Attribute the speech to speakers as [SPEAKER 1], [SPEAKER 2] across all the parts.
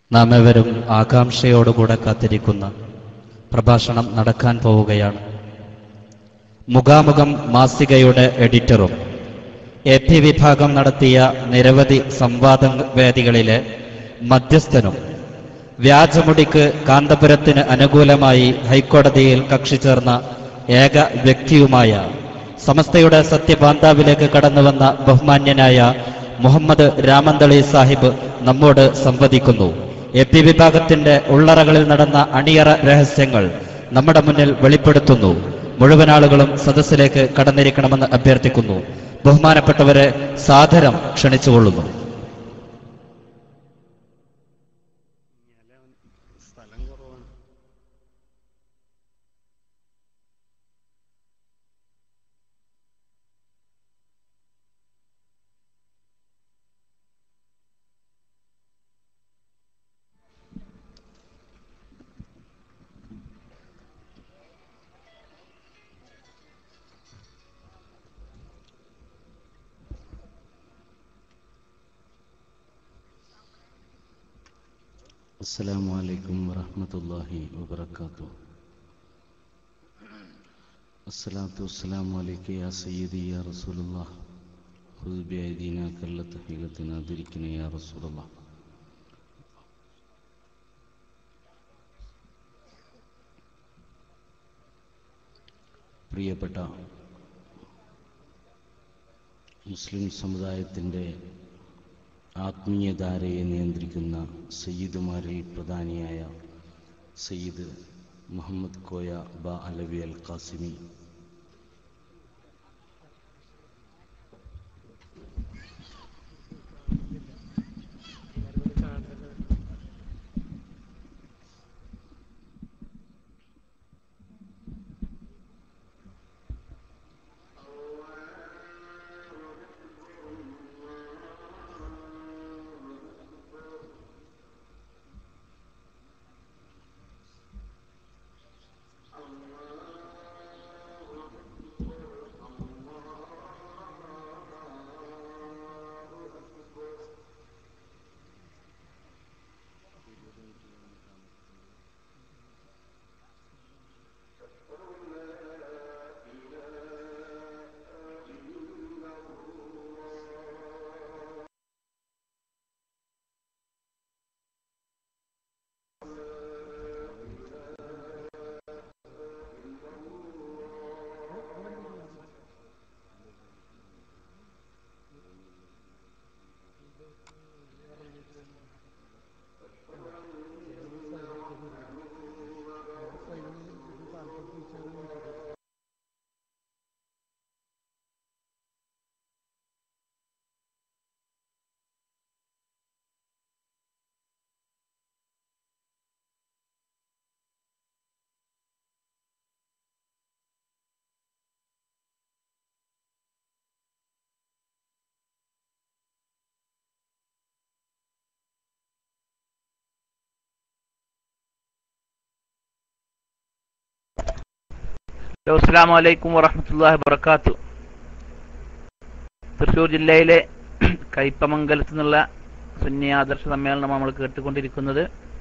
[SPEAKER 1] നാം എവരും ആകാംക്ഷയോടുകൂടെ കാത്തിരിക്കുന്ന പ്രഭാഷണം നടക്കാൻ പോവുകയാണ് മുഖാമുഖം മാസികയുടെ എഡിറ്ററും എ പി വിഭാഗം നടത്തിയ നിരവധി സംവാദ വേദികളിലെ മധ്യസ്ഥനും വ്യാജമുടിക്ക് കാന്തപുരത്തിന് അനുകൂലമായി ഹൈക്കോടതിയിൽ കക്ഷി ചേർന്ന ഏക വ്യക്തിയുമായ സമസ്തയുടെ സത്യബാന്ധാവിലേക്ക് കടന്നുവന്ന ബഹുമാന്യനായ മുഹമ്മദ് രാമന്തളി സാഹിബ് നമ്മോട് സംവദിക്കുന്നു എ പി വിഭാഗത്തിന്റെ ഉള്ളറകളിൽ നടന്ന അണിയറ രഹസ്യങ്ങൾ നമ്മുടെ മുന്നിൽ വെളിപ്പെടുത്തുന്നു മുഴുവൻ ആളുകളും സദസ്സിലേക്ക് കടന്നിരിക്കണമെന്ന് അഭ്യർത്ഥിക്കുന്നു ബഹുമാനപ്പെട്ടവരെ സാദരം ക്ഷണിച്ചുകൊള്ളുന്നു
[SPEAKER 2] السلام عليكم ورحمة الله وبركاته الصلاة والسلام عليك يا سيدي يا رسول الله خذ بأيدينا كلة حيلتنا دركنا يا رسول الله പ്രിയപ്പെട്ട മുസ്ലിം സമുദായത്തിൻ്റെ ആത്മീയധാരയെ നിയന്ത്രിക്കുന്ന സയ്യിദുമാരിൽ പ്രധാനിയായ സയ്യിദ് മുഹമ്മദ് കോയ ബ അലവി അൽ ഖാസിമി
[SPEAKER 3] ഹലോ അസ്സാം വലൈക്കും വറഹമത്തല്ലാഹി വബർക്കാത്തു തൃശ്ശൂർ ജില്ലയിലെ കയ്പമംഗലത്ത് നിന്നുള്ള സുന്നി ആദർശ സമ്മേളനം നമ്മൾ കേട്ടുകൊണ്ടിരിക്കുന്നത്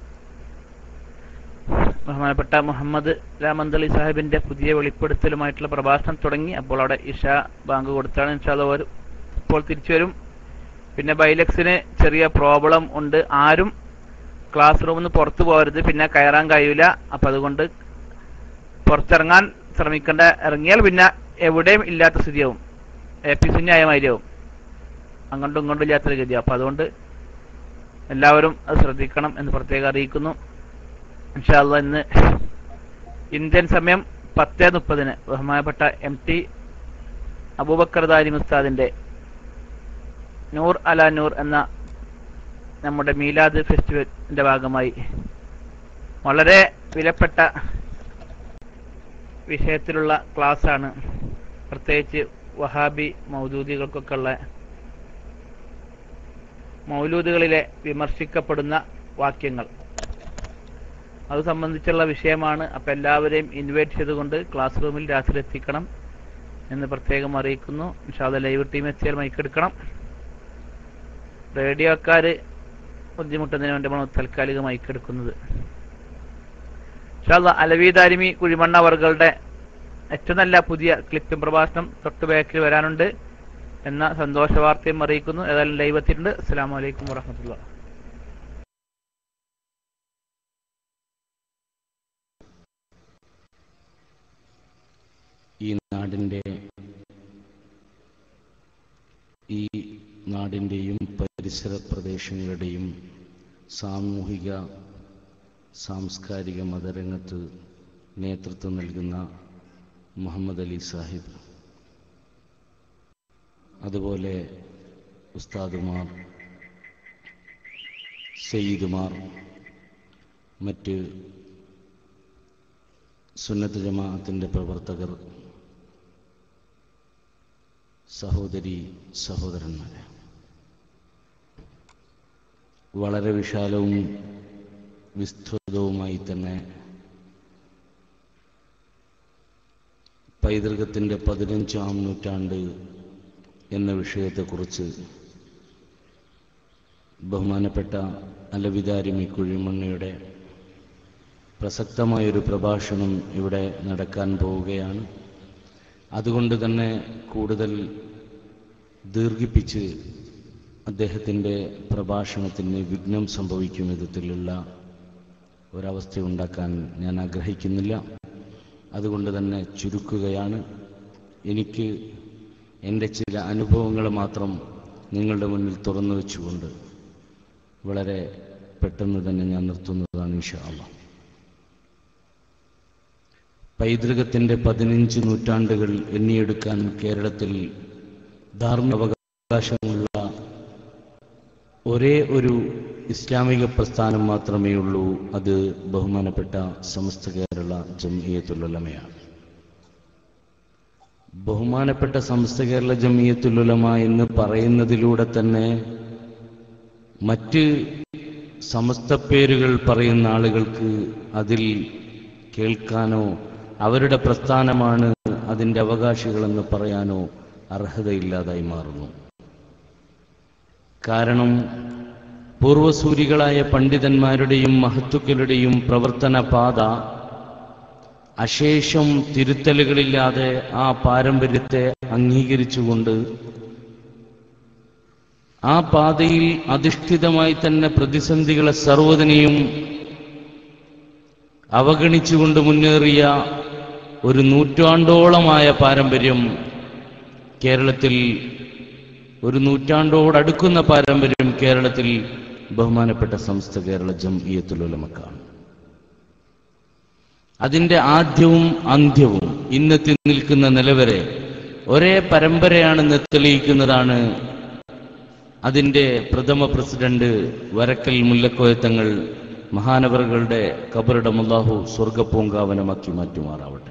[SPEAKER 3] ബഹുമാനപ്പെട്ട മുഹമ്മദ് രാമന്തളി സാഹിബിന്റെ പുതിയ വെളിപ്പെടുത്തലുമായിട്ടുള്ള പ്രഭാഷണം തുടങ്ങി അപ്പോൾ അവിടെ ഇഷ ബാങ്ക് കൊടുത്താണ് ഇൻഷാല്ല വരും ഇപ്പോൾ തിരിച്ചു വരും പിന്നെ ബൈലക്സിന് ചെറിയ പ്രോബ്ലം ഉണ്ട് ആരും ക്ലാസ് റൂമിൽ നിന്ന് പുറത്തു പോകരുത് പിന്നെ കയറാൻ കഴിയില്ല അപ്പൊ അതുകൊണ്ട് പുറത്തിറങ്ങാൻ ശ്രമിക്കേണ്ട ഇറങ്ങിയാൽ പിന്നെ എവിടെയും ഇല്ലാത്ത സ്ഥിതിയാവും എ പി സുന്യായ മാതിരിയാവും അങ്ങോട്ടും ഇങ്ങോട്ടും ഇല്ലാത്തൊരു ഗതിയാവും അപ്പൊ അതുകൊണ്ട് എല്ലാവരും അത് ശ്രദ്ധിക്കണം എന്ന് പ്രത്യേകം അറിയിക്കുന്നു ഇൻഷാല്ല ഇന്ന് ഇന്ത്യൻ സമയം പത്ത് മുപ്പതിന് ബഹുമാനപ്പെട്ട എം ടി അബൂബക്കർ ദാരി മുസ്താദിന്റെ നൂർ അല നൂർ എന്ന നമ്മുടെ മീലാദ് ഫെസ്റ്റിവലിന്റെ ഭാഗമായി വളരെ വിലപ്പെട്ട വിഷയത്തിലുള്ള ക്ലാസ്സാണ് പ്രത്യേകിച്ച് വഹാബി മൗദൂദികൾക്കൊക്കെ ഉള്ള മൗലൂദുകളിലെ വിമർശിക്കപ്പെടുന്ന വാക്യങ്ങൾ അത് സംബന്ധിച്ചുള്ള വിഷയമാണ് അപ്പം എല്ലാവരെയും ഇൻവൈറ്റ് ചെയ്തുകൊണ്ട് ക്ലാസ് റൂമിൽ രാത്രി എത്തിക്കണം എന്ന് പ്രത്യേകം അറിയിക്കുന്നു ഇൻഷാല്ല ലൈവ് ടീം എത്തിയാൽ മൈക്കെടുക്കണം റേഡിയോക്കാർ ബുദ്ധിമുട്ടുന്നതിന് വേണ്ടി നമ്മൾ താൽക്കാലികമായി എടുക്കുന്നത് അലവി ദാരിമി കുഴിമണ്ണ അവറുകളുടെ ഏറ്റവും നല്ല പുതിയ ക്ലിപ്പും പ്രഭാഷണം തൊട്ട് ബാക്കിൽ വരാനുണ്ട് എന്ന സന്തോഷ വാർത്തയും അറിയിക്കുന്നു ഏതായാലും ലൈവ് എത്തിയിട്ടുണ്ട് അസ്സാം വലൈക്കും വാഹമത്തുള്ള
[SPEAKER 2] ഈ നാടിൻ്റെ ഈ നാടിൻ്റെയും പരിസര പ്രദേശങ്ങളുടെയും സാമൂഹിക സാംസ്കാരിക മതരംഗത്ത് നേതൃത്വം നൽകുന്ന മുഹമ്മദ് അലി സാഹിബ് അതുപോലെ ഉസ്താദുമാർ സയ്യിദുമാർ മറ്റ് സുന്നത്ത് ജമാഅത്തിൻ്റെ പ്രവർത്തകർ സഹോദരി സഹോദരന്മാരെ വളരെ വിശാലവും വിസ്തൃതവുമായി തന്നെ പൈതൃകത്തിൻ്റെ പതിനഞ്ചാം നൂറ്റാണ്ട് എന്ന വിഷയത്തെക്കുറിച്ച് ബഹുമാനപ്പെട്ട അലവിതാരിമി കുഴിമണ്ണയുടെ പ്രസക്തമായൊരു പ്രഭാഷണം ഇവിടെ നടക്കാൻ പോവുകയാണ് അതുകൊണ്ട് തന്നെ കൂടുതൽ ദീർഘിപ്പിച്ച് അദ്ദേഹത്തിൻ്റെ പ്രഭാഷണത്തിന് വിഘ്നം സംഭവിക്കും വിധത്തിലുള്ള ഒരവസ്ഥ ഉണ്ടാക്കാൻ ഞാൻ ആഗ്രഹിക്കുന്നില്ല അതുകൊണ്ട് തന്നെ ചുരുക്കുകയാണ് എനിക്ക് എൻ്റെ ചില അനുഭവങ്ങൾ മാത്രം നിങ്ങളുടെ മുന്നിൽ തുറന്നു വെച്ചുകൊണ്ട് വളരെ പെട്ടെന്ന് തന്നെ ഞാൻ നിർത്തുന്നതാണ് ഇൻഷാ അള്ളാഹ് പൈതൃകത്തിൻ്റെ പതിനഞ്ച് നൂറ്റാണ്ടുകൾ എണ്ണിയെടുക്കാൻ കേരളത്തിൽ ധാർമ്മിക അവകാശമുള്ള ഒരേ ഒരു ഇസ്ലാമിക പ്രസ്ഥാനം മാത്രമേ ഉള്ളൂ അത് ബഹുമാനപ്പെട്ട സമസ്ത കേരള ജംഇയത്തുലമയാണ് ബഹുമാനപ്പെട്ട സമസ്ത കേരള ജംഇയത്തുലമ എന്ന് പറയുന്നതിലൂടെ തന്നെ മറ്റ് സമസ്ത പേരുകൾ പറയുന്ന ആളുകൾക്ക് അതിൽ കേൾക്കാനോ അവരുടെ പ്രസ്ഥാനമാണ് അതിൻ്റെ അവകാശികളെന്ന് പറയാനോ അർഹതയില്ലാതായി മാറുന്നു കാരണം പൂർവസൂരികളായ പണ്ഡിതന്മാരുടെയും മഹത്തുക്കളുടെയും പ്രവർത്തന പാത അശേഷം തിരുത്തലുകളില്ലാതെ ആ പാരമ്പര്യത്തെ അംഗീകരിച്ചുകൊണ്ട് ആ പാതയിൽ അധിഷ്ഠിതമായി തന്നെ പ്രതിസന്ധികളെ സർവ്വതിനെയും അവഗണിച്ചുകൊണ്ട് മുന്നേറിയ ഒരു നൂറ്റാണ്ടോളമായ പാരമ്പര്യം കേരളത്തിൽ ഒരു നൂറ്റാണ്ടോടടുക്കുന്ന പാരമ്പര്യം കേരളത്തിൽ ബഹുമാനപ്പെട്ട സംസ്ഥ കേരള ജംഇയത്തുലമക്കാണ് അതിൻ്റെ ആദ്യവും അന്ത്യവും ഇന്നെത്തി നിൽക്കുന്ന നിലവരെ ഒരേ പരമ്പരയാണെന്ന് തെളിയിക്കുന്നതാണ് അതിൻ്റെ പ്രഥമ പ്രസിഡന്റ് വരക്കൽ മുല്ലക്കോയത്തങ്ങൾ മഹാനവറുകളുടെ കബറിടം അല്ലാഹു സ്വർഗപ്പൂങ്കാവനമാക്കി മാറ്റുമാറാവട്ടെ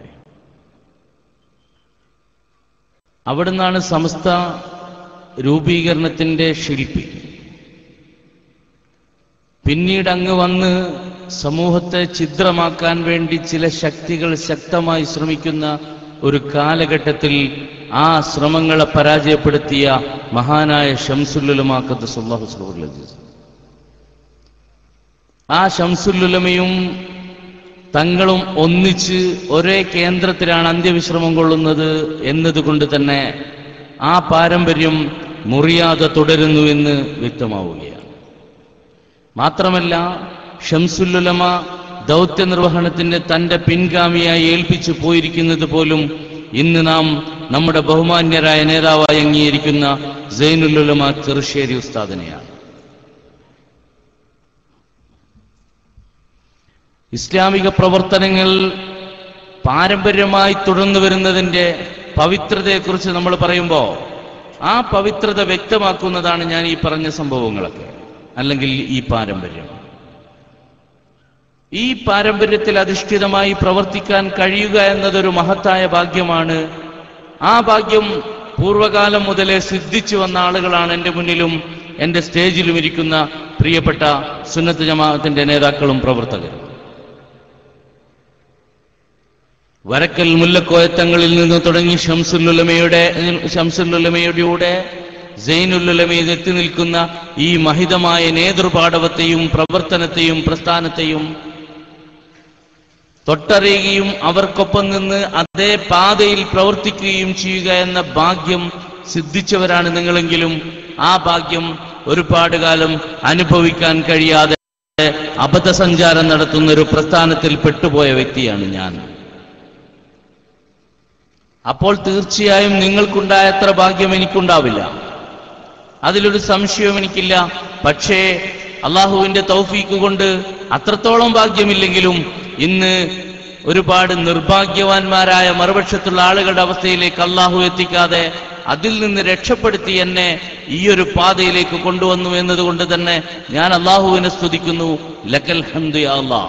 [SPEAKER 2] അവിടുന്നാണ് സമസ്ത രൂപീകരണത്തിന്റെ ശില്പി പിന്നീട് അങ്ങ് വന്ന് സമൂഹത്തെ ഛിദ്രമാക്കാൻ വേണ്ടി ചില ശക്തികൾ ശക്തമായി ശ്രമിക്കുന്ന ഒരു കാലഘട്ടത്തിൽ ആ ശ്രമങ്ങളെ പരാജയപ്പെടുത്തിയ മഹാനായ ഷംസുല്ലുലമാക്കത്ത് സുല്ലാഹു സുഹൃത്ത് ആ ഷംസുല്ലുലമയും തങ്ങളും ഒന്നിച്ച് ഒരേ കേന്ദ്രത്തിലാണ് അന്ത്യവിശ്രമം കൊള്ളുന്നത് എന്നതുകൊണ്ട് തന്നെ ആ പാരമ്പര്യം മുറിയാതെ തുടരുന്നു എന്ന് വ്യക്തമാവുകയാണ് മാത്രമല്ല ഷംസുല്ലുലമ ദൗത്യ നിർവഹണത്തിന് തന്റെ പിൻഗാമിയായി ഏൽപ്പിച്ചു പോയിരിക്കുന്നത് പോലും ഇന്ന് നാം നമ്മുടെ ബഹുമാന്യരായ നേതാവായി അംഗീകരിക്കുന്ന സൈനുല്ലുലമ ചെറുശ്ശേരി ഉസ്താദിനെയാണ് ഇസ്ലാമിക പ്രവർത്തനങ്ങൾ പാരമ്പര്യമായി തുടർന്നു വരുന്നതിൻ്റെ പവിത്രതയെക്കുറിച്ച് നമ്മൾ പറയുമ്പോൾ ആ പവിത്രത വ്യക്തമാക്കുന്നതാണ് ഞാൻ ഈ പറഞ്ഞ സംഭവങ്ങളൊക്കെ അല്ലെങ്കിൽ ഈ പാരമ്പര്യം ഈ പാരമ്പര്യത്തിൽ അധിഷ്ഠിതമായി പ്രവർത്തിക്കാൻ കഴിയുക എന്നതൊരു മഹത്തായ ഭാഗ്യമാണ് ആ ഭാഗ്യം പൂർവകാലം മുതലേ സിദ്ധിച്ചു വന്ന ആളുകളാണ് എൻ്റെ മുന്നിലും എൻ്റെ സ്റ്റേജിലും ഇരിക്കുന്ന പ്രിയപ്പെട്ട സുന്നത്ത് ജമാഅത്തിന്റെ നേതാക്കളും പ്രവർത്തകരും വരക്കൽ മുല്ലക്കോയത്തങ്ങളിൽ നിന്ന് തുടങ്ങി ഷംസുല്ലുലമയുടെ ഷംസുല്ലുലമയുടെ സൈനുല്ലുലമയിൽ എത്തി നിൽക്കുന്ന ഈ മഹിതമായ നേതൃപാടവത്തെയും പ്രവർത്തനത്തെയും പ്രസ്ഥാനത്തെയും തൊട്ടറിയുകയും അവർക്കൊപ്പം നിന്ന് അതേ പാതയിൽ പ്രവർത്തിക്കുകയും ചെയ്യുക എന്ന ഭാഗ്യം സിദ്ധിച്ചവരാണ് നിങ്ങളെങ്കിലും ആ ഭാഗ്യം ഒരുപാട് കാലം അനുഭവിക്കാൻ കഴിയാതെ അബദ്ധസഞ്ചാരം നടത്തുന്ന ഒരു പ്രസ്ഥാനത്തിൽ പെട്ടുപോയ വ്യക്തിയാണ് ഞാൻ അപ്പോൾ തീർച്ചയായും നിങ്ങൾക്കുണ്ടായ അത്ര ഭാഗ്യം എനിക്കുണ്ടാവില്ല അതിലൊരു സംശയവും എനിക്കില്ല പക്ഷേ അള്ളാഹുവിന്റെ തൗഫീക്ക് കൊണ്ട് അത്രത്തോളം ഭാഗ്യമില്ലെങ്കിലും ഇന്ന് ഒരുപാട് നിർഭാഗ്യവാന്മാരായ മറുപക്ഷത്തുള്ള ആളുകളുടെ അവസ്ഥയിലേക്ക് അള്ളാഹു എത്തിക്കാതെ അതിൽ നിന്ന് രക്ഷപ്പെടുത്തി എന്നെ ഈ ഒരു പാതയിലേക്ക് കൊണ്ടുവന്നു എന്നതുകൊണ്ട് തന്നെ ഞാൻ അള്ളാഹുവിനെ സ്തുതിക്കുന്നു ലക്കൽ ഹന്ദു യാ അല്ലാഹ്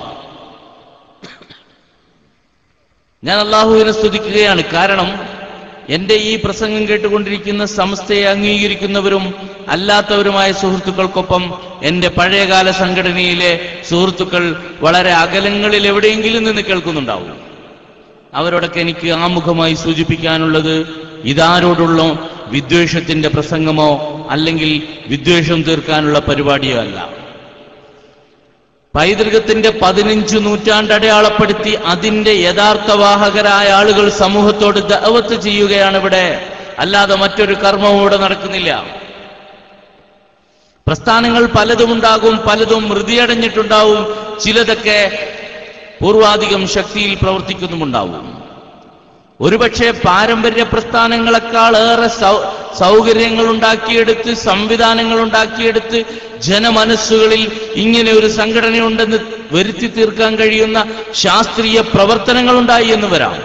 [SPEAKER 2] ഞാൻ അള്ളാഹുവിനെ സ്തുതിക്കുകയാണ് കാരണം എന്റെ ഈ പ്രസംഗം കേട്ടുകൊണ്ടിരിക്കുന്ന സംസ്ഥയെ അംഗീകരിക്കുന്നവരും അല്ലാത്തവരുമായ സുഹൃത്തുക്കൾക്കൊപ്പം എന്റെ പഴയകാല സംഘടനയിലെ സുഹൃത്തുക്കൾ വളരെ അകലങ്ങളിൽ എവിടെയെങ്കിലും നിന്ന് കേൾക്കുന്നുണ്ടാവും അവരോടൊക്കെ എനിക്ക് ആമുഖമായി സൂചിപ്പിക്കാനുള്ളത് ഇതാരോടുള്ള വിദ്വേഷത്തിന്റെ പ്രസംഗമോ അല്ലെങ്കിൽ വിദ്വേഷം തീർക്കാനുള്ള പരിപാടിയോ അല്ല പൈതൃകത്തിന്റെ പതിനഞ്ച് നൂറ്റാണ്ട് അടയാളപ്പെടുത്തി അതിന്റെ യഥാർത്ഥ വാഹകരായ ആളുകൾ സമൂഹത്തോട് ദഅവത്ത് ചെയ്യുകയാണ് ഇവിടെ അല്ലാതെ മറ്റൊരു കർമ്മവും ഇവിടെ നടക്കുന്നില്ല പ്രസ്ഥാനങ്ങൾ പലതും ഉണ്ടാകും പലതും മൃതിയടഞ്ഞിട്ടുണ്ടാവും ചിലതൊക്കെ പൂർവാധികം ശക്തിയിൽ പ്രവർത്തിക്കുന്നുമുണ്ടാവും ഒരുപക്ഷെ പാരമ്പര്യ പ്രസ്ഥാനങ്ങളെക്കാൾ ഏറെ സൗ സൗകര്യങ്ങൾ ഉണ്ടാക്കിയെടുത്ത് സംവിധാനങ്ങൾ ഉണ്ടാക്കിയെടുത്ത് ജനമനസ്സുകളിൽ ഇങ്ങനെ ഒരു സംഘടനയുണ്ടെന്ന് വരുത്തി തീർക്കാൻ കഴിയുന്ന ശാസ്ത്രീയ പ്രവർത്തനങ്ങൾ ഉണ്ടായി എന്ന് വരാം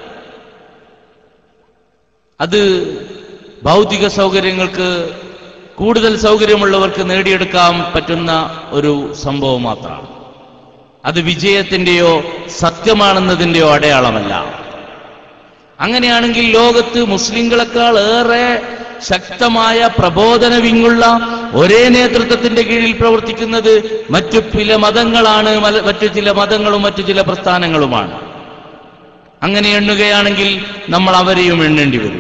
[SPEAKER 2] അത് ഭൗതിക സൗകര്യങ്ങൾക്ക് കൂടുതൽ സൗകര്യമുള്ളവർക്ക് നേടിയെടുക്കാൻ പറ്റുന്ന ഒരു സംഭവം മാത്രമാണ് അത് വിജയത്തിന്റെയോ സത്യമാണെന്നതിന്റെയോ അടയാളമല്ല അങ്ങനെയാണെങ്കിൽ ലോകത്ത് മുസ്ലിങ്ങളെക്കാൾ ഏറെ ശക്തമായ പ്രബോധന വിങ്ങുള്ള ഒരേ നേതൃത്വത്തിന്റെ കീഴിൽ പ്രവർത്തിക്കുന്നത് മറ്റു ചില മതങ്ങളാണ് മല- മറ്റു ചില മതങ്ങളും മറ്റു ചില പ്രസ്ഥാനങ്ങളുമാണ് അങ്ങനെ എണ്ണുകയാണെങ്കിൽ നമ്മൾ അവരെയും എണ്ണേണ്ടി വരും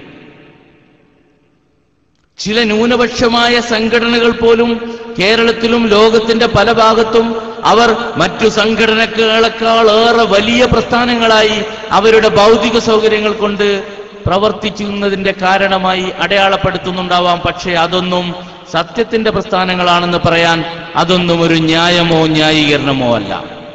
[SPEAKER 2] ചില ന്യൂനപക്ഷമായ സംഘടനകൾ പോലും കേരളത്തിലും ലോകത്തിന്റെ പല ഭാഗത്തും അവർ മറ്റു സംഘടനകളെക്കാൾ ഏറെ വലിയ പ്രസ്ഥാനങ്ങളായി അവരുടെ ഭൗതിക സൗകര്യങ്ങൾ കൊണ്ട് പ്രവർത്തിക്കുന്നതിന്റെ കാരണമായി അടയാളപ്പെടുത്തുന്നുണ്ടാവാം പക്ഷേ അതൊന്നും സത്യത്തിന്റെ പ്രസ്ഥാനങ്ങളാണെന്ന് പറയാൻ അതൊന്നും ഒരു ന്യായമോ ന്യായീകരണമോ അല്ല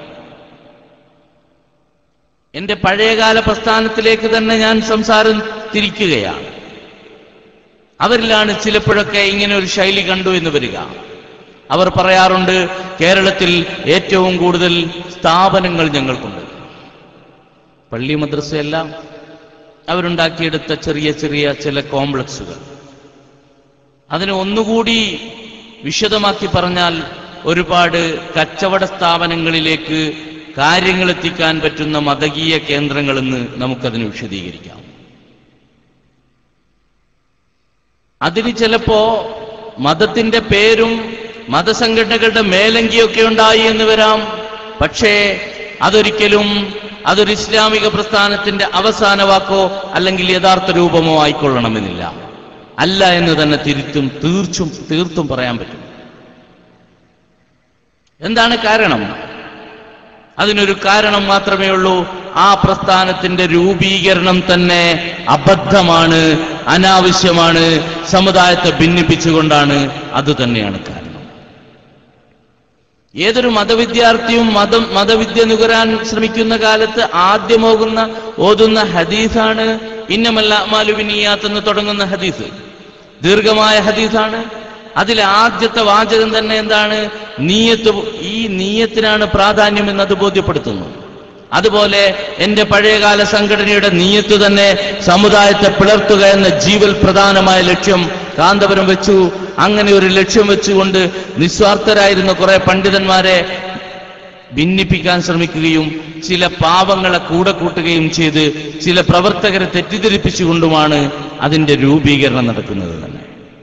[SPEAKER 2] എന്റെ പഴയകാല പ്രസ്ഥാനത്തിലേക്ക് തന്നെ ഞാൻ സംസാരം തിരിക്കുകയാണ് അവരിലാണ് ചിലപ്പോഴൊക്കെ ഇങ്ങനെ ഒരു ശൈലി കണ്ടു എന്ന് വരിക അവർ പറയാറുണ്ട് കേരളത്തിൽ ഏറ്റവും കൂടുതൽ സ്ഥാപനങ്ങൾ ഞങ്ങൾക്കുണ്ട് പള്ളി മദ്രസയെല്ലാം അവരുണ്ടാക്കിയെടുത്ത ചെറിയ ചെറിയ ചില കോംപ്ലക്സുകൾ അതിന് ഒന്നുകൂടി വിശദമാക്കി പറഞ്ഞാൽ ഒരുപാട് കച്ചവട സ്ഥാപനങ്ങളിലേക്ക് കാര്യങ്ങൾ എത്തിക്കാൻ പറ്റുന്ന മതകീയ കേന്ദ്രങ്ങളെന്ന് നമുക്കതിന് വിശദീകരിക്കാം അതിന് ചിലപ്പോ മതത്തിന്റെ പേരും മതസംഘടനകളുടെ മേലങ്കിയൊക്കെ ഉണ്ടായി എന്ന് വരാം പക്ഷേ അതൊരിക്കലും അതൊരു ഇസ്ലാമിക പ്രസ്ഥാനത്തിന്റെ അവസാന വാക്കോ അല്ലെങ്കിൽ യഥാർത്ഥ രൂപമോ ആയിക്കൊള്ളണമെന്നില്ല അല്ല എന്ന് തന്നെ തിരുത്തും തീർച്ചും തീർത്തും പറയാൻ പറ്റും എന്താണ് കാരണം അതിനൊരു കാരണം മാത്രമേ ഉള്ളൂ ആ പ്രസ്ഥാനത്തിന്റെ രൂപീകരണം തന്നെ അബദ്ധമാണ് അനാവശ്യമാണ് സമുദായത്തെ ഭിന്നിപ്പിച്ചുകൊണ്ടാണ് അത് തന്നെയാണ് കാരണം ഏതൊരു മതവിദ്യാർത്ഥിയും മതം മതവിദ്യ നുകരാൻ ശ്രമിക്കുന്ന കാലത്ത് ആദ്യമോകുന്ന ഓതുന്ന ഹദീസാണ് ഇന്നമല്ല മാലുവിനിയാത്ത് എന്ന് തുടങ്ങുന്ന ഹദീസ് ദീർഘമായ ഹദീസാണ് അതിലെ ആദ്യത്തെ വാചകം തന്നെ എന്താണ് നീയത്ത് ഈ നീയത്തിനാണ് പ്രാധാന്യം എന്ന് അത് ബോധ്യപ്പെടുത്തുന്നു അതുപോലെ എന്റെ പഴയകാല സംഘടനയുടെ നീയത്ത് തന്നെ സമുദായത്തെ പിളർത്തുക എന്ന ജീവൽ പ്രധാനമായ ലക്ഷ്യം കാന്തപുരം വെച്ചു അങ്ങനെ ഒരു ലക്ഷ്യം വെച്ചുകൊണ്ട് നിസ്വാർത്ഥരായിരുന്ന കുറെ പണ്ഡിതന്മാരെ ഭിന്നിപ്പിക്കാൻ ശ്രമിക്കുകയും ചില പാവങ്ങളെ കൂടെ കൂട്ടുകയും ചെയ്ത് ചില പ്രവർത്തകരെ തെറ്റിദ്ധരിപ്പിച്ചുകൊണ്ടുമാണ് അതിന്റെ രൂപീകരണം നടക്കുന്നത് തന്നെ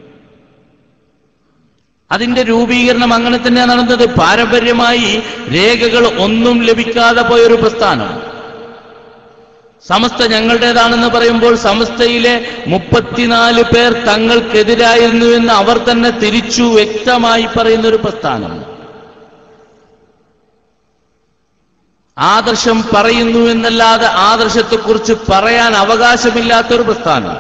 [SPEAKER 2] അതിന്റെ രൂപീകരണം അങ്ങനെ തന്നെ നടന്നത് പാരമ്പര്യമായി രേഖകൾ ഒന്നും ലഭിക്കാതെ പോയൊരു പ്രസ്ഥാനം സമസ്ത ഞങ്ങളുടേതാണെന്ന് പറയുമ്പോൾ സമസ്തയിലെ മുപ്പത്തിനാല് പേർ തങ്ങൾക്കെതിരായിരുന്നു എന്ന് അവർ തന്നെ തിരിച്ചു വ്യക്തമായി പറയുന്ന ഒരു പ്രസ്ഥാനം ആദർശം പറയുന്നു എന്നല്ലാതെ ആദർശത്തെക്കുറിച്ച് പറയാൻ അവകാശമില്ലാത്തൊരു പ്രസ്ഥാനം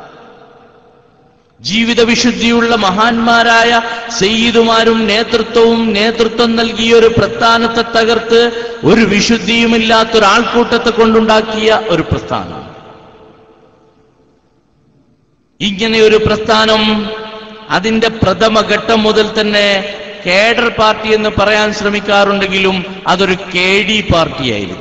[SPEAKER 2] ജീവിത വിശുദ്ധിയുള്ള മഹാന്മാരായ സയ്യിദുമാരും നേതൃത്വവും നേതൃത്വം നൽകിയ ഒരു പ്രസ്ഥാനത്തെ തകർത്ത് ഒരു വിശുദ്ധിയുമില്ലാത്ത ഒരാൾക്കൂട്ടത്തെ കൊണ്ടുണ്ടാക്കിയ ഒരു പ്രസ്ഥാനം ഇങ്ങനെ ഒരു പ്രസ്ഥാനം അതിന്റെ പ്രഥമ ഘട്ടം മുതൽ തന്നെ കേഡർ പാർട്ടി എന്ന് പറയാൻ ശ്രമിക്കാറുണ്ടെങ്കിലും അതൊരു കെ ഡി പാർട്ടിയായിരുന്നു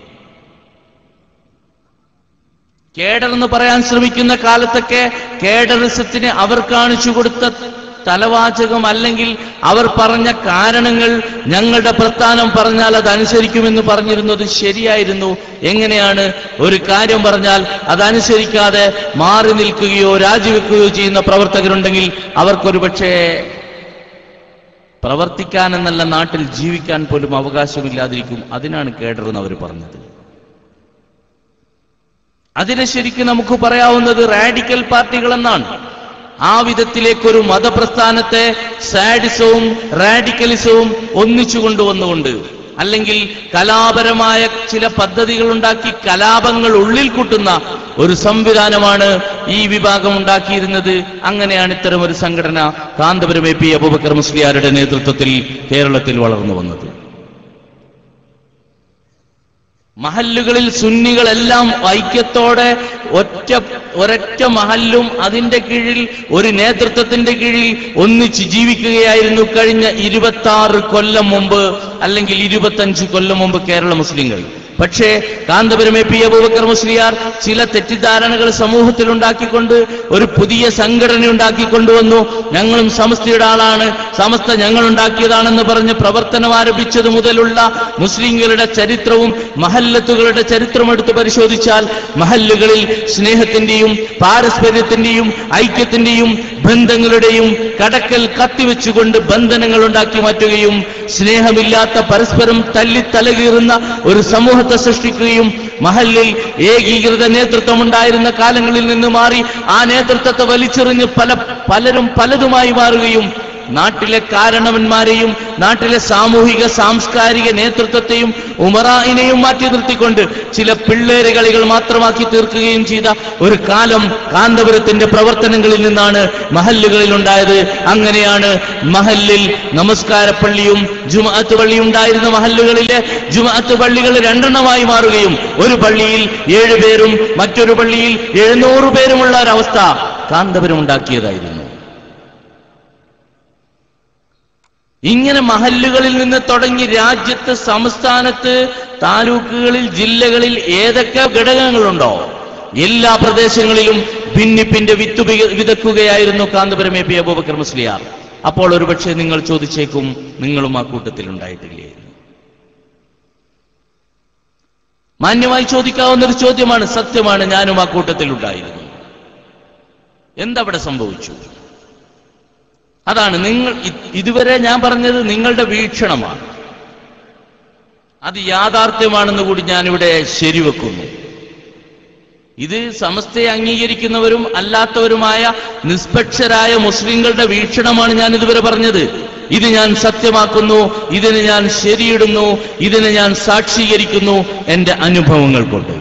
[SPEAKER 2] കേഡർ എന്ന് പറയാൻ ശ്രമിക്കുന്ന കാലത്തൊക്കെ കേഡറിസത്തിന് അവർ കാണിച്ചു കൊടുത്ത തലവാചകം അല്ലെങ്കിൽ അവർ പറഞ്ഞ കാരണങ്ങൾ ഞങ്ങളുടെ പ്രസ്ഥാനം പറഞ്ഞാൽ അത് അനുസരിക്കുമെന്ന് പറഞ്ഞിരുന്നത് ശരിയായിരുന്നു എങ്ങനെയാണ് ഒരു കാര്യം പറഞ്ഞാൽ അതനുസരിക്കാതെ മാറി നിൽക്കുകയോ രാജിവെക്കുകയോ ചെയ്യുന്ന പ്രവർത്തകരുണ്ടെങ്കിൽ അവർക്കൊരു പക്ഷേ പ്രവർത്തിക്കാനെന്നല്ല നാട്ടിൽ ജീവിക്കാൻ പോലും അവകാശമില്ലാതിരിക്കും അതിനാണ് കേഡർ എന്ന് അവർ പറഞ്ഞത് അതിനെ ശരിക്കും നമുക്ക് പറയാവുന്നത് റാഡിക്കൽ പാർട്ടികൾ എന്നാണ് ആ വിധത്തിലേക്കൊരു മതപ്രസ്ഥാനത്തെ സാഡിസവും റാഡിക്കലിസവും ഒന്നിച്ചു കൊണ്ടുവന്നുകൊണ്ട് അല്ലെങ്കിൽ കലാപരമായ ചില പദ്ധതികൾ ഉണ്ടാക്കി കലാപങ്ങൾ ഉള്ളിൽ കൂട്ടുന്ന ഒരു സംവിധാനമാണ് ഈ വിഭാഗം ഉണ്ടാക്കിയിരുന്നത് അങ്ങനെയാണ് ഇത്തരം ഒരു സംഘടന കാന്തപുരം എ പി അബൂബക്കർ മുസ്ലിയാരുടെ നേതൃത്വത്തിൽ കേരളത്തിൽ വളർന്നു വന്നത് മഹല്ലുകളിൽ സുന്നികളെല്ലാം ഐക്യത്തോടെ ഒറ്റ ഒരൊറ്റ മഹല്ലും അതിന്റെ കീഴിൽ ഒരു നേതൃത്വത്തിന്റെ കീഴിൽ ഒന്നിച്ച് ജീവിക്കുകയായിരുന്നു കഴിഞ്ഞ ഇരുപത്തി കൊല്ലം മുമ്പ് അല്ലെങ്കിൽ ഇരുപത്തഞ്ച് കൊല്ലം മുമ്പ് കേരള മുസ്ലിങ്ങൾ പക്ഷേ കാന്തപുരം എ പി അബൂബക്കർ മുസ്ലിയാർ ചില തെറ്റിദ്ധാരണകൾ സമൂഹത്തിൽ ഉണ്ടാക്കിക്കൊണ്ട് ഒരു പുതിയ സംഘടന ഉണ്ടാക്കിക്കൊണ്ടുവന്നു ഞങ്ങളും സമസ്തയുടെ ആളാണ് സമസ്ത ഞങ്ങൾ ഉണ്ടാക്കിയതാണെന്ന് പറഞ്ഞ് പ്രവർത്തനം ആരംഭിച്ചത് മുതലുള്ള മുസ്ലിങ്ങളുടെ ചരിത്രവും മഹല്ലത്തുകളുടെ ചരിത്രം എടുത്ത് പരിശോധിച്ചാൽ മഹല്ലുകളിൽ സ്നേഹത്തിന്റെയും പാരസ്പര്യത്തിന്റെയും ഐക്യത്തിന്റെയും ബന്ധങ്ങളുടെയും കടക്കൽ കത്തിവെച്ചുകൊണ്ട് ബന്ധനങ്ങൾ ഉണ്ടാക്കി മാറ്റുകയും സ്നേഹമില്ലാത്ത പരസ്പരം തല്ലിത്തലകീറുന്ന ഒരു സമൂഹത്തെ സൃഷ്ടിക്കുകയും മഹല്ലിൽ ഏകീകൃത നേതൃത്വം ഉണ്ടായിരുന്ന കാലങ്ങളിൽ നിന്ന് മാറി ആ നേതൃത്വത്തെ വലിച്ചെറിഞ്ഞ് പല പലരും പലതുമായി മാറുകയും നാട്ടിലെ കാരണവന്മാരെയും നാട്ടിലെ സാമൂഹിക സാംസ്കാരിക നേതൃത്വത്തെയും ഉമറായിനെയും മാറ്റി നിർത്തിക്കൊണ്ട് ചില പിള്ളേര് കളികൾ മാത്രമാക്കി തീർക്കുകയും ചെയ്ത ഒരു കാലം കാന്തപുരത്തിന്റെ പ്രവർത്തനങ്ങളിൽ നിന്നാണ് മഹല്ലുകളിൽ ഉണ്ടായത് അങ്ങനെയാണ് മഹല്ലിൽ നമസ്കാരപ്പള്ളിയും ജുമാഅത്ത് പള്ളിയും ഉണ്ടായിരുന്ന മഹല്ലുകളിലെ ജുമാഅത്ത് പള്ളികൾ രണ്ടെണ്ണമായി മാറുകയും ഒരു പള്ളിയിൽ ഏഴുപേരും മറ്റൊരു പള്ളിയിൽ എഴുന്നൂറ് പേരുമുള്ള ഒരവസ്ഥ കാന്തപുരം ഉണ്ടാക്കിയതായിരുന്നു ഇങ്ങനെ മഹല്ലുകളിൽ നിന്ന് തുടങ്ങി രാജ്യത്ത് സംസ്ഥാനത്ത് താലൂക്കുകളിൽ ജില്ലകളിൽ ഏതൊക്കെ ഘടകങ്ങളുണ്ടോ എല്ലാ പ്രദേശങ്ങളിലും ഭിന്നിപ്പിന്റെ വിത്ത് വിക- വിതക്കുകയായിരുന്നു കാന്തപുരം എ പി അബൂബക്കർ മുസ്ലിയാർ അപ്പോൾ ഒരുപക്ഷെ നിങ്ങൾ ചോദിച്ചേക്കും നിങ്ങളും ആ കൂട്ടത്തിൽ ഉണ്ടായിട്ടില്ലേ മാന്യമായി ചോദിക്കാവുന്ന ഒരു ചോദ്യമാണ് സത്യമാണ് ഞാനും ആ കൂട്ടത്തിൽ ഉണ്ടായിരുന്നു എന്തവിടെ സംഭവിച്ചു അതാണ് നിങ്ങൾ ഇ- ഇതുവരെ ഞാൻ പറഞ്ഞത് നിങ്ങളുടെ വീക്ഷണമാണ് അത് യാഥാർത്ഥ്യമാണെന്ന് കൂടി ഞാനിവിടെ ശരിവെക്കുന്നു ഇത് സമസ്തയെ അംഗീകരിക്കുന്നവരും അല്ലാത്തവരുമായ നിഷ്പക്ഷരായ മുസ്ലിങ്ങളുടെ വീക്ഷണമാണ് ഞാൻ ഇതുവരെ പറഞ്ഞത് ഇത് ഞാൻ സത്യമാക്കുന്നു ഇതിന് ഞാൻ ശരിയിടുന്നു ഇതിനെ ഞാൻ സാക്ഷീകരിക്കുന്നു എന്റെ അനുഭവങ്ങൾ കൊണ്ട്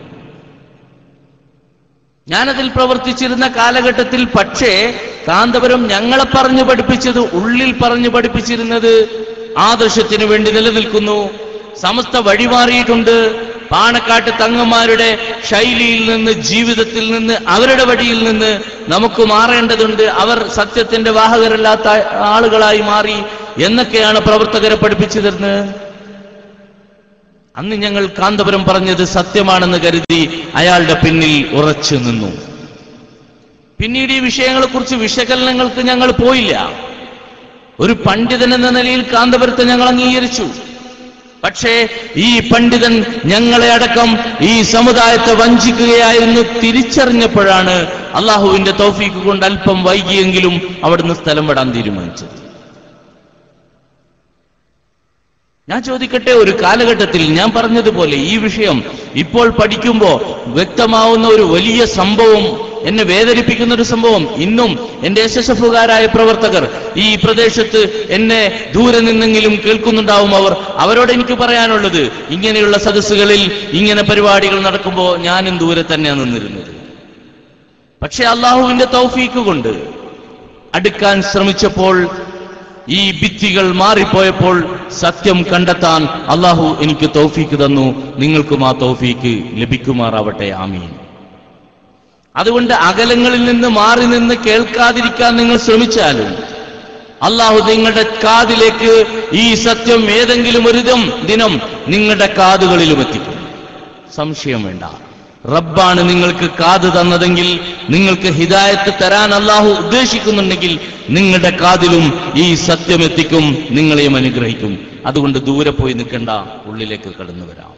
[SPEAKER 2] ഞാനതിൽ പ്രവർത്തിച്ചിരുന്ന കാലഘട്ടത്തിൽ പക്ഷേ കാന്തപുരം ഞങ്ങളെ പറഞ്ഞു പഠിപ്പിച്ചത് ഉള്ളിൽ പറഞ്ഞു പഠിപ്പിച്ചിരുന്നത് ആദർശത്തിന് വേണ്ടി നിലനിൽക്കുന്നു സമസ്ത വഴിമാറിയിട്ടുണ്ട് പാണക്കാട്ട് തങ്ങന്മാരുടെ ശൈലിയിൽ നിന്ന് ജീവിതത്തിൽ നിന്ന് അവരുടെ വഴിയിൽ നിന്ന് നമുക്ക് മാറേണ്ടതുണ്ട് അവർ സത്യത്തിന്റെ വാഹകരല്ലാത്ത ആളുകളായി മാറി എന്നൊക്കെയാണ് പ്രവർത്തകരെ പഠിപ്പിച്ചിരുന്നത് അന്ന് ഞങ്ങൾ കാന്തപുരം പറഞ്ഞത് സത്യമാണെന്ന് കരുതി അയാളുടെ പിന്നിൽ ഉറച്ചു നിന്നു പിന്നീട് ഈ വിഷയങ്ങളെക്കുറിച്ച് വിശകലനങ്ങൾക്ക് ഞങ്ങൾ പോയില്ല ഒരു പണ്ഡിതൻ എന്ന നിലയിൽ കാന്തപുരത്തെ ഞങ്ങൾ അംഗീകരിച്ചു പക്ഷേ ഈ പണ്ഡിതൻ ഞങ്ങളെ അടക്കം ഈ സമുദായത്തെ വഞ്ചിക്കുകയായിരുന്നു തിരിച്ചറിഞ്ഞപ്പോഴാണ് അള്ളാഹുവിന്റെ തൗഫീക്ക് കൊണ്ട് അല്പം വൈകിയെങ്കിലും അവിടുന്ന് സ്ഥലം വിടാൻ തീരുമാനിച്ചത് ഞാൻ ചോദിക്കട്ടെ ഒരു കാലഘട്ടത്തിൽ ഞാൻ പറഞ്ഞതുപോലെ ഈ വിഷയം ഇപ്പോൾ പഠിക്കുമ്പോ വ്യക്തമാവുന്ന ഒരു വലിയ സംഭവം എന്നെ വേദനിപ്പിക്കുന്ന ഒരു സംഭവം ഇന്നും എന്റെ എസ് എസ് എഫുകാരായ പ്രവർത്തകർ ഈ പ്രദേശത്ത് എന്നെ ദൂരെ നിന്നെങ്കിലും കേൾക്കുന്നുണ്ടാവും അവർ അവരോട് എനിക്ക് പറയാനുള്ളത് ഇങ്ങനെയുള്ള സദസ്സുകളിൽ ഇങ്ങനെ പരിപാടികൾ നടക്കുമ്പോൾ ഞാനും ദൂരെ തന്നെയാണ് നിന്നിരുന്നത് പക്ഷെ അള്ളാഹുവിന്റെ തൗഫീക്ക് കൊണ്ട് അടുക്കാൻ ശ്രമിച്ചപ്പോൾ ഈ ഭിത്തികൾ മാറിപ്പോയപ്പോൾ സത്യം കണ്ടെത്താൻ അള്ളാഹു എനിക്ക് തൗഫീക്ക് തന്നു നിങ്ങൾക്കും ആ തൗഫീക്ക് ലഭിക്കുമാറാവട്ടെ ആമീൻ അതുകൊണ്ട് അകലങ്ങളിൽ നിന്ന് മാറി നിന്ന് കേൾക്കാതിരിക്കാൻ നിങ്ങൾ ശ്രമിച്ചാലും അള്ളാഹു നിങ്ങളുടെ കാതിലേക്ക് ഈ സത്യം ഏതെങ്കിലും ഒരു ദിനം ദിനം നിങ്ങളുടെ കാതുകളിലും എത്തിക്കും സംശയം വേണ്ട റബ്ബാണ് നിങ്ങൾക്ക് കാത് തന്നതെങ്കിൽ നിങ്ങൾക്ക് ഹിദായത്ത് തരാൻ അള്ളാഹു ഉദ്ദേശിക്കുന്നുണ്ടെങ്കിൽ നിങ്ങളുടെ കാതിലും ഈ സത്യം എത്തിക്കും നിങ്ങളെയും അനുഗ്രഹിക്കും അതുകൊണ്ട് ദൂരെ പോയി നിൽക്കണ്ട ഉള്ളിലേക്ക് കടന്നു വരാം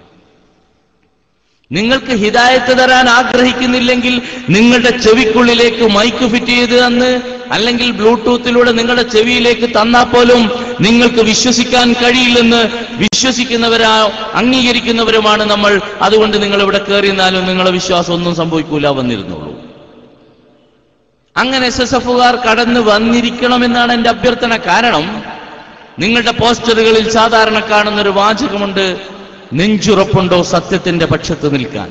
[SPEAKER 2] നിങ്ങൾക്ക് ഹിദായത്ത് തരാൻ ആഗ്രഹിക്കുന്നില്ലെങ്കിൽ നിങ്ങളുടെ ചെവിക്കുള്ളിലേക്ക് മൈക്ക് ഫിറ്റ് ചെയ്ത് തന്ന് അല്ലെങ്കിൽ ബ്ലൂടൂത്തിലൂടെ നിങ്ങളുടെ ചെവിയിലേക്ക് തന്നാൽ പോലും നിങ്ങൾക്ക് വിശ്വസിക്കാൻ കഴിയില്ലെന്ന് വിശ്വസിക്കുന്നവരാ അംഗീകരിക്കുന്നവരുമാണ് നമ്മൾ അതുകൊണ്ട് നിങ്ങൾ ഇവിടെ കയറിയെന്നാലും നിങ്ങളെ വിശ്വാസം ഒന്നും സംഭവിക്കൂല വന്നിരുന്നുള്ളൂ അങ്ങനെ എസ് എസ് എഫുകാർ കടന്നു വന്നിരിക്കണമെന്നാണ് എന്റെ അഭ്യർത്ഥന കാരണം നിങ്ങളുടെ പോസ്റ്ററുകളിൽ സാധാരണ കാണുന്ന ഒരു വാചകമുണ്ട് നെഞ്ചുറപ്പുണ്ടോ സത്യത്തിന്റെ പക്ഷത്ത് നിൽക്കാൻ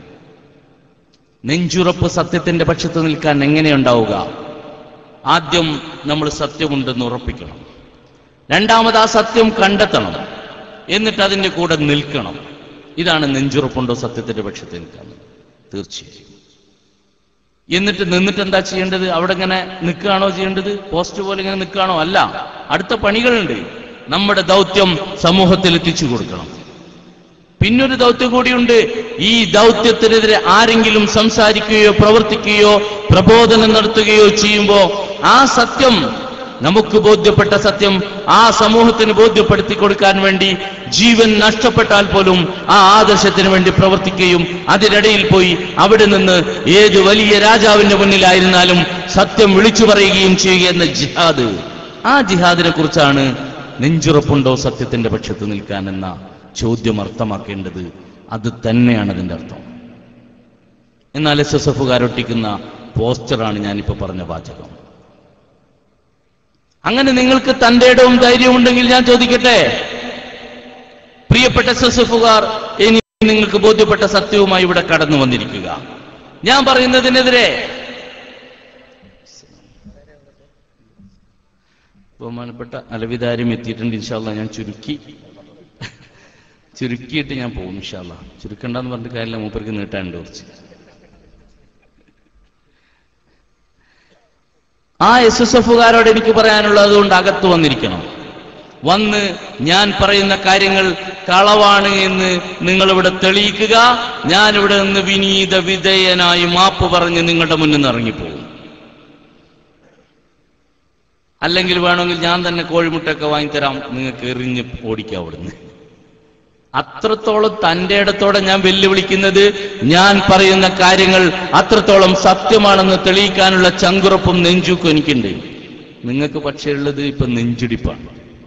[SPEAKER 2] നെഞ്ചുറപ്പ് സത്യത്തിന്റെ പക്ഷത്ത് നിൽക്കാൻ എങ്ങനെയുണ്ടാവുക ആദ്യം നമ്മൾ സത്യമുണ്ടെന്ന് ഉറപ്പിക്കണം രണ്ടാമത് ആ സത്യം കണ്ടെത്തണം എന്നിട്ട് അതിന്റെ കൂടെ നിൽക്കണം ഇതാണ് നെഞ്ചുറപ്പുണ്ടോ സത്യത്തിന്റെ പക്ഷത്ത് നിൽക്കാൻ തീർച്ചയായും എന്നിട്ട് നിന്നിട്ട് എന്താ ചെയ്യേണ്ടത് അവിടെ ഇങ്ങനെ നിൽക്കുകയാണോ ചെയ്യേണ്ടത് പോസ്റ്റ് പോലെ ഇങ്ങനെ നിൽക്കുകയാണോ അല്ല അടുത്ത പണികളുണ്ട് നമ്മുടെ ദൗത്യം സമൂഹത്തിൽ എത്തിച്ചു കൊടുക്കണം പിന്നൊരു ദൗത്യം കൂടിയുണ്ട് ഈ ദൗത്യത്തിനെതിരെ ആരെങ്കിലും സംസാരിക്കുകയോ പ്രവർത്തിക്കുകയോ പ്രബോധനം നടത്തുകയോ ചെയ്യുമ്പോൾ ആ സത്യം നമുക്ക് ബോധ്യപ്പെട്ട സത്യം ആ സമൂഹത്തിന് ബോധ്യപ്പെടുത്തി കൊടുക്കാൻ വേണ്ടി ജീവൻ നഷ്ടപ്പെട്ടാൽ പോലും ആ ആദർശത്തിന് വേണ്ടി പ്രവർത്തിക്കുകയും അതിനിടയിൽ പോയി അവിടെ നിന്ന് ഏത് വലിയ രാജാവിന്റെ മുന്നിലായിരുന്നാലും സത്യം വിളിച്ചു പറയുകയും ചെയ്യുക എന്ന ജിഹാദ് ആ ജിഹാദിനെ കുറിച്ചാണ് നെഞ്ചുറപ്പുണ്ടോ സത്യത്തിന്റെ പക്ഷത്ത് നിൽക്കാൻ എന്ന ചോദ്യം അർത്ഥമാക്കേണ്ടത് അത് തന്നെയാണ് അതിന്റെ അർത്ഥം എന്നാൽ എസ് എസ് എഫുകാരൊട്ടിക്കുന്ന പോസ്റ്ററാണ് ഞാനിപ്പോ പറഞ്ഞ വാചകം അങ്ങനെ നിങ്ങൾക്ക് തന്റെ ഇടവും ധൈര്യവും ഉണ്ടെങ്കിൽ ഞാൻ ചോദിക്കട്ടെ പ്രിയപ്പെട്ട എസ് എസ് എഫുകാർ ഇനി നിങ്ങൾക്ക് ബോധ്യപ്പെട്ട സത്യവുമായി ഇവിടെ കടന്നു വന്നിരിക്കുക ഞാൻ പറയുന്നതിനെതിരെ ബഹുമാനപ്പെട്ട അലവിതാരും എത്തിയിട്ടുണ്ട് ഇൻഷാല്ല ഞാൻ ചുരുക്കി ചുരുക്കിയിട്ട് ഞാൻ പോകും ഇൻഷാല്ല ചുരുക്കണ്ടെന്ന് പറഞ്ഞിട്ട് കാര്യമില്ല മൂപ്പർക്ക് നീട്ടാനുണ്ട് കുറച്ച് ആ എസ് എസ് എഫുകാരോട് എനിക്ക് പറയാനുള്ളത് അതുകൊണ്ട് അകത്ത് വന്നിരിക്കണം വന്ന് ഞാൻ പറയുന്ന കാര്യങ്ങൾ കളവാണ് എന്ന് നിങ്ങളിവിടെ തെളിയിക്കുക ഞാനിവിടെ നിന്ന് വിനീത വിധേയനായി മാപ്പ് പറഞ്ഞ് നിങ്ങളുടെ മുന്നിൽ നിന്ന് ഇറങ്ങിപ്പോകും അല്ലെങ്കിൽ വേണമെങ്കിൽ ഞാൻ തന്നെ കോഴിമുട്ടൊക്കെ വാങ്ങിത്തരാം നിങ്ങൾക്ക് എറിഞ്ഞ് ഓടിക്കാം അവിടുന്ന് അത്രത്തോളം തന്റെ ഇടത്തോടെ ഞാൻ വെല്ലുവിളിക്കുന്നത് ഞാൻ പറയുന്ന കാര്യങ്ങൾ അത്രത്തോളം സത്യമാണെന്ന് തെളിയിക്കാനുള്ള ചങ്കുറപ്പും നെഞ്ചുക്കും എനിക്കുണ്ട് നിങ്ങൾക്ക് പക്ഷേ ഉള്ളത് ഇപ്പൊ നെഞ്ചിടിപ്പാണ്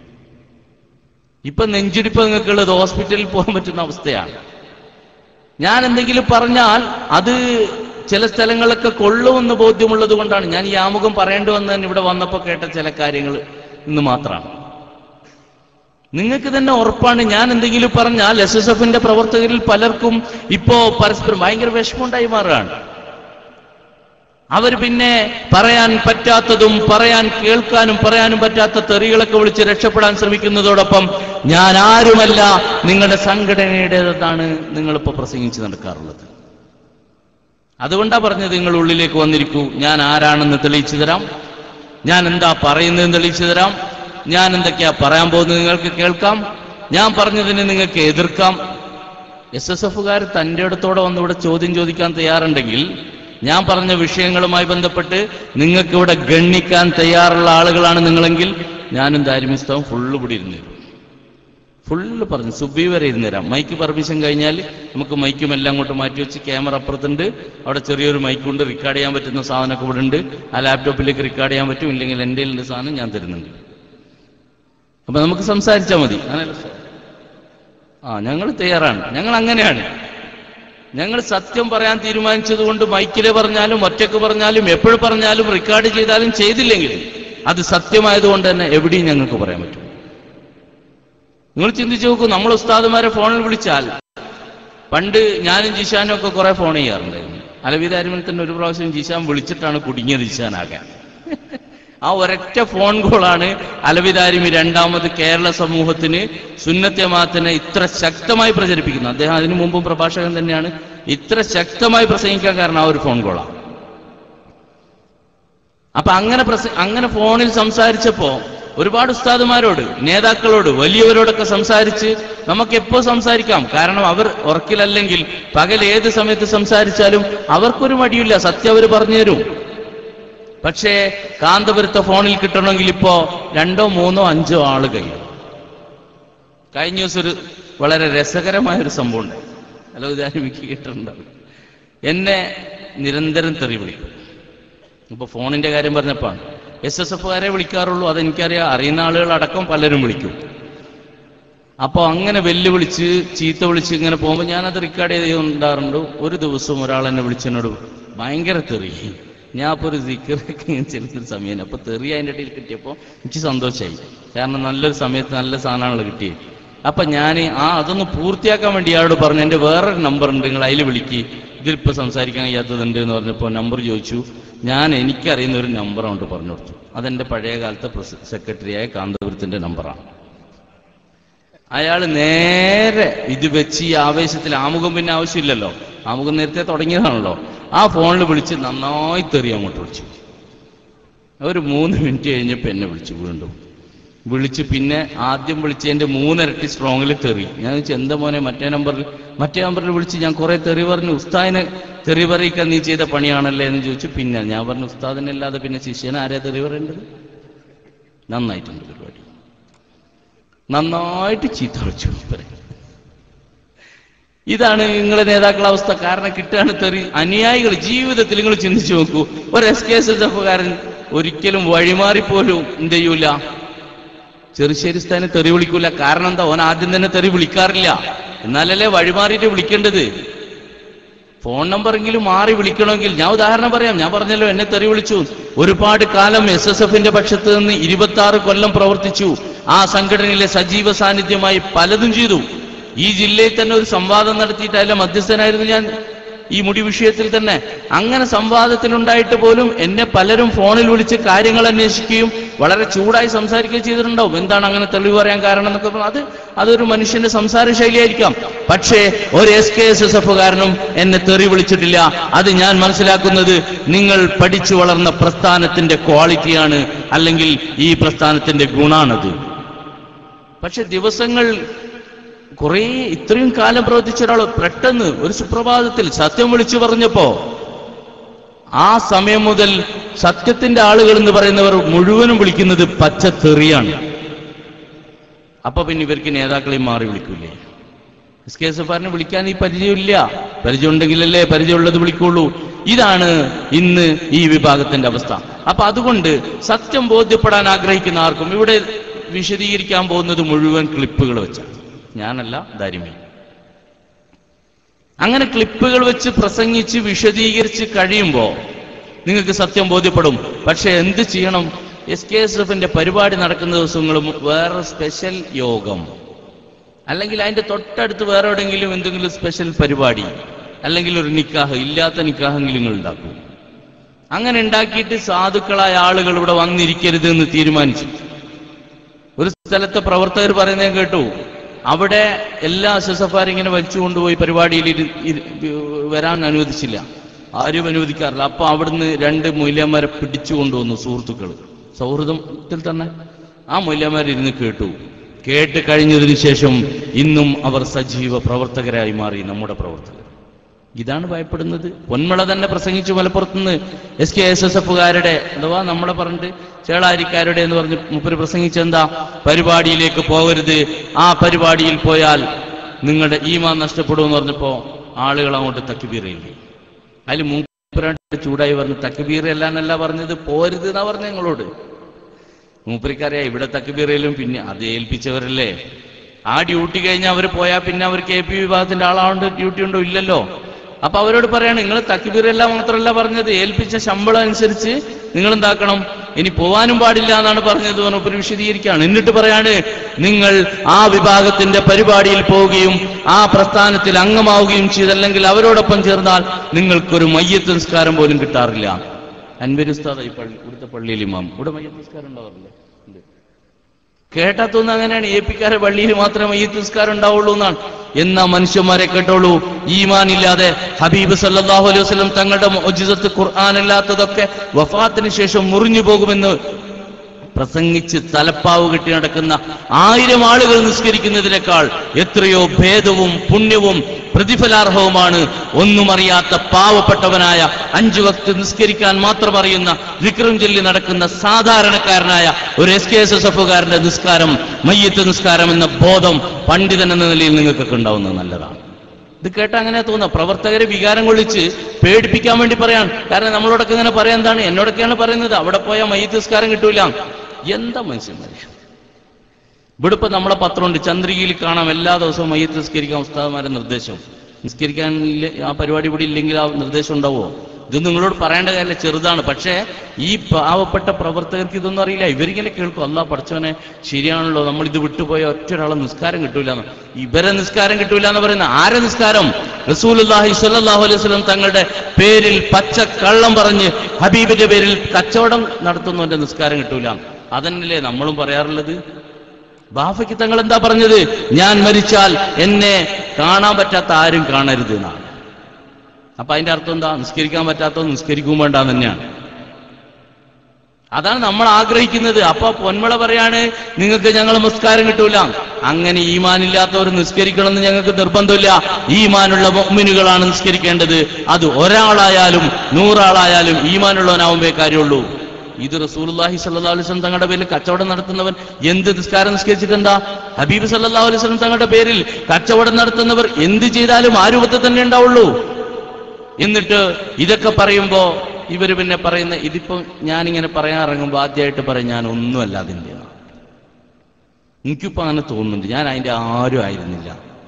[SPEAKER 2] ഇപ്പൊ നെഞ്ചിടിപ്പ് നിങ്ങൾക്കുള്ളത് ഹോസ്പിറ്റലിൽ പോകാൻ പറ്റുന്ന അവസ്ഥയാണ് ഞാൻ എന്തെങ്കിലും പറഞ്ഞാൽ അത് ചില സ്ഥലങ്ങളൊക്കെ കൊള്ളുമെന്ന് ബോധ്യമുള്ളത് കൊണ്ടാണ് ഞാൻ ഈ ആമുഖം പറയേണ്ടി വന്നതിന് ഇവിടെ വന്നപ്പോൾ കേട്ട ചില കാര്യങ്ങൾ ഇന്ന് മാത്രമാണ് നിങ്ങൾക്ക് തന്നെ ഉറപ്പാണ് ഞാൻ എന്തെങ്കിലും പറഞ്ഞാൽ എസ് എസ് എഫിന്റെ പ്രവർത്തകരിൽ പലർക്കും ഇപ്പോ പരസ്പരം ഭയങ്കര വിഷമമുണ്ടായി മാറുകയാണ് അവർ പിന്നെ പറയാൻ പറ്റാത്തതും പറയാൻ കേൾക്കാനും പറയാനും പറ്റാത്ത തെറികളൊക്കെ വിളിച്ച് രക്ഷപ്പെടാൻ ശ്രമിക്കുന്നതോടൊപ്പം ഞാൻ ആരുമല്ല നിങ്ങളുടെ സംഘടനയുടേതാണ് നിങ്ങളിപ്പോ പ്രസംഗിച്ച് നടക്കാറുള്ളത് അതുകൊണ്ടാ പറഞ്ഞത് നിങ്ങൾ ഉള്ളിലേക്ക് വന്നിരിക്കൂ ഞാൻ ആരാണെന്ന് തെളിയിച്ചു തരാം ഞാൻ എന്താ പറയുന്നതെന്ന് തെളിയിച്ചു തരാം ഞാൻ എന്തൊക്കെയാ പറയാൻ പോകുന്നത് നിങ്ങൾക്ക് കേൾക്കാം ഞാൻ പറഞ്ഞതിന് നിങ്ങൾക്ക് എതിർക്കാം എസ് എസ് എഫുകാർ തന്റെ അടുത്തോടെ വന്ന് ഇവിടെ ചോദ്യം ചോദിക്കാൻ തയ്യാറുണ്ടെങ്കിൽ ഞാൻ പറഞ്ഞ വിഷയങ്ങളുമായി ബന്ധപ്പെട്ട് നിങ്ങൾക്ക് ഇവിടെ ഗണ്ണിക്കാൻ തയ്യാറുള്ള ആളുകളാണ് നിങ്ങളെങ്കിൽ ഞാനും ദാരിമിസ്തവും ഫുള്ള് ഇവിടെ ഇരുന്നു തരും ഫുള്ള് പറഞ്ഞു സുബി വരെ ഇരുന്ന് തരാം മൈക്ക് പെർമിഷൻ കഴിഞ്ഞാൽ നമുക്ക് മൈക്കും എല്ലാം അങ്ങോട്ട് മാറ്റി വെച്ച് ക്യാമറ അപ്പുറത്തുണ്ട് അവിടെ ചെറിയൊരു മൈക്കുണ്ട് റെക്കോർഡ് ചെയ്യാൻ പറ്റുന്ന സാധനമൊക്കെ ഇവിടെ ഉണ്ട് ആ ലാപ്ടോപ്പിലേക്ക് റെക്കോർഡ് ചെയ്യാൻ പറ്റും ഇല്ലെങ്കിൽ എൻ്റെ കയ്യിലുള്ള സാധനം ഞാൻ തരുന്നുണ്ട് അപ്പൊ നമുക്ക് സംസാരിച്ചാൽ മതി അങ്ങനെയല്ല സാർ ആ ഞങ്ങൾ തയ്യാറാണ് ഞങ്ങൾ അങ്ങനെയാണ് ഞങ്ങൾ സത്യം പറയാൻ തീരുമാനിച്ചത് കൊണ്ട് മൈക്കിലെ പറഞ്ഞാലും ഒറ്റക്ക് പറഞ്ഞാലും എപ്പോഴും പറഞ്ഞാലും റെക്കോർഡ് ചെയ്താലും ചെയ്തില്ലെങ്കിലും അത് സത്യമായതുകൊണ്ട് തന്നെ എവിടെയും ഞങ്ങൾക്ക് പറയാൻ പറ്റും നിങ്ങൾ ചിന്തിച്ചു നോക്കൂ നമ്മൾ ഉസ്താദുമാരെ ഫോണിൽ വിളിച്ചാൽ പണ്ട് ഞാനും ജിഷാനും ഒക്കെ കുറെ ഫോൺ ചെയ്യാറുണ്ടായിരുന്നു അലവിദ അരിമനത്തിന് ഒരു പ്രാവശ്യം ജിഷാൻ വിളിച്ചിട്ടാണ് കുടുങ്ങിയത് ജിഷാനാകാൻ ആ ഒരൊറ്റ ഫോൺ കോളാണ് അലവിദാരിമി രണ്ടാമത് കേരള സമൂഹത്തിന് സുന്നത്യമാത്തിനെ ഇത്ര ശക്തമായി പ്രചരിപ്പിക്കുന്നത് അദ്ദേഹം അതിനു മുമ്പും പ്രഭാഷകൻ തന്നെയാണ് ഇത്ര ശക്തമായി പ്രസംഗിക്കാൻ കാരണം ആ ഒരു ഫോൺ കോളാണ് അപ്പൊ അങ്ങനെ പ്രസ അങ്ങനെ ഫോണിൽ സംസാരിച്ചപ്പോ ഒരുപാട് ഉസ്താദുമാരോട് നേതാക്കളോട് വലിയവരോടൊക്കെ സംസാരിച്ച് നമുക്ക് എപ്പോ സംസാരിക്കാം കാരണം അവർ ഉറക്കിലല്ലെങ്കിൽ പകൽ ഏത് സമയത്ത് സംസാരിച്ചാലും അവർക്കൊരു മടിയില്ല സത്യം അവർ പറഞ്ഞു തരും പക്ഷേ കാന്തപുരത്തെ ഫോണിൽ കിട്ടണമെങ്കിൽ ഇപ്പോ രണ്ടോ മൂന്നോ അഞ്ചോ ആള് കഴിയും കഴിഞ്ഞ ദിവസം ഒരു വളരെ രസകരമായ ഒരു സംഭവം ഉണ്ട് ഹലോ ഇതാരും കേട്ടിട്ടുണ്ടാവും എന്നെ നിരന്തരം തെറി വിളിക്കും ഇപ്പൊ ഫോണിന്റെ കാര്യം പറഞ്ഞപ്പോഴാണ് എസ് എസ് എഫുകാരെ വിളിക്കാറുള്ളൂ അതെനിക്കറിയാം അറിയുന്ന ആളുകൾ അടക്കം പലരും വിളിക്കും അപ്പോൾ അങ്ങനെ വെല്ലുവിളിച്ച് ചീത്ത വിളിച്ച് ഇങ്ങനെ പോകുമ്പോൾ ഞാനത് റെക്കോർഡ് ചെയ്തുണ്ടാറുണ്ട് ഒരു ദിവസം ഒരാൾ എന്നെ വിളിച്ചെന്നോട് ഭയങ്കര തെറി ഞാൻ അപ്പോൾ ഒരു സിക്കറൊക്കെ ഇങ്ങനെ ചെല്ലുന്നൊരു സമയം അപ്പോൾ തെറി അതിൻ്റെ ഇടയിൽ കിട്ടിയപ്പോൾ എനിക്ക് സന്തോഷമായി കാരണം നല്ലൊരു സമയത്ത് നല്ല സാധനങ്ങൾ കിട്ടിയത് അപ്പം ഞാൻ ആ അതൊന്ന് പൂർത്തിയാക്കാൻ വേണ്ടി ഇയാളോട് പറഞ്ഞു എൻ്റെ വേറൊരു നമ്പർ ഉണ്ട് നിങ്ങൾ അതിൽ വിളിക്ക് ഇതിലിപ്പോൾ സംസാരിക്കാൻ കഴിയാത്തതുണ്ട് എന്ന് പറഞ്ഞപ്പോൾ നമ്പർ ചോദിച്ചു ഞാൻ എനിക്കറിയുന്ന ഒരു നമ്പർ അങ്ങോട്ട് പറഞ്ഞു കൊടുത്തു അതെൻ്റെ പഴയ കാലത്തെ പ്രസ് സെക്രട്ടറിയായ കാന്തപുരത്തിൻ്റെ നമ്പറാണ് അയാൾ നേരെ ഇത് വെച്ച് ഈ ആവേശത്തിൽ ആമുഖം പിന്നെ ആവശ്യമില്ലല്ലോ ആമുഖം നേരത്തെ തുടങ്ങിയതാണല്ലോ ആ ഫോണിൽ വിളിച്ച് നന്നായി തെറി അങ്ങോട്ട് വിളിച്ചു ഒരു മൂന്ന് മിനിറ്റ് കഴിഞ്ഞപ്പോൾ എന്നെ വിളിച്ചു വീണ്ടും വിളിച്ച് പിന്നെ ആദ്യം വിളിച്ചതിന്റെ മൂന്നിരട്ടി സ്ട്രോങ്ങിൽ തെറി ഞാൻ ചോദിച്ചു എന്താ മോനെ മറ്റേ നമ്പറിൽ മറ്റേ നമ്പറിൽ വിളിച്ച് ഞാൻ കുറെ തെറി പറഞ്ഞു ഉസ്താദിനെ തെറി പറയിക്കാൻ നീ ചെയ്ത പണിയാണല്ലേ എന്ന് ചോദിച്ചു പിന്നെ ഞാൻ പറഞ്ഞു ഉസ്താദിനല്ലാതെ പിന്നെ ശിഷ്യനെ ആരാ തെറി പറയേണ്ടത് നന്നായിട്ടുണ്ട് പരിപാടി നന്നായിട്ട് ചീത്ത വിളിച്ചു മൂപ്പരെ. ഇതാണ് നിങ്ങളെ നേതാക്കളുടെ അവസ്ഥ കാരണം കിട്ടുകയാണ് തെറി അനുയായികൾ ജീവിതത്തിൽ നിങ്ങൾ ചിന്തിച്ചു നോക്കൂ ഒരു എസ് കെ എസ് എസ് എഫുകാരൻ ഒരിക്കലും വഴിമാറിപ്പോലും എന്ത് ചെയ്യൂല ചെറുശ്ശേരി സ്ഥാനം തെറി വിളിക്കൂല കാരണം എന്താ ഓൻ ആദ്യം തന്നെ തെറി വിളിക്കാറില്ല എന്നാലല്ലേ വഴിമാറിയിട്ട് വിളിക്കേണ്ടത് ഫോൺ നമ്പറെങ്കിലും മാറി വിളിക്കണമെങ്കിൽ ഞാൻ ഉദാഹരണം പറയാം ഞാൻ പറഞ്ഞല്ലോ എന്നെ തെറി വിളിച്ചു ഒരുപാട് കാലം എസ് എസ് എഫിന്റെ പക്ഷത്ത് നിന്ന് ഇരുപത്തി ആറ് കൊല്ലം പ്രവർത്തിച്ചു ആ സംഘടനയിലെ സജീവ സാന്നിധ്യമായി പലതും ചെയ്തു ഈ ജില്ലയിൽ തന്നെ ഒരു സംവാദം നടത്തിയിട്ട് അതിലെ മധ്യസ്ഥനായിരുന്നു ഞാൻ ഈ മുടി വിഷയത്തിൽ തന്നെ അങ്ങനെ സംവാദത്തിലുണ്ടായിട്ട് പോലും എന്നെ പലരും ഫോണിൽ വിളിച്ച് കാര്യങ്ങൾ അന്വേഷിക്കുകയും വളരെ ചൂടായി സംസാരിക്കുകയും ചെയ്തിട്ടുണ്ടാവും എന്താണ് അങ്ങനെ തെളിവ് പറയാൻ കാരണം എന്നൊക്കെ പറഞ്ഞാൽ അത് അതൊരു മനുഷ്യന്റെ സംസാര ശൈലിയായിരിക്കാം പക്ഷേ ഒരു എസ് കെ എസ് എസ് എഫുകാരനും എന്നെ തെറി വിളിച്ചിട്ടില്ല അത് ഞാൻ മനസ്സിലാക്കുന്നത് നിങ്ങൾ പഠിച്ചു വളർന്ന പ്രസ്ഥാനത്തിന്റെ ക്വാളിറ്റിയാണ് അല്ലെങ്കിൽ ഈ പ്രസ്ഥാനത്തിന്റെ ഗുണാണത് പക്ഷെ ദിവസങ്ങൾ കുറേ ഇത്രയും കാലം പ്രവർത്തിച്ച ഒരാൾ പെട്ടെന്ന് ഒരു സുപ്രഭാതത്തിൽ സത്യം വിളിച്ചു പറഞ്ഞപ്പോ ആ സമയം മുതൽ സത്യത്തിന്റെ ആളുകൾ എന്ന് പറയുന്നവർ മുഴുവനും വിളിക്കുന്നത് പച്ച തെറിയാണ് അപ്പൊ പിന്നെ ഇവർക്ക് നേതാക്കളെയും മാറി വിളിക്കൂലേ എസ് കെ എസ് എഫ് വിളിക്കാൻ ഈ പരിചയമില്ല പരിചയം ഉണ്ടെങ്കിലല്ലേ പരിചയമുള്ളത് വിളിക്കുള്ളൂ ഇതാണ് ഇന്ന് ഈ വിഭാഗത്തിന്റെ അവസ്ഥ അപ്പൊ അതുകൊണ്ട് സത്യം ബോധ്യപ്പെടാൻ ആഗ്രഹിക്കുന്ന ആർക്കും ഇവിടെ വിശദീകരിക്കാൻ പോകുന്നത് മുഴുവൻ ക്ലിപ്പുകൾ വെച്ചാണ് ഞാനല്ല ദാരിമി അങ്ങനെ ക്ലിപ്പുകൾ വെച്ച് പ്രസംഗിച്ച് വിശദീകരിച്ച് കഴിയുമ്പോൾ നിങ്ങൾക്ക് സത്യം ബോധ്യപ്പെടും പക്ഷെ എന്ത് ചെയ്യണം എസ് കെ എസ് എഫിന്റെ പരിപാടി നടക്കുന്ന ദിവസങ്ങളും വേറെ സ്പെഷ്യൽ യോഗം അല്ലെങ്കിൽ അതിന്റെ തൊട്ടടുത്ത് വേറെ എവിടെയെങ്കിലും എന്തെങ്കിലും സ്പെഷ്യൽ പരിപാടി അല്ലെങ്കിൽ ഒരു നിക്കാഹ് ഇല്ലാത്ത നിക്കാഹെങ്കിലും നിങ്ങൾ ഉണ്ടാക്കും അങ്ങനെ ഉണ്ടാക്കിയിട്ട് സാധുക്കളായ ആളുകൾ ഇവിടെ വന്നിരിക്കരുത് എന്ന് തീരുമാനിച്ചു ഒരു സ്ഥലത്തെ പ്രവർത്തകർ പറയുന്നത് ഞാൻ കേട്ടു അവിടെ എല്ലാ എസ് ഇങ്ങനെ വലിച്ചു കൊണ്ടുപോയി പരിപാടിയിൽ ഇരു- ഇരു- വരാൻ അനുവദിച്ചില്ല ആരും അനുവദിക്കാറില്ല അപ്പൊ അവിടുന്ന് രണ്ട് മൂല്യന്മാരെ പിടിച്ചു കൊണ്ടുവന്നു സുഹൃത്തുക്കൾ സൗഹൃദത്തിൽ തന്നെ ആ മൂല്യന്മാരിരുന്ന് കേട്ടു കേട്ട് കഴിഞ്ഞതിന് ശേഷം ഇന്നും അവർ സജീവ പ്രവർത്തകരായി മാറി നമ്മുടെ പ്രവർത്തകർ ഇതാണ് ഭയപ്പെടുന്നത് പൊന്മള തന്നെ പ്രസംഗിച്ചു മലപ്പുറത്തുനിന്ന് എസ് കെ എസ് എസ് എഫുകാരുടെ അഥവാ നമ്മളെ പറഞ്ഞിട്ട് ചേളാരിക്കാരുടെ എന്ന് പറഞ്ഞ് മുപ്പര് പ്രസംഗിച്ചെന്താ പരിപാടിയിലേക്ക് പോകരുത് ആ പരിപാടിയിൽ പോയാൽ നിങ്ങളുടെ ഈമാൻ നഷ്ടപ്പെടുമെന്ന് പറഞ്ഞപ്പോ ആളുകൾ അങ്ങോട്ട് തക്കിബീറയില്ലേ അതിൽ മൂപ്പരായിട്ട് ചൂടായി പറഞ്ഞു തക്കിബീർ അല്ലാന്നല്ല പറഞ്ഞത് പോരുത് എന്നാ പറഞ്ഞ ഞങ്ങളോട് മൂപ്പരിക്കറിയാം ഇവിടെ തക്കിബീറയിലും പിന്നെ അത് ഏൽപ്പിച്ചവരല്ലേ ആ ഡ്യൂട്ടി കഴിഞ്ഞ് അവർ പോയാൽ പിന്നെ അവർ കെ പി വിഭാഗത്തിന്റെ ആളാണ്ട് ഡ്യൂട്ടി ഉണ്ടോ ഇല്ലല്ലോ അപ്പൊ അവരോട് പറയാണ് നിങ്ങൾ തക്കിബീറല്ല മാത്രമല്ല പറഞ്ഞത് ഏൽപ്പിച്ച ശമ്പളം അനുസരിച്ച് നിങ്ങൾ എന്താക്കണം ഇനി പോവാനും പാടില്ല എന്നാണ് പറഞ്ഞത് എന്ന് പറഞ്ഞപ്പോൾ വിശദീകരിക്കുകയാണ് എന്നിട്ട് പറയാണ് നിങ്ങൾ ആ വിഭാഗത്തിന്റെ പരിപാടിയിൽ പോവുകയും ആ പ്രസ്ഥാനത്തിൽ അംഗമാവുകയും ചെയ്തല്ലെങ്കിൽ അവരോടൊപ്പം ചേർന്നാൽ നിങ്ങൾക്കൊരു മയ്യത്ത് നിസ്കാരം പോലും കിട്ടാറില്ല അൻവരുസ്താദ് ഈ പള്ളി ഇവിടുത്തെ പള്ളിയിൽ ഇമാം ഇവിടെ മയ്യത്ത് നിസ്കാരം ഉണ്ടാവാറില്ല ഉണ്ട് കേട്ടാത്തൊന്നും അങ്ങനെയാണ് ഏപ്പിക്കാരെ പള്ളിയിൽ മാത്രമേ മയ്യത്ത് നിസ്കാരം ഉണ്ടാവുള്ളൂ എന്നാണ് എന്നാ മനുഷ്യന്മാരെ കേട്ടോളൂ ഈമാൻ ഇല്ലാതെ ഹബീബ് സല്ലല്ലാഹു അലൈഹി വസല്ലം തങ്ങളുടെ മോജിസത്ത് ഖുർആൻ അല്ലാത്തതൊക്കെ വഫാത്തിന് ശേഷം മുറിഞ്ഞു പോകുമെന്ന് പ്രസംഗിച്ച് തലപ്പാവ് കെട്ടി നടക്കുന്ന ആയിരം ആളുകൾ നിസ്കരിക്കുന്നതിനേക്കാൾ എത്രയോ ഭേദവും പുണ്യവും പ്രതിഫലാർഹവുമാണ് ഒന്നും അറിയാത്ത പാവപ്പെട്ടവനായ അഞ്ചു വക്ത് നിസ്കരിക്കാൻ മാത്രം അറിയുന്ന വിക്രം ചൊല്ലി നടക്കുന്ന സാധാരണക്കാരനായ ഒരു എസ് കെ എസ് എസ് എഫുകാരന്റെ നിസ്കാരം മയ്യത്ത് നിസ്കാരം എന്ന ബോധം പണ്ഡിതൻ എന്ന നിലയിൽ നിങ്ങൾക്കൊക്കെ ഉണ്ടാവുന്നത് നല്ലതാണ് ഇത് കേട്ട അങ്ങനെ തോന്നുക പ്രവർത്തകരെ വികാരം കൊള്ളിച്ച് പേടിപ്പിക്കാൻ വേണ്ടി പറയാൻ കാരണം നമ്മളോടൊക്കെ ഇങ്ങനെ പറയാൻ എന്താണ് എന്നോടൊക്കെയാണ് പറയുന്നത് അവിടെ പോയാൽ മയ്യത്ത് നിസ്കാരം കിട്ടൂല എന്താ മനുഷ്യന്മാര് ഇവിടെ ഇപ്പൊ നമ്മളെ പത്രമുണ്ട് ചന്ദ്രികയിൽ കാണാം എല്ലാ ദിവസവും മയ്യത്ത് നിസ്കരിക്കാൻ ഉസ്താദന്മാരെ നിർദ്ദേശം നിസ്കരിക്കാൻ ഇല്ല- ആ പരിപാടി ഇവിടെ ഇല്ലെങ്കിൽ ആ നിർദ്ദേശം ഉണ്ടാവുമോ ഇത് നിങ്ങളോട് പറയേണ്ട കാര്യമില്ല ചെറുതാണ് പക്ഷേ ഈ പാവപ്പെട്ട പ്രവർത്തകർക്ക് ഇതൊന്നും അറിയില്ല ഇവരിങ്ങനെ കേൾക്കും അല്ലാ പഠിച്ചവനെ ശരിയാണല്ലോ നമ്മൾ ഇത് വിട്ടുപോയ ഒറ്റ ഒരാളെ നിസ്കാരം കിട്ടൂല എന്ന് ഇവരെ നിസ്കാരം കിട്ടൂല എന്ന് പറയുന്ന ആരെ നിസ്കാരം റസൂലുള്ളാഹി സ്വല്ലല്ലാഹു അലൈഹി വസല്ലം തങ്ങളുടെ പേരിൽ പച്ച കള്ളം പറഞ്ഞ് ഹബീബിന്റെ പേരിൽ കച്ചവടം നടത്തുന്നവന്റെ നിസ്കാരം കിട്ടൂല അതന്നല്ലേ നമ്മളും പറയാറുള്ളത് ബാഫയ്ക്ക് തങ്ങൾ എന്താ പറഞ്ഞത് ഞാൻ മരിച്ചാൽ എന്നെ കാണാൻ പറ്റാത്ത ആരും കാണരുത് എന്നാണ് അപ്പൊ അതിന്റെ അർത്ഥം എന്താ നിസ്കരിക്കാൻ പറ്റാത്തത് നിസ്കരിക്കും വേണ്ട തന്നെയാണ് അതാണ് നമ്മൾ ആഗ്രഹിക്കുന്നത് അപ്പൊ പൊന്മള പറയാണ് നിങ്ങൾക്ക് ഞങ്ങൾ നിസ്കാരം കിട്ടൂല അങ്ങനെ ഈമാനില്ലാത്തവർ നിസ്കരിക്കണമെന്ന് ഞങ്ങൾക്ക് നിർബന്ധമില്ല ഈമാനുള്ള മൊമ്മിനുകളാണ് നിസ്കരിക്കേണ്ടത് അത് ഒരാളായാലും നൂറാളായാലും ഈമാനുള്ളവനാവുമ്പേ കാര്യമുള്ളൂ ഇത് റസൂലുള്ളാഹി സല്ലല്ലാഹു അലൈഹി വസല്ലം തങ്ങളുടെ പേരിൽ കച്ചവടം നടത്തുന്നവൻ എന്ത് നിസ്കാരം നിസ്കരിച്ചിട്ടുണ്ടാ ഹബീബ് സല്ലല്ലാഹു അലൈഹി വസല്ലം തങ്ങളുടെ പേരിൽ കച്ചവടം നടത്തുന്നവർ എന്ത് ചെയ്താലും ആ രൂപത്തിൽ തന്നെ ഉണ്ടാവുള്ളൂ എന്നിട്ട് ഇതൊക്കെ പറയുമ്പോ ഇവര് പിന്നെ പറയുന്ന ഇതിപ്പോ ഞാനിങ്ങനെ പറയാൻ ഇറങ്ങുമ്പോ ആദ്യമായിട്ട് പറയും ഞാൻ ഒന്നുമല്ല അതിൻ്റെ എനിക്കിപ്പോ അങ്ങനെ തോന്നുന്നുണ്ട് ഞാൻ അതിന്റെ ആരും ആയിരുന്നില്ല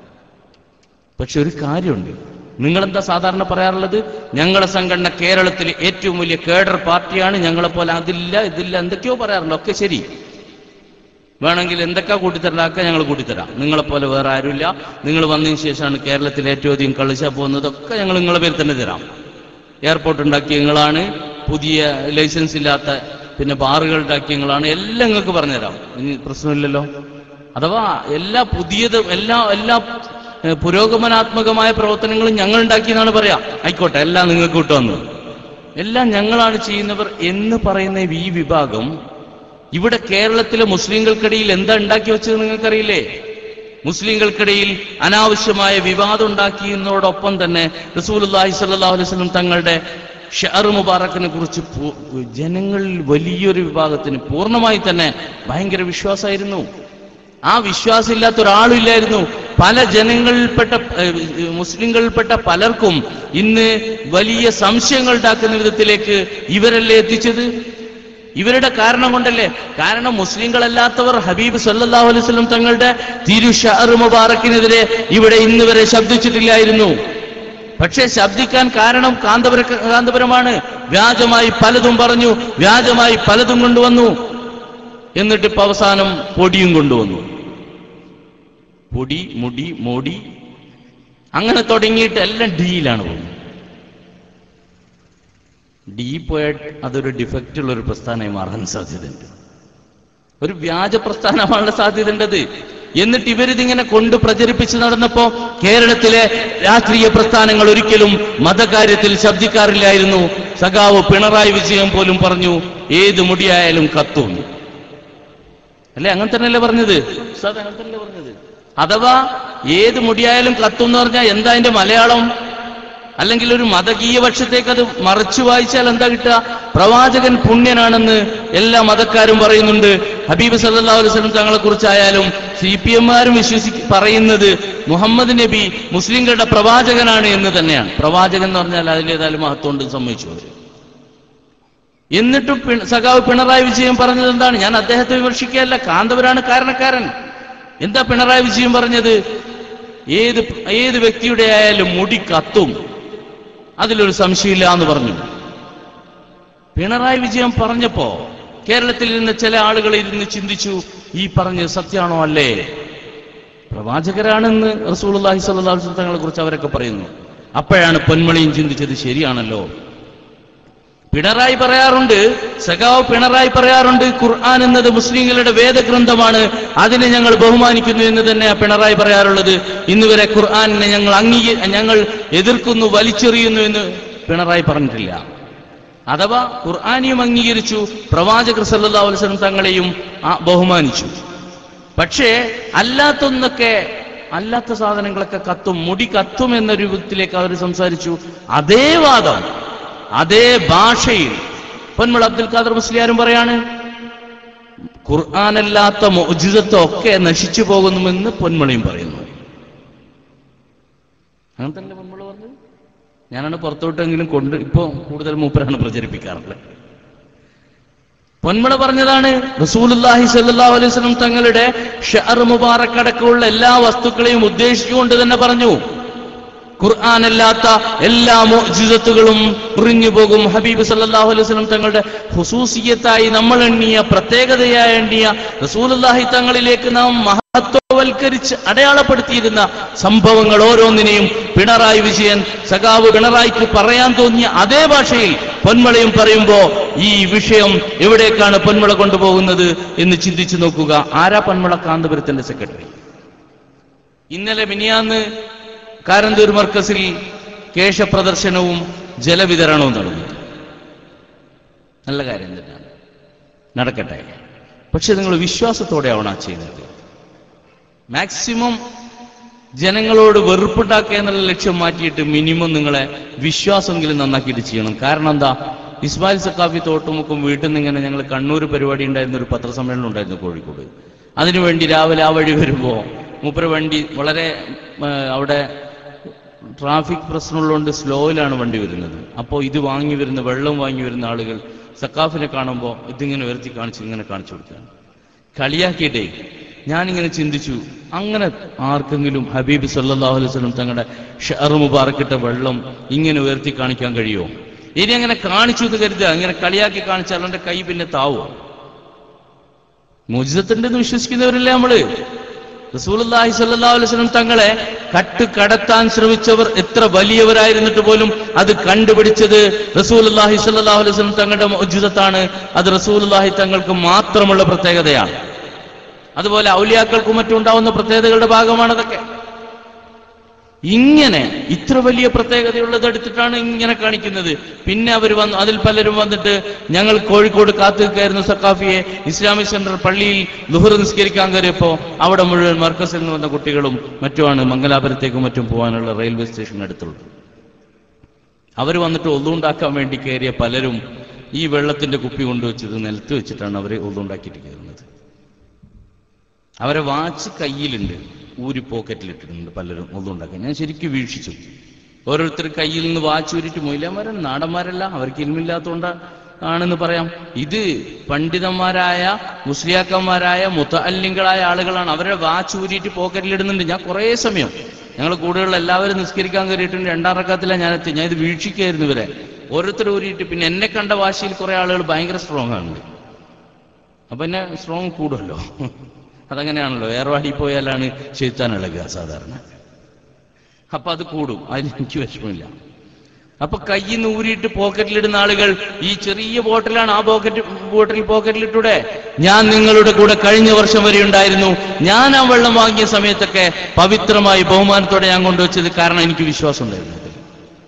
[SPEAKER 2] പക്ഷെ ഒരു കാര്യമുണ്ട് നിങ്ങളെന്താ സാധാരണ പറയാറുള്ളത് ഞങ്ങളുടെ സംഘടന കേരളത്തിലെ ഏറ്റവും വലിയ കേഡർ പാർട്ടിയാണ് ഞങ്ങളെ പോലെ അതില്ല ഇതില്ല എന്തൊക്കെയോ പറയാറുണ്ട് ഒക്കെ ശരി വേണമെങ്കിൽ എന്തൊക്കെ കൂട്ടിത്തരലാക്കുക ഞങ്ങൾ കൂട്ടിത്തരാം നിങ്ങളെപ്പോലെ വേറെ ആരുമില്ല നിങ്ങൾ വന്നതിന് ശേഷമാണ് കേരളത്തിൽ ഏറ്റവും അധികം കളിച്ചാൽ പോകുന്നതൊക്കെ ഞങ്ങൾ നിങ്ങളെ പേര് തന്നെ തരാം എയർപോർട്ട് ഉണ്ടാക്കിയ നിങ്ങളാണ് പുതിയ ലൈസൻസ് ഇല്ലാത്ത പിന്നെ ബാറുകൾ ഉണ്ടാക്കിയ നിങ്ങളാണ് എല്ലാം നിങ്ങൾക്ക് പറഞ്ഞുതരാം ഇനി പ്രശ്നമില്ലല്ലോ അഥവാ എല്ലാ പുതിയതും എല്ലാ എല്ലാ ഏഹ്, പുരോഗമനാത്മകമായ പ്രവർത്തനങ്ങളും ഞങ്ങൾ ഉണ്ടാക്കിയെന്നാണ് പറയാം ആയിക്കോട്ടെ എല്ലാം നിങ്ങൾക്ക് വിട്ടുവന്നു എല്ലാം ഞങ്ങളാണ് ചെയ്യുന്നവർ എന്ന് പറയുന്ന ഈ വിഭാഗം ഇവിടെ കേരളത്തിലെ മുസ്ലിങ്ങൾക്കിടയിൽ എന്താ ഉണ്ടാക്കി വെച്ചത് നിങ്ങൾക്കറിയില്ലേ മുസ്ലിങ്ങൾക്കിടയിൽ അനാവശ്യമായ വിവാദം ഉണ്ടാക്കിയതോടൊപ്പം തന്നെ റസൂലുള്ളാഹി സ്വല്ലല്ലാഹു അലൈഹി വസല്ലം തങ്ങളുടെ ഷഹർ മുബാറക്കിനെ കുറിച്ച് പൂ- ജനങ്ങളിൽ വലിയൊരു വിഭാഗത്തിന് പൂർണ്ണമായി തന്നെ ഭയങ്കര വിശ്വാസമായിരുന്നു ആ വിശ്വാസമില്ലാത്ത ഒരാളും ഇല്ലായിരുന്നു പല ജനങ്ങളിൽപ്പെട്ട ഏഹ്, മുസ്ലിങ്ങളിൽപ്പെട്ട പലർക്കും ഇന്ന് വലിയ സംശയങ്ങൾ ഉണ്ടാക്കുന്ന വിധത്തിലേക്ക് ഇവരല്ലേ എത്തിച്ചത് ഇവരുടെ കാരണം കൊണ്ടല്ലേ കാരണം മുസ്ലിങ്ങളല്ലാത്തവർ ഹബീബ് സല്ലല്ലാഹു അലൈഹി വസല്ലം തങ്ങളുടെ തിരു ഷഹർ മുബാറക്കിനെതിരെ ഇവിടെ ഇന്ന് വരെ ശബ്ദിച്ചിട്ടില്ലായിരുന്നു പക്ഷേ ശബ്ദിക്കാൻ കാരണം കാന്തപുര കാന്തപുരമാണ് വ്യാജമായി പലതും പറഞ്ഞു വ്യാജമായി പലതും കൊണ്ടുവന്നു എന്നിട്ട് ഇപ്പൊ അവസാനം പൊടിയും കൊണ്ടുവന്നു പൊടി മുടി മോടി അങ്ങനെ തുടങ്ങിയിട്ട് എല്ലാം ഡിയിലാണ് പോകുന്നത് ഡി പോയാൽ അതൊരു ഡിഫക്റ്റ് ഉള്ള ഒരു പ്രസ്ഥാനമായി മാറാൻ സാധ്യതയുണ്ട് ഒരു വ്യാജ പ്രസ്ഥാനമാണുള്ള സാധ്യതയുണ്ടത് എന്നിട്ട് ഇവരിതിങ്ങനെ കൊണ്ട് പ്രചരിപ്പിച്ച് നടന്നപ്പോ കേരളത്തിലെ രാഷ്ട്രീയ പ്രസ്ഥാനങ്ങൾ ഒരിക്കലും മതകാര്യത്തിൽ ശബ്ദിക്കാറില്ലായിരുന്നു സഖാവ് പിണറായി വിജയൻ പോലും പറഞ്ഞു ഏത് മുടിയായാലും കത്തും അല്ലെ അങ്ങനെ തന്നെയല്ലേ പറഞ്ഞത് ഉസ്താദ് അങ്ങനെ തന്നെയല്ലേ പറഞ്ഞത് അഥവാ ഏത് മുടിയായാലും കത്തും എന്ന് പറഞ്ഞാൽ എന്താ അതിന്റെ മലയാളം അല്ലെങ്കിൽ ഒരു മതകീയ പക്ഷത്തേക്ക് അത് മറച്ചു വായിച്ചാൽ എന്താ കിട്ടുക പ്രവാചകൻ പുണ്യനാണെന്ന് എല്ലാ മതക്കാരും പറയുന്നുണ്ട് ഹബീബ് സല്ലല്ലാഹു അലൈഹി വസല്ലം തങ്ങളെ കുറിച്ചായാലും സി പി എമ്മാരും വിശ്വസി പറയുന്നത് മുഹമ്മദ് നബി മുസ്ലിങ്ങളുടെ പ്രവാചകനാണ് എന്ന് തന്നെയാണ് പ്രവാചകൻ എന്ന് പറഞ്ഞാൽ അതിലേതായാലും മഹത്വം സമ്മതിച്ചു അവര് എന്നിട്ടും പി- സഖാവ് പിണറായി വിജയൻ പറഞ്ഞത് എന്താണ് ഞാൻ അദ്ദേഹത്തെ വിമർശിക്കുകയല്ല കാന്തവരാണ് കാരണക്കാരൻ എന്താ പിണറായി വിജയൻ പറഞ്ഞത് ഏത് ഏത് വ്യക്തിയുടെ ആയാലും മുടി കത്തും അതിലൊരു സംശയമില്ല എന്ന് പറഞ്ഞു പിണറായി വിജയൻ പറഞ്ഞപ്പോ കേരളത്തിൽ ഇരുന്ന ചില ആളുകൾ ഇരുന്ന് ചിന്തിച്ചു ഈ പറഞ്ഞത് സത്യമാണോ അല്ലേ പ്രവാചകരാണെന്ന് റസൂലുള്ളാഹി സ്വല്ലല്ലാഹു അലൈഹി വസല്ലം തങ്ങളെ കുറിച്ച് അവരൊക്കെ പറയുന്നു അപ്പോഴാണ് പൊന്മളിയും ചിന്തിച്ചത് ശരിയാണല്ലോ പിണറായി പറയാറുണ്ട് സഖാവ് പിണറായി പറയാറുണ്ട് ഖുർആൻ എന്നത് മുസ്ലിങ്ങളുടെ വേദഗ്രന്ഥമാണ് അതിനെ ഞങ്ങൾ ബഹുമാനിക്കുന്നു എന്ന് തന്നെ പിണറായി പറയാറുള്ളത് ഇന്ന് വരെ ഖുർആാനിനെ ഞങ്ങൾ അംഗീക ഞങ്ങൾ എതിർക്കുന്നു വലിച്ചെറിയുന്നു എന്ന് പിണറായി പറഞ്ഞിട്ടില്ല അഥവാ ഖുർആാനിയും അംഗീകരിച്ചു പ്രവാചകർ സല്ലല്ലാഹു അലൈഹി വസല്ലം തങ്ങളെയും ആ ബഹുമാനിച്ചു പക്ഷേ അല്ലാത്തൊന്നൊക്കെ അല്ലാത്ത സാധനങ്ങളൊക്കെ കത്തും മുടി കത്തും എന്ന രൂപത്തിലേക്ക് അവർ സംസാരിച്ചു അതേ വാദം അതേ ഭാഷയിൽ പൊന്മുള അബ്ദുൽ ഖാദർ മുസ്ലിയാരും പറയാണ് ഖുർആാനല്ലാത്ത മോജിതത്വം നശിച്ചു പോകുന്നുവെന്ന് പൊന്മുളയും പറയുന്നു അങ്ങനെ തന്നെ പൊന്മുള പറഞ്ഞത് ഞാനാണ് പുറത്തോട്ടെങ്കിലും കൊണ്ട് ഇപ്പൊ കൂടുതൽ മൂപ്പരാണ് പ്രചരിപ്പിക്കാറുള്ളത് പൊന്മുള പറഞ്ഞതാണ് റസൂലുല്ലാഹി സല്ലല്ലാഹു അലൈഹി വസല്ലം തങ്ങളുടെ ഷഅർ മുബാറക് അടക്കമുള്ള എല്ലാ വസ്തുക്കളെയും ഉദ്ദേശിച്ചുകൊണ്ട് തന്നെ പറഞ്ഞു ഖുർആാനല്ലാത്ത എല്ലാ മോജിതത്തുകളും മുറിഞ്ഞു പോകും ഹബീബ് സല്ലല്ലാഹു അലൈഹി വസല്ലം തങ്ങളുടെ ഹുസൂസിയത്തായി നമ്മൾ എണ്ണിയ പ്രത്യേകതയായി എണ്ണിയ റസൂലുള്ളാഹി തങ്ങളിലേക്ക് നാം മഹത്വവൽക്കരിച്ച് അടയാളപ്പെടുത്തിയിരുന്ന സംഭവങ്ങൾ ഓരോന്നിനെയും പിണറായി വിജയൻ സഖാവ് പിണറായിക്ക് പറയാൻ തോന്നിയ അതേ ഭാഷയിൽ പൊന്മളയും പറയുമ്പോ ഈ വിഷയം എവിടേക്കാണ് പൊന്മള കൊണ്ടുപോകുന്നത് എന്ന് ചിന്തിച്ചു നോക്കുക ആരാ പൊന്മള കാന്തപുരത്തിന്റെ സെക്രട്ടറി ഇന്നലെ മിനിയാന്ന് കാരന്തൂർ മർക്കസിൽ കേശപ്രദർശനവും ജലവിതരണവും നടന്നു നല്ല കാര്യം തന്നെയാണ് നടക്കട്ടെ പക്ഷെ നിങ്ങൾ വിശ്വാസത്തോടെയാവണം ആ ചെയ്യുന്നത് മാക്സിമം ജനങ്ങളോട് വെറുപ്പുണ്ടാക്കുക എന്നുള്ള ലക്ഷ്യം മാറ്റിയിട്ട് മിനിമം നിങ്ങളെ വിശ്വാസമെങ്കിലും നന്നാക്കിയിട്ട് ചെയ്യണം കാരണം എന്താ ഇസ്മായിൽ സക്കാഫി തോട്ടുമുക്കും വീട്ടിൽ നിന്ന് ഇങ്ങനെ ഞങ്ങൾ കണ്ണൂർ പരിപാടി ഉണ്ടായിരുന്ന ഒരു പത്രസമ്മേളനം ഉണ്ടായിരുന്നു കോഴിക്കോട് അതിനുവേണ്ടി രാവിലെ ആ വഴി വരുമ്പോൾ മൂപ്പര വണ്ടി വളരെ ആ, അവിടെ ട്രാഫിക് പ്രശ്നമുള്ളതുകൊണ്ട് സ്ലോയിലാണ് വണ്ടി വരുന്നത് അപ്പോൾ ഇത് വാങ്ങി വരുന്ന വെള്ളം വാങ്ങി വരുന്ന ആളുകൾ സക്കാഫിനെ കാണുമ്പോൾ ഇതിങ്ങനെ ഉയർത്തി കാണിച്ച് ഇങ്ങനെ കാണിച്ചു കൊടുക്കുകയാണ് കളിയാക്കിയിട്ടേ ഞാനിങ്ങനെ ചിന്തിച്ചു അങ്ങനെ ആർക്കെങ്കിലും ഹബീബ് സല്ലല്ലാഹു അലൈഹി വസല്ലം തങ്ങളുടെ ഷെയർ മുബാറക്കിട്ട വെള്ളം ഇങ്ങനെ ഉയർത്തി കാണിക്കാൻ കഴിയുമോ ഇനി അങ്ങനെ കാണിച്ചു എന്ന് കരുതുക ഇങ്ങനെ കളിയാക്കി കാണിച്ചാൽ അവന്റെ കൈ പിന്നെ താവോ മോചിതത്തിണ്ടെന്ന് വിശ്വസിക്കുന്നവരല്ലേ നമ്മള് റസൂലുള്ളാഹി സ്വല്ലല്ലാഹു അലൈഹി വസല്ലം തങ്ങളെ കട്ട് കടത്താൻ ശ്രമിച്ചവർ എത്ര വലിയവരായിരുന്നിട്ട് പോലും അത് കണ്ടുപിടിച്ചത് റസൂലുള്ളാഹി സ്വല്ലല്ലാഹു അലൈഹി വസല്ലം തങ്ങളുടെ മോചിതത്താണ് അത് റസൂലുള്ളാഹി തങ്ങൾക്ക് മാത്രമുള്ള പ്രത്യേകതയാണ് അതുപോലെ ഔലിയാക്കൾക്കും മറ്റും ഉണ്ടാവുന്ന പ്രത്യേകതകളുടെ ഭാഗമാണ് അതൊക്കെ ഇങ്ങനെ ഇത്ര വലിയ പ്രത്യേകതയുള്ളത് എടുത്തിട്ടാണ് ഇങ്ങനെ കാണിക്കുന്നത് പിന്നെ അവർ വന്നു അതിൽ പലരും വന്നിട്ട് ഞങ്ങൾ കോഴിക്കോട് കാത്തു നിൽക്കായിരുന്നു സക്കാഫിയെ ഇസ്ലാമിക് സെന്റർ പള്ളിയിൽ ലുഹർ നിസ്കരിക്കാൻ കയറിയപ്പോ അവിടെ മുഴുവൻ മർക്കസിൽ നിന്ന് വന്ന കുട്ടികളും മറ്റുമാണ് മംഗലാപുരത്തേക്കും മറ്റും പോകാനുള്ള റെയിൽവേ സ്റ്റേഷൻ അടുത്തുള്ളത് അവർ വന്നിട്ട് ഒന്നുണ്ടാക്കാൻ വേണ്ടി കയറിയ പലരും ഈ വെള്ളത്തിന്റെ കുപ്പി കൊണ്ടുവച്ചത് നിലത്ത് വെച്ചിട്ടാണ് അവർ ഒന്നുണ്ടാക്കിയിട്ട് കയറുന്നത് അവരെ വാച്ച് കയ്യിലുണ്ട് ഊരി പോക്കറ്റിലിട്ടിട്ടുണ്ട് പലരും ഒന്നുണ്ടാക്കാൻ ഞാൻ ശരിക്കും വീക്ഷിച്ചു ഓരോരുത്തർ കയ്യിൽ നിന്ന് വാച്ച് ഊരിട്ട് മൊയിലാമാരൻ നാടന്മാരല്ല അവർക്ക് ഇൽമില്ലാത്തതുകൊണ്ട് ആണെന്ന് പറയാം ഇത് പണ്ഡിതന്മാരായ മുസ്ലിയാക്കന്മാരായ മുത്തല്ലിങ്ങളായ ആളുകളാണ് അവരെ വാച്ച് ഊരിയിട്ട് പോക്കറ്റിലിടുന്നുണ്ട് ഞാൻ കുറേ സമയം ഞങ്ങൾ കൂടെയുള്ള എല്ലാവരും നിസ്കരിക്കാൻ കയറിയിട്ടുണ്ട് രണ്ടാം റക്കത്തിലാണ് ഞാൻ എത്തി ഞാൻ ഇത് വീക്ഷിക്കായിരുന്നു ഇവരെ ഓരോരുത്തർ ഊരിയിട്ട് പിന്നെ എന്നെ കണ്ട വാശിയിൽ കുറെ ആളുകൾ ഭയങ്കര സ്ട്രോങ് ആണ് അപ്പൊ എന്നെ സ്ട്രോങ് കൂടുമല്ലോ അതങ്ങനെയാണല്ലോ ഏർവാടി പോയാലാണ് ചെയ്ത്താൻ ഇളകുക സാധാരണ അപ്പൊ അത് കൂടും അതിന് എനിക്ക് വിഷമമില്ല അപ്പൊ കയ്യിൽ നിന്ന് ഊരിയിട്ട് പോക്കറ്റിലിടുന്ന ആളുകൾ ഈ ചെറിയ ബോട്ടിലാണ് ആ പോക്കറ്റ് ബോട്ടിൽ പോക്കറ്റിലിട്ടൂടെ ഞാൻ നിങ്ങളുടെ കൂടെ കഴിഞ്ഞ വർഷം വരെ ഉണ്ടായിരുന്നു ഞാൻ ആ വെള്ളം വാങ്ങിയ സമയത്തൊക്കെ പവിത്രമായി ബഹുമാനത്തോടെ ഞാൻ കൊണ്ടുവച്ചത് കാരണം എനിക്ക് വിശ്വാസം ഉണ്ടായിരുന്നു അതിൽ.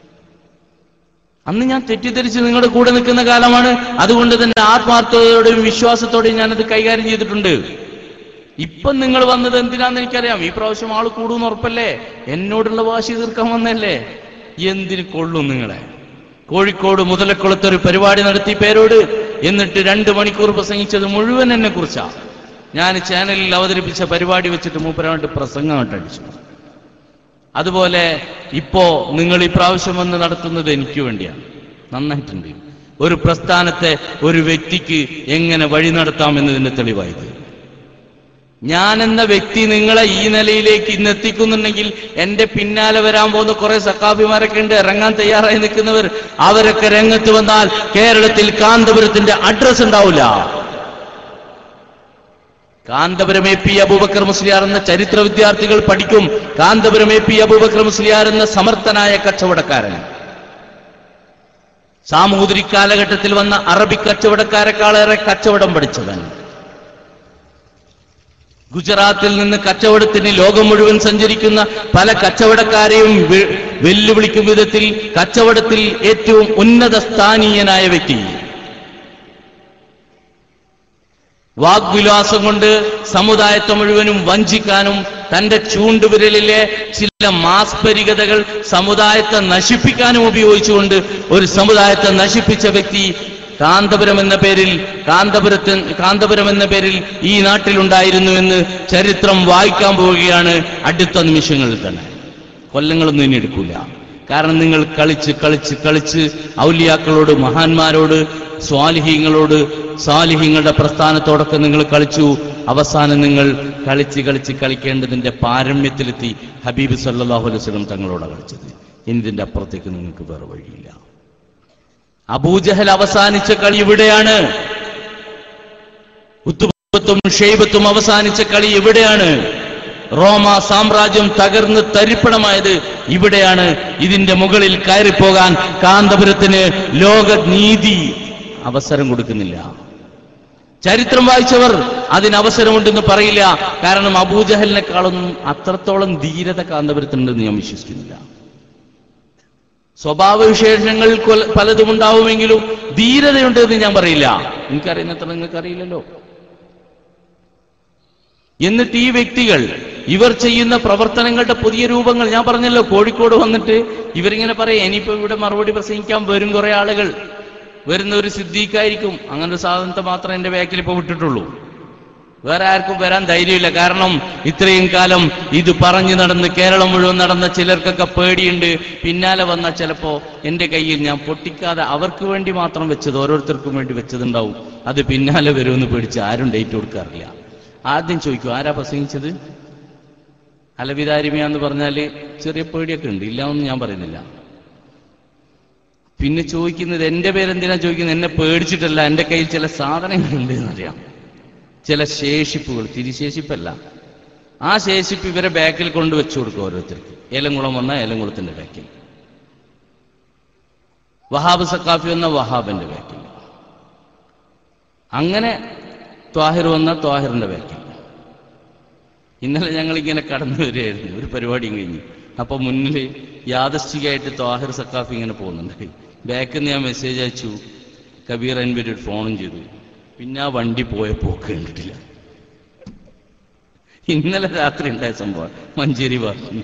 [SPEAKER 2] അന്ന് ഞാൻ തെറ്റിദ്ധരിച്ച് നിങ്ങളുടെ കൂടെ നിൽക്കുന്ന കാലമാണ് അതുകൊണ്ട് തന്നെ ആത്മാർത്ഥതയോടെയും വിശ്വാസത്തോടെയും ഞാനത് കൈകാര്യം ചെയ്തിട്ടുണ്ട് ഇപ്പം നിങ്ങൾ വന്നത് എന്തിനാന്ന് എനിക്കറിയാം ഈ പ്രാവശ്യം ആള് കൂടുമെന്ന് ഉറപ്പല്ലേ എന്നോടുള്ള വാശി തീർക്കാൻ വന്നല്ലേ എന്തിന് കൊള്ളും നിങ്ങളെ കോഴിക്കോട് മുതലക്കുളത്ത് ഒരു പരിപാടി നടത്തി പേരോട് എന്നിട്ട് രണ്ട് മണിക്കൂർ പ്രസംഗിച്ചത് മുഴുവൻ എന്നെ കുറിച്ചാ ഞാൻ ചാനലിൽ അവതരിപ്പിച്ച പരിപാടി വെച്ചിട്ട് മൂപ്പരായിട്ട് പ്രസംഗം അടിച്ചു അതുപോലെ ഇപ്പോ നിങ്ങൾ ഈ പ്രാവശ്യം വന്ന് നടത്തുന്നത് എനിക്ക് വേണ്ടിയാണ് നന്നായിട്ടുണ്ട് ഒരു പ്രസ്ഥാനത്തെ ഒരു വ്യക്തിക്ക് എങ്ങനെ വഴി നടത്താം എന്നതിന്റെ തെളിവായത് ഞാൻ എന്ന വ്യക്തി നിങ്ങളെ ഈ നിലയിലേക്ക് ഇന്ന് എത്തിക്കുന്നുണ്ടെങ്കിൽ എന്റെ പിന്നാലെ വരാൻ പോകുന്ന കുറെ സക്കാഫിമാരൊക്കെ ഉണ്ട് ഇറങ്ങാൻ തയ്യാറായി നിൽക്കുന്നവർ അവരൊക്കെ രംഗത്ത് വന്നാൽ കേരളത്തിൽ കാന്തപുരത്തിന്റെ അഡ്രസ് ഉണ്ടാവില്ല കാന്തപുരം എ പി അബൂബക്കർ മുസ്ലിയാർ എന്ന ചരിത്ര വിദ്യാർത്ഥികൾ പഠിക്കും കാന്തപുരം എ പി അബൂബക്കർ മുസ്ലിയാർ എന്ന സമർത്ഥനായ കച്ചവടക്കാരൻ സാമൂതിരി കാലഘട്ടത്തിൽ വന്ന അറബി കച്ചവടക്കാരെക്കാളേറെ കച്ചവടം പഠിച്ചവൻ ഗുജറാത്തിൽ നിന്ന് കച്ചവടത്തിന് ലോകം മുഴുവൻ സഞ്ചരിക്കുന്ന പല കച്ചവടക്കാരെയും വെ- വെല്ലുവിളിക്കും വിധത്തിൽ കച്ചവടത്തിൽ ഏറ്റവും ഉന്നത സ്ഥാനീയനായ വ്യക്തി വാഗ്വിലാസം കൊണ്ട് സമുദായത്തെ മുഴുവനും വഞ്ചിക്കാനും തന്റെ ചൂണ്ടുവിരലിലെ ചില മാസ്പരികതകൾ സമുദായത്തെ നശിപ്പിക്കാനും ഉപയോഗിച്ചുകൊണ്ട് ഒരു സമുദായത്തെ നശിപ്പിച്ച വ്യക്തി കാന്തപുരം എന്ന പേരിൽ കാന്തപുരത്ത് കാന്തപുരം എന്ന പേരിൽ ഈ നാട്ടിലുണ്ടായിരുന്നു എന്ന് ചരിത്രം വായിക്കാൻ പോവുകയാണ് അടുത്ത നിമിഷങ്ങളിൽ തന്നെ കൊല്ലങ്ങളൊന്നും ഇനി എടുക്കൂല കാരണം നിങ്ങൾ കളിച്ച് കളിച്ച് കളിച്ച് ഔലിയാക്കളോട് മഹാന്മാരോട് സ്വാലിഹീങ്ങളോട് സാലിഹീങ്ങളുടെ പ്രസ്ഥാനത്തോടൊക്കെ നിങ്ങൾ കളിച്ചു അവസാനം നിങ്ങൾ കളിച്ച് കളിച്ച് കളിക്കേണ്ടതിന്റെ പാരമ്യത്തിലെത്തി ഹബീബ് സല്ലാഹു അലൈഹി വസല്ലം തങ്ങളോടാണ് കളിച്ചത് ഇതിന്റെ അപ്പുറത്തേക്ക് നിങ്ങൾക്ക് വേറെ വഴിയില്ല അബൂജഹൽ അവസാനിച്ച കളി ഇവിടെയാണ് ഉത്തുബത്തും ഷെയ്ബത്തും അവസാനിച്ച കളി ഇവിടെയാണ് റോമ സാമ്രാജ്യം തകർന്ന് തരിപ്പണമായത് ഇവിടെയാണ് ഇതിന്റെ മുകളിൽ കയറിപ്പോകാൻ കാന്തപുരത്തിന് ലോകനീതി അവസരം കൊടുക്കുന്നില്ല ചരിത്രം വായിച്ചവർ അതിന് അവസരമുണ്ടെന്ന് പറയില്ല കാരണം അബൂജഹലിനെക്കാളൊന്നും അത്രത്തോളം ധീരത കാന്തപുരത്തുണ്ടെന്ന് ഞാൻ വിശ്വസിക്കുന്നില്ല സ്വഭാവ വിശേഷങ്ങൾ കൊല- പലതും ഉണ്ടാവുമെങ്കിലും ധീരതയുണ്ട് എന്ന് ഞാൻ പറയില്ല എനിക്കറിയുന്നത്ര നിങ്ങൾക്ക് അറിയില്ലല്ലോ എന്നിട്ട് ഈ വ്യക്തികൾ ഇവർ ചെയ്യുന്ന പ്രവർത്തനങ്ങളുടെ പുതിയ രൂപങ്ങൾ ഞാൻ പറഞ്ഞല്ലോ കോഴിക്കോട് വന്നിട്ട് ഇവരിങ്ങനെ പറയും ഇനിയിപ്പോ ഇവിടെ മറുപടി പ്രസംഗിക്കാൻ വരും കുറെ ആളുകൾ വരുന്ന ഒരു സിദ്ദീഖായിരിക്കും അങ്ങനെ ഒരു സാധനത്തെ മാത്രം എന്റെ ബാക്കിൽ ഇപ്പൊ വിട്ടിട്ടുള്ളൂ വേറെ ആർക്കും വരാൻ ധൈര്യമില്ല കാരണം ഇത്രയും കാലം ഇത് പറഞ്ഞു നടന്ന് കേരളം മുഴുവൻ നടന്ന ചിലർക്കൊക്കെ പേടിയുണ്ട് പിന്നാലെ വന്ന ചിലപ്പോ എന്റെ കയ്യിൽ ഞാൻ പൊട്ടിക്കാതെ അവർക്ക് വേണ്ടി മാത്രം വെച്ചത് ഓരോരുത്തർക്കും വേണ്ടി വെച്ചതുണ്ടാവും അത് പിന്നാലെ വരുമെന്ന് പേടിച്ച് ആരും ഡേറ്റ് കൊടുക്കാറില്ല ആദ്യം ചോദിക്കും ആരാ പ്രസംഗിച്ചത് അലവിതാരിമ എന്ന് പറഞ്ഞാല് ചെറിയ പേടിയൊക്കെ ഉണ്ട് ഇല്ല എന്ന് ഞാൻ പറയുന്നില്ല പിന്നെ ചോദിക്കുന്നത് എന്റെ പേരെന്തിനാ ചോദിക്കുന്നത് എന്നെ പേടിച്ചിട്ടല്ല എന്റെ കയ്യിൽ ചില സാധനങ്ങളുണ്ട് എന്നറിയാം ചില ശേഷിപ്പുകൾ തിരിശേഷിപ്പല്ല ആ ശേഷിപ്പ് ഇവരെ ബാക്കിൽ കൊണ്ട് വെച്ചു കൊടുക്കും ഓരോരുത്തർക്ക് ഏലംകുളം വന്ന ഏലംകുളത്തിന്റെ ബാക്കിൽ വഹാബ് സക്കാഫി വന്ന വഹാബിന്റെ ബാക്കിൽ അങ്ങനെ ത്വാഹിർ വന്ന ത്വാഹിറിന്റെ ബാക്കിൽ ഇന്നലെ ഞങ്ങൾ ഇങ്ങനെ കടന്നു വരികയായിരുന്നു ഒരു പരിപാടിയും കഴിഞ്ഞ് അപ്പൊ മുന്നിൽ യാദശ്ചികമായിട്ട് ത്വാഹിർ സക്കാഫി ഇങ്ങനെ പോകുന്നുണ്ട് ബാക്കിൽ നിന്ന് ഞാൻ മെസ്സേജ് അയച്ചു കബീർ അൻവരി ഒരു ഫോണും ചെയ്തു പിന്നെ ആ വണ്ടി പോയ പോക്ക് കണ്ടിട്ടില്ല ഇന്നലെ രാത്രി ഉണ്ടായ സംഭവം മഞ്ചേരി ഭാഗത്ത്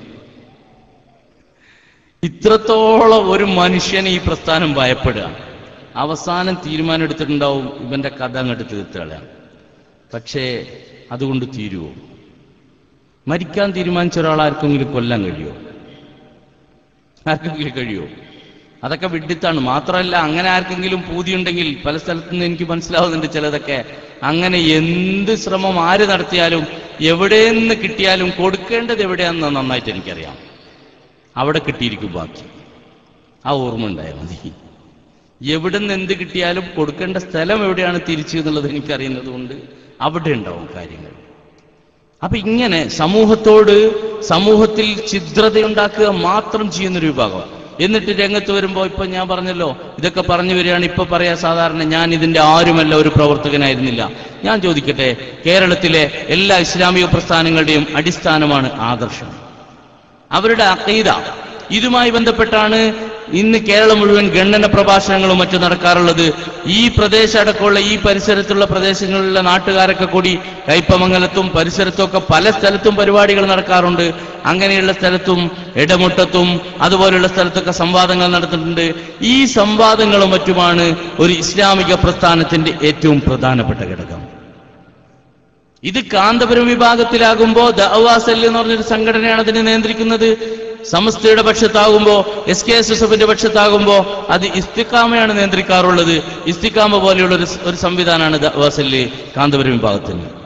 [SPEAKER 2] ഇത്രത്തോളം ഒരു മനുഷ്യനെ ഈ പ്രസ്ഥാനം ഭയപ്പെടുക അവസാനം തീരുമാനം എടുത്തിട്ടുണ്ടാവും ഇവന്റെ കഥ അങ്ങോട്ട് തീർത്തുകളയാം പക്ഷേ അതുകൊണ്ട് തീരുവോ മരിക്കാൻ തീരുമാനിച്ച ഒരാൾ ആർക്കെങ്കിലും കൊല്ലാൻ കഴിയുമോ ആർക്കെങ്കിലും കഴിയുമോ അതൊക്കെ വിഡിത്താണ് മാത്രമല്ല അങ്ങനെ ആർക്കെങ്കിലും പൂതിയുണ്ടെങ്കിൽ പല സ്ഥലത്തു നിന്ന് എനിക്ക് മനസ്സിലാവുന്നുണ്ട് ചിലതൊക്കെ അങ്ങനെ എന്ത് ശ്രമം ആര് നടത്തിയാലും എവിടെ നിന്ന് കിട്ടിയാലും കൊടുക്കേണ്ടത് എവിടെയാണെന്ന് നന്നായിട്ട് എനിക്കറിയാം അവിടെ കിട്ടിയിരിക്കും ബാക്കി ആ ഓർമ്മ ഉണ്ടായാൽ മതി എവിടെ നിന്ന് എന്ത് കിട്ടിയാലും കൊടുക്കേണ്ട സ്ഥലം എവിടെയാണ് തിരിച്ചു എന്നുള്ളത് എനിക്കറിയുന്നത് കൊണ്ട് അവിടെ ഉണ്ടാവും കാര്യങ്ങൾ അപ്പൊ ഇങ്ങനെ സമൂഹത്തോട് സമൂഹത്തിൽ ഛിദ്രതയുണ്ടാക്കുക മാത്രം ചെയ്യുന്നൊരു വിഭാഗം എന്നിട്ട് രംഗത്ത് വരുമ്പോൾ ഇപ്പൊ ഞാൻ പറഞ്ഞല്ലോ ഇതൊക്കെ പറഞ്ഞു വരികയാണ് ഇപ്പൊ പറയാ സാധാരണ ഞാൻ ഇതിന്റെ ആരുമല്ല ഒരു പ്രവർത്തകനായിരുന്നില്ല ഞാൻ ചോദിക്കട്ടെ കേരളത്തിലെ എല്ലാ ഇസ്ലാമിക പ്രസ്ഥാനങ്ങളുടെയും അടിസ്ഥാനമാണ് ആദർശം അവരുടെ അക്കീത ഇതുമായി ബന്ധപ്പെട്ടാണ് ഇന്ന് കേരളം മുഴുവൻ ഗണ്ണന പ്രഭാഷണങ്ങളും മറ്റും നടക്കാറുള്ളത് ഈ പ്രദേശം അടക്കമുള്ള ഈ പരിസരത്തുള്ള പ്രദേശങ്ങളിലുള്ള നാട്ടുകാരൊക്കെ കൂടി കൈപ്പമംഗലത്തും പരിസരത്തും ഒക്കെ പല സ്ഥലത്തും പരിപാടികൾ നടക്കാറുണ്ട് അങ്ങനെയുള്ള സ്ഥലത്തും ഇടമുട്ടത്തും അതുപോലെയുള്ള സ്ഥലത്തൊക്കെ സംവാദങ്ങൾ നടത്തുന്നുണ്ട് ഈ സംവാദങ്ങളും മറ്റുമാണ് ഒരു ഇസ്ലാമിക പ്രസ്ഥാനത്തിന്റെ ഏറ്റവും പ്രധാനപ്പെട്ട ഘടകം ഇത് കാന്തപുരം വിഭാഗത്തിലാകുമ്പോ ദഅവാസൽ എന്ന് പറഞ്ഞൊരു സംഘടനയാണ് അതിനെ നിയന്ത്രിക്കുന്നത് സമസ്തയുടെ പക്ഷത്താകുമ്പോ എസ് കെ എസ് എസ് എഫിന്റെ പക്ഷത്താകുമ്പോ അത് ഇസ്തിക്കാമയാണ് നിയന്ത്രിക്കാറുള്ളത് ഇസ്തിക്കാമ പോലെയുള്ള ഒരു ഒരു സംവിധാനമാണ് ദഅവാസല് കാന്തപുരം വിഭാഗത്തിന്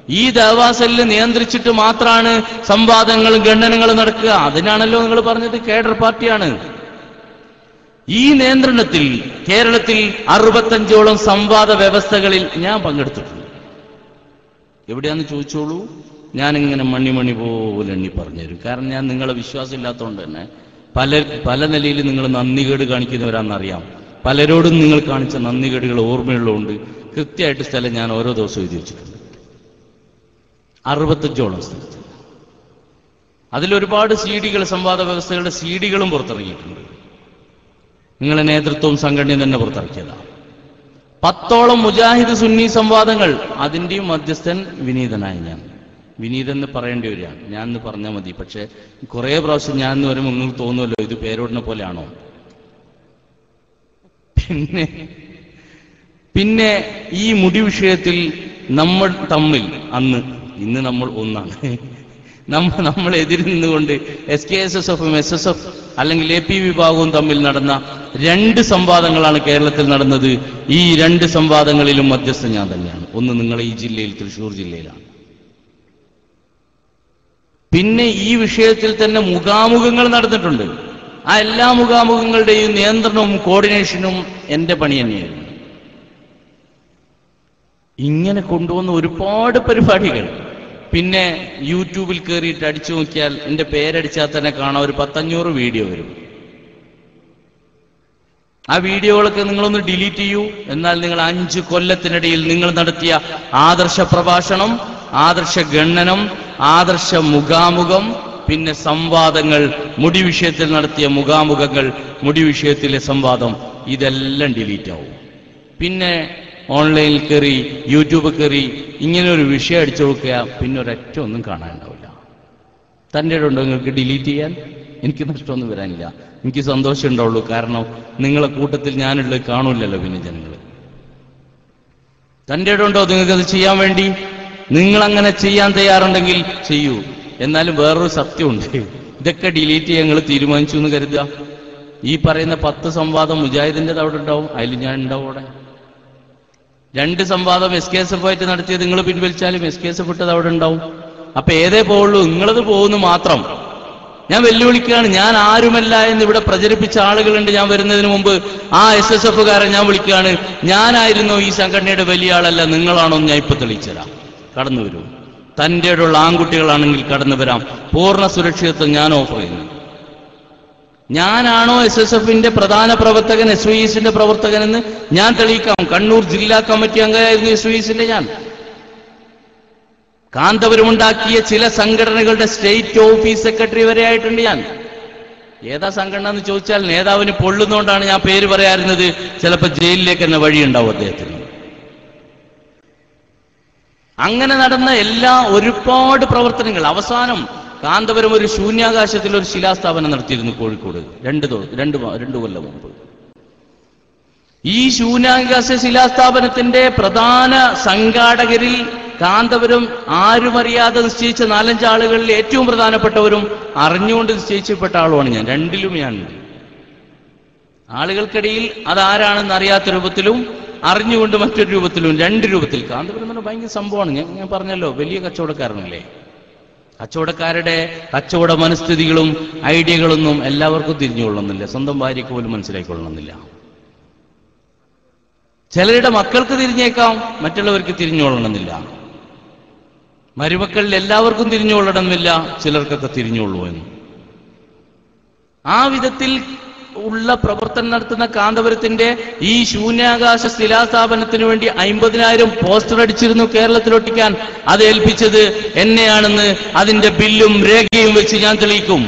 [SPEAKER 2] ഈ ദേവാസലിൽ നിയന്ത്രിച്ചിട്ട് മാത്രമാണ് സംവാദങ്ങളും ഖണ്ഡനങ്ങളും നടക്കുക അതിനാണല്ലോ നിങ്ങൾ പറഞ്ഞത് കേഡർ പാർട്ടിയാണ് ഈ നിയന്ത്രണത്തിൽ കേരളത്തിൽ അറുപത്തഞ്ചോളം സംവാദ വ്യവസ്ഥകളിൽ ഞാൻ പങ്കെടുത്തിട്ടുണ്ട് എവിടെയാന്ന് ചോദിച്ചോളൂ ഞാനിങ്ങനെ മണി മണി പോലെ എണ്ണി പറഞ്ഞുതരും കാരണം ഞാൻ നിങ്ങളെ വിശ്വാസം ഇല്ലാത്തതുകൊണ്ട് തന്നെ പല പല നിലയിൽ നിങ്ങൾ നന്ദികേട് കാണിക്കുന്നവരാണെന്നറിയാം പലരോടും നിങ്ങൾ കാണിച്ച നന്ദികേടുകൾ ഓർമ്മയുള്ളതുകൊണ്ട് കൃത്യമായിട്ട് സ്ഥലം ഞാൻ ഓരോ ദിവസവും എഴുതി വെച്ചിട്ടുണ്ട് അറുപത്തഞ്ചോളം സ്ഥലത്ത് അതിലൊരുപാട് സി ഡികൾ സംവാദ വ്യവസ്ഥകളുടെ സി ഡികളും പുറത്തിറങ്ങിയിട്ടുണ്ട് നിങ്ങളെ നേതൃത്വവും സംഘടനയും തന്നെ പുറത്തിറക്കിയതാണ് പത്തോളം മുജാഹിദ് സുന്നി സംവാദങ്ങൾ അതിന്റെയും മധ്യസ്ഥൻ വിനീതനായി ഞാൻ വിനീതൻ എന്ന് പറയേണ്ടി വരികയാണ് ഞാൻ എന്ന് പറഞ്ഞാൽ മതി പക്ഷെ കുറെ പ്രാവശ്യം ഞാൻ എന്ന് വരുമ്പോൾ നിങ്ങൾക്ക് തോന്നുമല്ലോ ഇത് പേരോടിനെ പോലെയാണോ പിന്നെ പിന്നെ ഈ മുടി വിഷയത്തിൽ നമ്മൾ തമ്മിൽ അന്ന് ഇന്ന് നമ്മൾ ഒന്നാണ് നമ്മൾ നമ്മൾ എതിരിന്നുകൊണ്ട് എസ് കെ എസ് എസ് എഫും എസ് എസ് എഫ് അല്ലെങ്കിൽ എ പി വിഭാഗവും തമ്മിൽ നടന്ന രണ്ട് സംവാദങ്ങളാണ് കേരളത്തിൽ നടന്നത് ഈ രണ്ട് സംവാദങ്ങളിലും മധ്യസ്ഥ ഞാൻ തന്നെയാണ് ഒന്ന് നിങ്ങളെ ഈ ജില്ലയിൽ തൃശ്ശൂർ ജില്ലയിലാണ് പിന്നെ ഈ വിഷയത്തിൽ തന്നെ മുഖാമുഖങ്ങൾ നടന്നിട്ടുണ്ട് ആ എല്ലാ മുഖാമുഖങ്ങളുടെയും നിയന്ത്രണവും കോർഡിനേഷനും എന്റെ പണി തന്നെയായിരുന്നു ഇങ്ങനെ കൊണ്ടുവന്ന ഒരുപാട് പരിപാടികൾ പിന്നെ യൂട്യൂബിൽ കയറിയിട്ട് അടിച്ചു നോക്കിയാൽ എന്റെ പേരടിച്ചാൽ തന്നെ കാണാം ഒരു പത്തഞ്ഞൂറ് വീഡിയോ വരും ആ വീഡിയോകളൊക്കെ നിങ്ങളൊന്ന് ഡിലീറ്റ് ചെയ്യൂ എന്നാൽ നിങ്ങൾ അഞ്ച് കൊല്ലത്തിനിടയിൽ നിങ്ങൾ നടത്തിയ ആദർശ പ്രഭാഷണം ആദർശ ഗണ്ണനം ആദർശ മുഖാമുഖം പിന്നെ സംവാദങ്ങൾ മുടി വിഷയത്തിൽ നടത്തിയ മുഖാമുഖങ്ങൾ മുടി വിഷയത്തിലെ സംവാദം ഇതെല്ലാം ഡിലീറ്റ് ആവും പിന്നെ ഓൺലൈനിൽ കയറി യൂട്യൂബ് കയറി ഇങ്ങനെ ഒരു വിഷയം അടിച്ചു നോക്കുക പിന്നെ ഒരൊറ്റ ഒന്നും കാണാനുണ്ടാവില്ല തൻ്റെ ഉണ്ടോ നിങ്ങൾക്ക് ഡിലീറ്റ് ചെയ്യാൻ എനിക്ക് നഷ്ടമൊന്നും വരാനില്ല എനിക്ക് സന്തോഷം ഉണ്ടാവുള്ളൂ കാരണം നിങ്ങളെ കൂട്ടത്തിൽ ഞാനുള്ളത് കാണൂലല്ലോ പിന്നെ ജനങ്ങൾ തൻ്റെ ഉണ്ടോ നിങ്ങൾക്ക് അത് ചെയ്യാൻ വേണ്ടി നിങ്ങൾ അങ്ങനെ ചെയ്യാൻ തയ്യാറുണ്ടെങ്കിൽ ചെയ്യൂ എന്നാലും വേറൊരു സത്യമുണ്ട് ഇതൊക്കെ ഡിലീറ്റ് ചെയ്യാൻ നിങ്ങൾ തീരുമാനിച്ചു എന്ന് കരുതുക ഈ പറയുന്ന പത്ത് സംവാദം മുജാഹിദിന്റെ അവിടെ ഉണ്ടാവും അതിൽ ഞാൻ ഉണ്ടാവും അവിടെ രണ്ട് സംവാദം എസ് കെ എസ് എഫ് ആയിട്ട് നടത്തിയത് നിങ്ങൾ പിൻവലിച്ചാലും എസ് കെ എസ് എഫ് ഇട്ടത് അവിടെ ഉണ്ടാവും അപ്പൊ ഏതേ പോവുള്ളൂ നിങ്ങളത് പോകുന്നു മാത്രം ഞാൻ വെല്ലുവിളിക്കുകയാണ് ഞാൻ ആരുമല്ല എന്ന് ഇവിടെ പ്രചരിപ്പിച്ച ആളുകളുണ്ട് ഞാൻ വരുന്നതിന് മുമ്പ് ആ എസ് എസ് എഫുകാരെ ഞാൻ വിളിക്കുകയാണ് ഞാനായിരുന്നു ഈ സംഘടനയുടെ വലിയ ആളല്ല നിങ്ങളാണോ എന്ന് ഞാൻ ഇപ്പൊ തെളിയിച്ചുതരാം കടന്നു വരൂ തൻ്റെ ഉള്ള ആൺകുട്ടികളാണെങ്കിൽ കടന്നു വരാം പൂർണ്ണ സുരക്ഷിതത്വം ഞാൻ ഓഫർ ചെയ്യുന്നു ഞാനാണോ എസ് എസ് എഫിന്റെ പ്രധാന പ്രവർത്തകൻ എസ് വൈ എസിന്റെ പ്രവർത്തകൻ എന്ന് ഞാൻ തെളിയിക്കാം കണ്ണൂർ ജില്ലാ കമ്മിറ്റി അംഗമായിരുന്നു എസ് വൈ എസിന്റെ ഞാൻ കാന്തപുരമുണ്ടാക്കിയ ചില സംഘടനകളുടെ സ്റ്റേറ്റ് ഓഫീസ് സെക്രട്ടറി വരെ ആയിട്ടുണ്ട് ഞാൻ ഏതാ സംഘടന എന്ന് ചോദിച്ചാൽ നേതാവിന് പൊള്ളുന്നോണ്ടാണ് ഞാൻ പേര് പറയാറുന്നത് ചിലപ്പോൾ ജയിലിലേക്ക് തന്നെ വഴിയുണ്ടാവും അദ്ദേഹത്തിന് അങ്ങനെ നടന്ന എല്ലാ ഒരുപാട് പ്രവർത്തനങ്ങൾ അവസാനം കാന്തപുരം ഒരു ശൂന്യാകാശത്തിൽ ഒരു ശിലാസ്ഥാപനം നടത്തിയിരുന്നു കോഴിക്കോട് രണ്ട് ദോ- രണ്ട് മാ- രണ്ട് കൊല്ലം മുമ്പ് ഈ ശൂന്യാകാശ ശിലാസ്ഥാപനത്തിന്റെ പ്രധാന സംഘാടകരിൽ കാന്തപുരം ആരുമറിയാതെ നിശ്ചയിച്ച നാലഞ്ച് ആളുകളിൽ ഏറ്റവും പ്രധാനപ്പെട്ടവരും അറിഞ്ഞുകൊണ്ട് നിശ്ചയിച്ചപ്പെട്ട ആളുമാണ് ഞാൻ രണ്ടിലും ഞാനുണ്ട് ആളുകൾക്കിടയിൽ അതാരാണെന്ന് അറിയാത്ത രൂപത്തിലും അറിഞ്ഞുകൊണ്ട് മറ്റൊരു രൂപത്തിലും രണ്ട് രൂപത്തിൽ കാന്തപുരം എന്ന് പറഞ്ഞാൽ ഭയങ്കര സംഭവമാണ് ഞാൻ ഞാൻ പറഞ്ഞല്ലോ വലിയ കച്ചവടക്കാരനല്ലേ കച്ചവടക്കാരുടെ കച്ചവട മനസ്ഥിതികളും ഐഡിയകളൊന്നും എല്ലാവർക്കും തിരിഞ്ഞുകൊള്ളുന്നില്ല സ്വന്തം ഭാര്യയ്ക്ക് പോലും മനസ്സിലാക്കിക്കൊള്ളണമെന്നില്ല ചിലരുടെ മക്കൾക്ക് തിരിഞ്ഞേക്കാം മറ്റുള്ളവർക്ക് തിരിഞ്ഞുകൊള്ളണമെന്നില്ല മരുമക്കളിൽ എല്ലാവർക്കും തിരിഞ്ഞുകൊള്ളണമെന്നില്ല ചിലർക്കൊക്കെ തിരിഞ്ഞുകൊള്ളൂ എന്ന് ആ വിധത്തിൽ ഉള്ള പ്രവർത്തനം നടത്തുന്ന കാന്തപുരത്തിന്റെ ഈ ശൂന്യാകാശ ശിലാസ്ഥാപനത്തിന് വേണ്ടി അമ്പതിനായിരം പോസ്റ്റർ അടിച്ചിരുന്നു കേരളത്തിലൊട്ടിക്കാൻ അത് ഏൽപ്പിച്ചത് എന്നെയാണെന്ന് അതിന്റെ ബില്ലും രേഖയും വെച്ച് ഞാൻ തെളിയിക്കും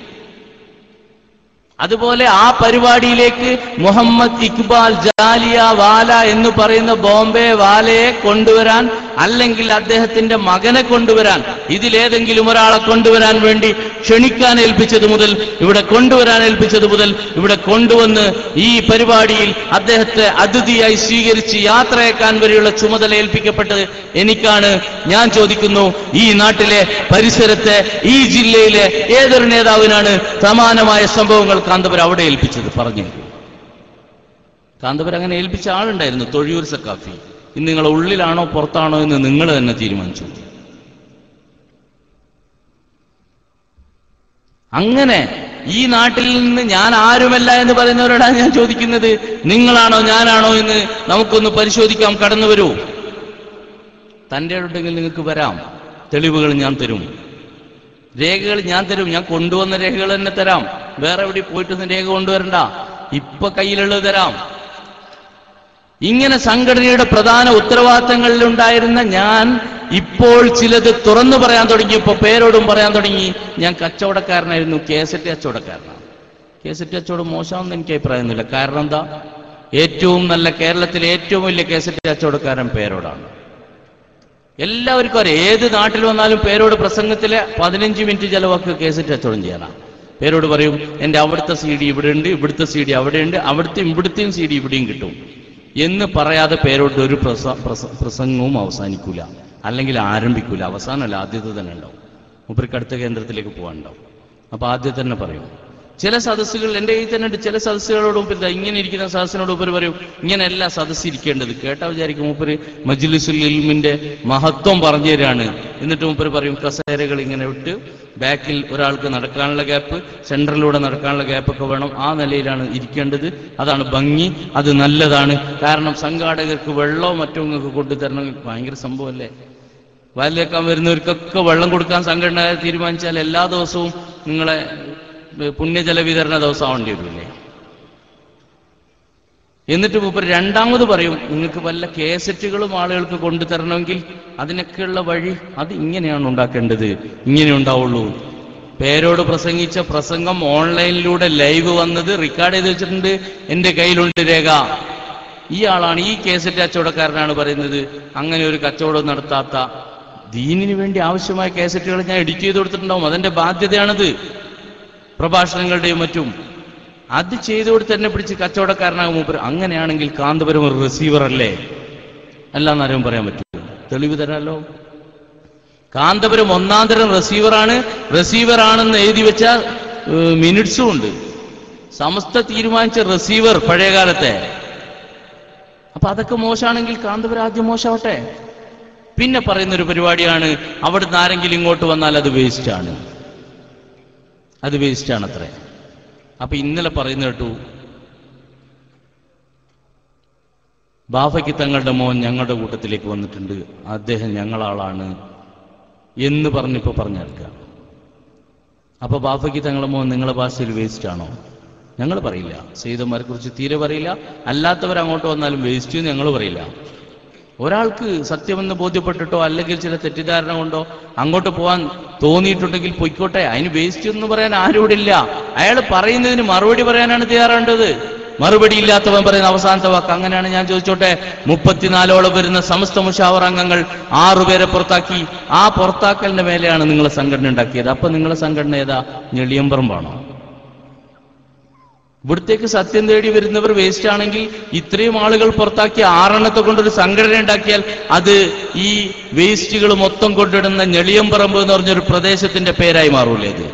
[SPEAKER 2] അതുപോലെ ആ പരിപാടിയിലേക്ക് മുഹമ്മദ് ഇക്ബാൽ ജാലിയ വാല എന്ന് പറയുന്ന ബോംബെ വാലയെ കൊണ്ടുവരാൻ അല്ലെങ്കിൽ അദ്ദേഹത്തിന്റെ മകനെ കൊണ്ടുവരാൻ ഇതിലേതെങ്കിലും ഒരാളെ കൊണ്ടുവരാൻ വേണ്ടി ക്ഷണിക്കാൻ ഏൽപ്പിച്ചത് മുതൽ ഇവിടെ കൊണ്ടുവരാൻ ഏൽപ്പിച്ചത് മുതൽ ഇവിടെ കൊണ്ടുവന്ന് ഈ പരിപാടിയിൽ അദ്ദേഹത്തെ അതിഥിയായി സ്വീകരിച്ച് യാത്രയേക്കാൻ വരെയുള്ള ചുമതല ഏൽപ്പിക്കപ്പെട്ടത് എനിക്കാണ് ഞാൻ ചോദിക്കുന്നു ഈ നാട്ടിലെ പരിസരത്തെ ഈ ജില്ലയിലെ ഏതൊരു നേതാവിനാണ് സമാനമായ സംഭവങ്ങൾ കാന്തപുരം അവിടെ ഏൽപ്പിച്ചത് പറഞ്ഞു കാന്തപുരം അങ്ങനെ ഏൽപ്പിച്ച ആളുണ്ടായിരുന്നു തൊഴിയൂർ സക്കാഫി ഇന്ന് നിങ്ങളെ ഉള്ളിലാണോ പുറത്താണോ എന്ന് നിങ്ങൾ തന്നെ തീരുമാനിച്ചു അങ്ങനെ ഈ നാട്ടിൽ നിന്ന് ഞാൻ ആരുമല്ല എന്ന് പറയുന്നവരോടാണ് ഞാൻ ചോദിക്കുന്നത് നിങ്ങളാണോ ഞാനാണോ എന്ന് നമുക്കൊന്ന് പരിശോധിക്കാം കടന്നു വരൂ തൻ്റെ ഉണ്ടെങ്കിൽ നിങ്ങൾക്ക് വരാം തെളിവുകൾ ഞാൻ തരും രേഖകൾ ഞാൻ തരും ഞാൻ കൊണ്ടുവന്ന രേഖകൾ തന്നെ തരാം വേറെ എവിടെ പോയിട്ടൊന്നും രേഖ കൊണ്ടുവരണ്ട ഇപ്പൊ കയ്യിലുള്ളത് തരാം ഇങ്ങനെ സംഘടനയുടെ പ്രധാന ഉത്തരവാദിത്തങ്ങളിൽ ഉണ്ടായിരുന്ന ഞാൻ ഇപ്പോൾ ചിലത് തുറന്നു പറയാൻ തുടങ്ങിയപ്പോൾ പേരോടും പറയാൻ തുടങ്ങി ഞാൻ കച്ചവടക്കാരനായിരുന്നു കേസറ്റ് കച്ചവടക്കാരനാണ് കേസറ്റ് കച്ചവടം മോശമാണെന്ന് എനിക്ക് അഭിപ്രായമൊന്നുമില്ല കാരണം എന്താ ഏറ്റവും നല്ല കേരളത്തിലെ ഏറ്റവും വലിയ കേസറ്റ് കച്ചവടക്കാരൻ പേരോടാണ് എല്ലാവർക്കും അറിയാം ഏത് നാട്ടിൽ വന്നാലും പേരോട് പ്രസംഗത്തിലെ പതിനഞ്ച് മിനിറ്റ് ചെലവാക്ക് കേസറ്റ് കച്ചവടം ചെയ്യാനാണ് പേരോട് പറയും എൻ്റെ അവിടുത്തെ സി ഡി ഇവിടെ ഉണ്ട് ഇവിടുത്തെ സി ഡി അവിടെയുണ്ട് അവിടുത്തെ ഇവിടുത്തെയും സി ഡി ഇവിടെയും കിട്ടും എന്ന് പറയാതെ പേരോട് ഒരു പ്രസ പ്രസ- പ്രസംഗവും അവസാനിക്കൂല അല്ലെങ്കിൽ ആരംഭിക്കൂല അവസാനമല്ല ആദ്യത്തെ തന്നെ ഉണ്ടാവും മൂപ്പർക്ക് അടുത്ത കേന്ദ്രത്തിലേക്ക് പോകാനുണ്ടാവും അപ്പൊ ആദ്യത്തെ തന്നെ പറയും ചില സദസ്സുകൾ എൻ്റെ കയ്യിൽ തന്നെ ഉണ്ട് ചില സദസ്സുകളോട് മുമ്പിൽ ദാ ഇങ്ങനെ ഇരിക്കുന്ന സദസ്സിനോട് ഉപരി പറയും ഇങ്ങനെയല്ല സദസ്സ് ഇരിക്കേണ്ടത് കേട്ടാ വിചാരിക്കും മൂപ്പര് മജ്ലിസുൽ ഇൽമിന്റെ മഹത്വം പറഞ്ഞു തരാണ് എന്നിട്ട് മൂപ്പര് പറയും കസേരകൾ ഇങ്ങനെ വിട്ട് ബാക്കിൽ ഒരാൾക്ക് നടക്കാനുള്ള ഗ്യാപ്പ് സെൻട്രലിലൂടെ നടക്കാനുള്ള ഗ്യാപ്പൊക്കെ വേണം ആ നിലയിലാണ് ഇരിക്കേണ്ടത് അതാണ് ഭംഗി അത് നല്ലതാണ് കാരണം സംഘാടകർക്ക് വെള്ളമോ മറ്റോ നിങ്ങൾക്ക് കൊണ്ടുതരണം ഭയങ്കര സംഭവമല്ലേ വയലിലേക്കാൻ വരുന്നവർക്കൊക്കെ വെള്ളം കൊടുക്കാൻ സംഘടന തീരുമാനിച്ചാൽ എല്ലാ ദിവസവും നിങ്ങളെ ഏ, പുണ്യജല വിതരണ ദിവസം ആവേണ്ടി വരില്ലേ എന്നിട്ട് മൂപ്പർ രണ്ടാമത് പറയും നിങ്ങൾക്ക് വല്ല കേസറ്റുകളും ആളുകൾക്ക് കൊണ്ടുതരണമെങ്കിൽ അതിനൊക്കെയുള്ള വഴി അത് ഇങ്ങനെയാണ് ഉണ്ടാക്കേണ്ടത് ഇങ്ങനെ ഉണ്ടാവുള്ളൂ പേരോട് പ്രസംഗിച്ച പ്രസംഗം ഓൺലൈനിലൂടെ ലൈവ് വന്നത് റെക്കോർഡ് ചെയ്ത് വെച്ചിട്ടുണ്ട് എന്റെ കയ്യിലുണ്ട് രേഖ ഈ ആളാണ് ഈ കേസറ്റ് കച്ചവടക്കാരനാണ് പറയുന്നത് അങ്ങനെ ഒരു കച്ചവടം നടത്താത്ത ദീനിന് വേണ്ടി ആവശ്യമായ കേസറ്റുകൾ ഞാൻ എഡിറ്റ് ചെയ്ത് കൊടുത്തിട്ടുണ്ടാവും അതെന്റെ ബാധ്യതയാണത് പ്രഭാഷണങ്ങളുടെയും മറ്റും അത് ചെയ്തു കൊടുത്ത് തന്നെ പിടിച്ച് കച്ചവടക്കാരനാകും മൂപ്പർ അങ്ങനെയാണെങ്കിൽ കാന്തപുരം ഒരു റിസീവർ അല്ലേ അല്ലാന്ന് ആരും പറയാൻ പറ്റുമോ തെളിവ് തരാലോ കാന്തപുരം ഒന്നാം തരം റിസീവറാണ് റിസീവർ ആണെന്ന് എഴുതി വെച്ച മിനിറ്റ്സും ഉണ്ട് സമസ്ത തീരുമാനിച്ച റിസീവർ പഴയ കാലത്തെ അപ്പൊ അതൊക്കെ മോശമാണെങ്കിൽ കാന്തപുരം ആദ്യം മോശമാവട്ടെ പിന്നെ പറയുന്ന ഒരു പരിപാടിയാണ് അവിടുന്ന് ആരെങ്കിലും ഇങ്ങോട്ട് വന്നാൽ അത് വേസ്റ്റ് ആണ് അത് വേസ്റ്റ് ആണ് അത്രേ അപ്പൊ ഇന്നലെ പറയുന്ന കേട്ടു ബാഫയ്ക്ക് തങ്ങളുടെ മോൻ ഞങ്ങളുടെ കൂട്ടത്തിലേക്ക് വന്നിട്ടുണ്ട് അദ്ദേഹം ഞങ്ങളാളാണ് എന്ന് പറഞ്ഞിപ്പോ പറഞ്ഞെടുക്കുക അപ്പൊ ബാഫയ്ക്ക് തങ്ങളുടെ മോൻ നിങ്ങളെ ഭാഷയിൽ വേസ്റ്റ് ആണോ ഞങ്ങൾ പറയില്ല സെയ്തന്മാരെ കുറിച്ച് തീരെ പറയില്ല അല്ലാത്തവർ അങ്ങോട്ട് വന്നാലും വേസ്റ്റ് ഞങ്ങൾ പറയില്ല ഒരാൾക്ക് സത്യമെന്ന് ബോധ്യപ്പെട്ടിട്ടോ അല്ലെങ്കിൽ ചില തെറ്റിദ്ധാരണ കൊണ്ടോ അങ്ങോട്ട് പോകാൻ തോന്നിയിട്ടുണ്ടെങ്കിൽ പൊയ്ക്കോട്ടെ അതിന് വേസ്റ്റ് എന്ന് പറയാൻ ആരും ഇവിടെ ഇല്ല അയാൾ പറയുന്നതിന് മറുപടി പറയാനാണ് തയ്യാറേണ്ടത് മറുപടി ഇല്ലാത്തവൻ പറയുന്ന അവസാനത്തെ വാക്ക് അങ്ങനെയാണ് ഞാൻ ചോദിച്ചോട്ടെ മുപ്പത്തിനാലോളം വരുന്ന സമസ്ത മുഷാവർ അംഗങ്ങൾ ആറുപേരെ പുറത്താക്കി ആ പുറത്താക്കലിന്റെ മേലെയാണ് നിങ്ങളെ സംഘടന ഉണ്ടാക്കിയത് അപ്പൊ നിങ്ങളെ സംഘടന ഏതാ ഞെളിയമ്പറമ്പാണോ ഇവിടത്തേക്ക് സത്യം തേടി വരുന്നവർ വേസ്റ്റ് ആണെങ്കിൽ ഇത്രയും ആളുകൾ പുറത്താക്കി ആറെണ്ണത്തെ കൊണ്ടൊരു സംഘടന ഉണ്ടാക്കിയാൽ അത് ഈ വേസ്റ്റുകൾ മൊത്തം കൊണ്ടിടുന്ന ഞെളിയമ്പറമ്പ് എന്ന് പറഞ്ഞൊരു പ്രദേശത്തിന്റെ പേരായി മാറൂലേ ഇത്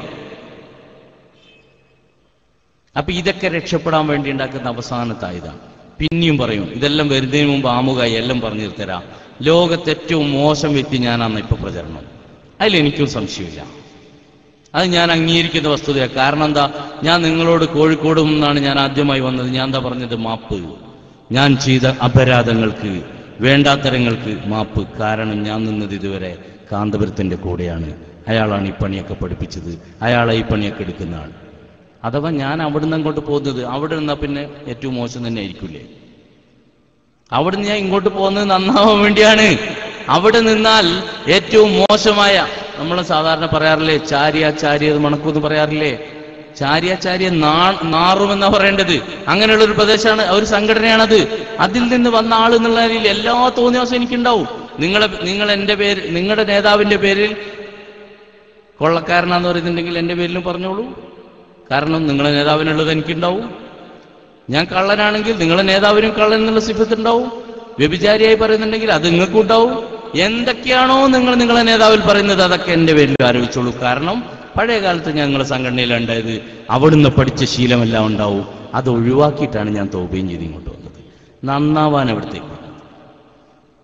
[SPEAKER 2] അപ്പൊ ഇതൊക്കെ രക്ഷപ്പെടാൻ വേണ്ടി ഉണ്ടാക്കുന്ന അവസാനത്തെ ആയുധം പിന്നെയും പറയും ഇതെല്ലാം വരുന്നതിന് മുമ്പ് ആമുഖമായി എല്ലാം പറഞ്ഞു തരാം ലോകത്തെ ഏറ്റവും മോശം വ്യക്തി ഞാനാണ് ഇപ്പൊ പ്രചരണം അതിലെനിക്കും സംശയമില്ല അത് ഞാൻ അംഗീകരിക്കുന്ന വസ്തുതയാണ് കാരണം എന്താ ഞാൻ നിങ്ങളോട് കോഴിക്കോട് നിന്നാണ് ഞാൻ ആദ്യമായി വന്നത് ഞാൻ എന്താ പറഞ്ഞത് മാപ്പ് ഞാൻ ചെയ്ത അപരാധങ്ങൾക്ക് വേണ്ടാത്തരങ്ങൾക്ക് മാപ്പ് കാരണം ഞാൻ നിന്നത് ഇതുവരെ കാന്തപുരത്തിന്റെ കൂടെയാണ് അയാളാണ് ഈ പണിയൊക്കെ പഠിപ്പിച്ചത് അയാളെ ഈ പണിയൊക്കെ എടുക്കുന്ന ആൾ അഥവാ ഞാൻ അവിടുന്ന് അങ്ങോട്ട് പോകുന്നത് അവിടെ നിന്നാ പിന്നെ ഏറ്റവും മോശം തന്നെ ആയിരിക്കില്ലേ അവിടുന്ന് ഞാൻ ഇങ്ങോട്ട് പോകുന്നത് നന്നാവാൻ വേണ്ടിയാണ് അവിടെ നിന്നാൽ ഏറ്റവും മോശമായ നമ്മൾ സാധാരണ പറയാറില്ലേ ചാരിയ ചാരിയ മണക്കൂന്ന് പറയാറില്ലേ ചാരിയ ചാരിയ നാ നാറുമെന്നാ പറയേണ്ടത് അങ്ങനെയുള്ള ഒരു പ്രദേശമാണ് ഒരു സംഘടനയാണത് അതിൽ നിന്ന് വന്ന ആൾ എന്നുള്ള നിലയിൽ എല്ലാ തോന്നിയാസം എനിക്കുണ്ടാവും നിങ്ങളെ നിങ്ങൾ എന്റെ പേര് നിങ്ങളുടെ നേതാവിന്റെ പേരിൽ കൊള്ളക്കാരനാന്ന് പറയുന്നുണ്ടെങ്കിൽ എന്റെ പേരിലും പറഞ്ഞോളൂ കാരണം നിങ്ങളെ നേതാവിനുള്ളത് എനിക്കുണ്ടാവും ഞാൻ കള്ളനാണെങ്കിൽ നിങ്ങളെ നേതാവിനും കള്ളൻ എന്നുള്ള സിഫത്ത് ഉണ്ടാവും വ്യഭിചാരിയായി പറയുന്നുണ്ടെങ്കിൽ അത് നിങ്ങൾക്കും ഉണ്ടാവും എന്തൊക്കെയാണോ നിങ്ങൾ നിങ്ങളെ നേതാവിൽ പറയുന്നത് അതൊക്കെ എന്റെ പേരിൽ ആരോപിച്ചോളൂ കാരണം പഴയ കാലത്ത് ഞങ്ങൾ സംഘടനയിലുണ്ടായത് അവിടുന്ന് പഠിച്ച ശീലമെല്ലാം ഉണ്ടാവും അത് ഒഴിവാക്കിയിട്ടാണ് ഞാൻ തോപയും ചെയ്ത് ഇങ്ങോട്ട് വന്നത് നന്നാവാൻ അവിടത്തേക്ക്